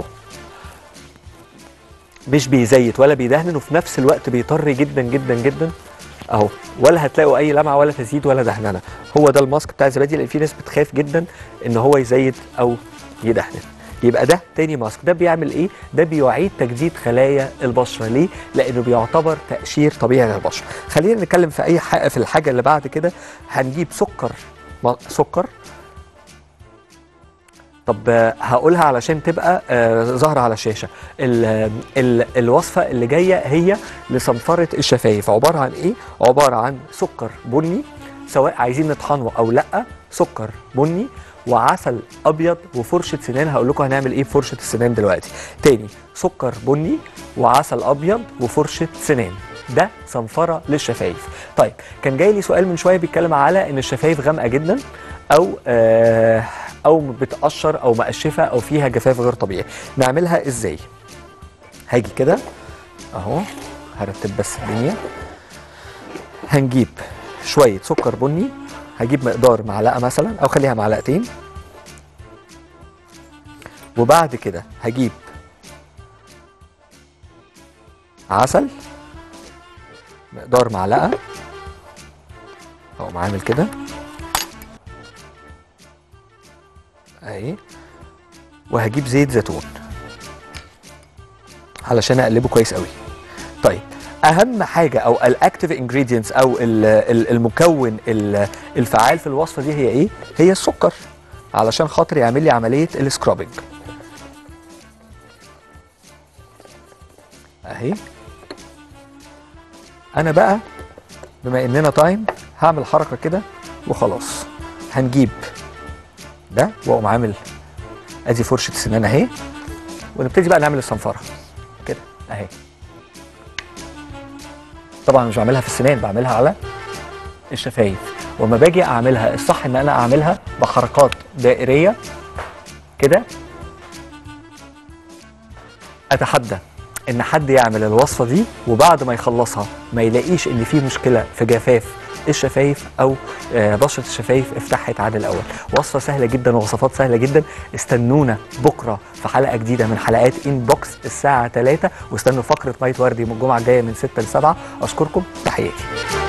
مش بيزيت ولا بيدهن وفي نفس الوقت بيطري جدا جدا جدا اهو ولا هتلاقوا اي لمعه ولا تزييد ولا دهننه هو ده الماسك بتاع الزبادي لان في ناس بتخاف جدا ان هو يزيت او يدهن يبقى ده تاني ماسك ده بيعمل ايه ده بيعيد تجديد خلايا البشره ليه لانه بيعتبر تقشير طبيعي للبشره خلينا نتكلم في اي حاجه في الحاجه اللي بعد كده هنجيب سكر ما- سكر طب آه، هقولها علشان تبقى آه، ظاهره على الشاشه ال ال الوصفه اللي جايه هي لصنفره الشفايف عباره عن ايه عباره عن سكر بني سواء عايزين نطحنه او لا سكر بني وعسل ابيض وفرشه سنان هقول لكم هنعمل ايه بفرشه السنان دلوقتي تاني سكر بني وعسل ابيض وفرشه سنان ده صنفره للشفايف طيب كان جاي لي سؤال من شويه بيتكلم على ان الشفايف غامقه جدا او آه او بتقشر او مقشفه او فيها جفاف غير طبيعي نعملها ازاي هاجي كده اهو هرتب بس الدنيا هنجيب شويه سكر بني هجيب مقدار معلقه مثلا او خليها معلقتين وبعد كده هجيب عسل مقدار معلقه اقوم عامل كده اهي وهجيب زيت زيتون علشان اقلبه كويس قوي طيب اهم حاجه او الاكتيف انجريدينتس او ال- ال- المكون ال- الفعال في الوصفه دي هي ايه هي السكر علشان خاطر يعمل لي عمليه السكرابنج اهي انا بقى بما اننا تايم هعمل حركه كده وخلاص هنجيب ده واقوم عامل ادي فرشه سنان اهي ونبتدي بقى نعمل الصنفره كده اهي طبعا مش بعملها في السنان بعملها على الشفايف وما باجي اعملها الصح ان انا اعملها بحركات دائريه كده اتحدى ان حد يعمل الوصفه دي وبعد ما يخلصها ما يلاقيش ان في مشكله في جفاف الشفايف او آه، بشره الشفايف افتحها تعادل الاول وصفه سهله جدا ووصفات سهله جدا استنونا بكره في حلقه جديده من حلقات ان بوكس الساعه 3 واستنوا فقره ميت وردي من الجمعه الجايه من 6 ل 7 اشكركم تحياتي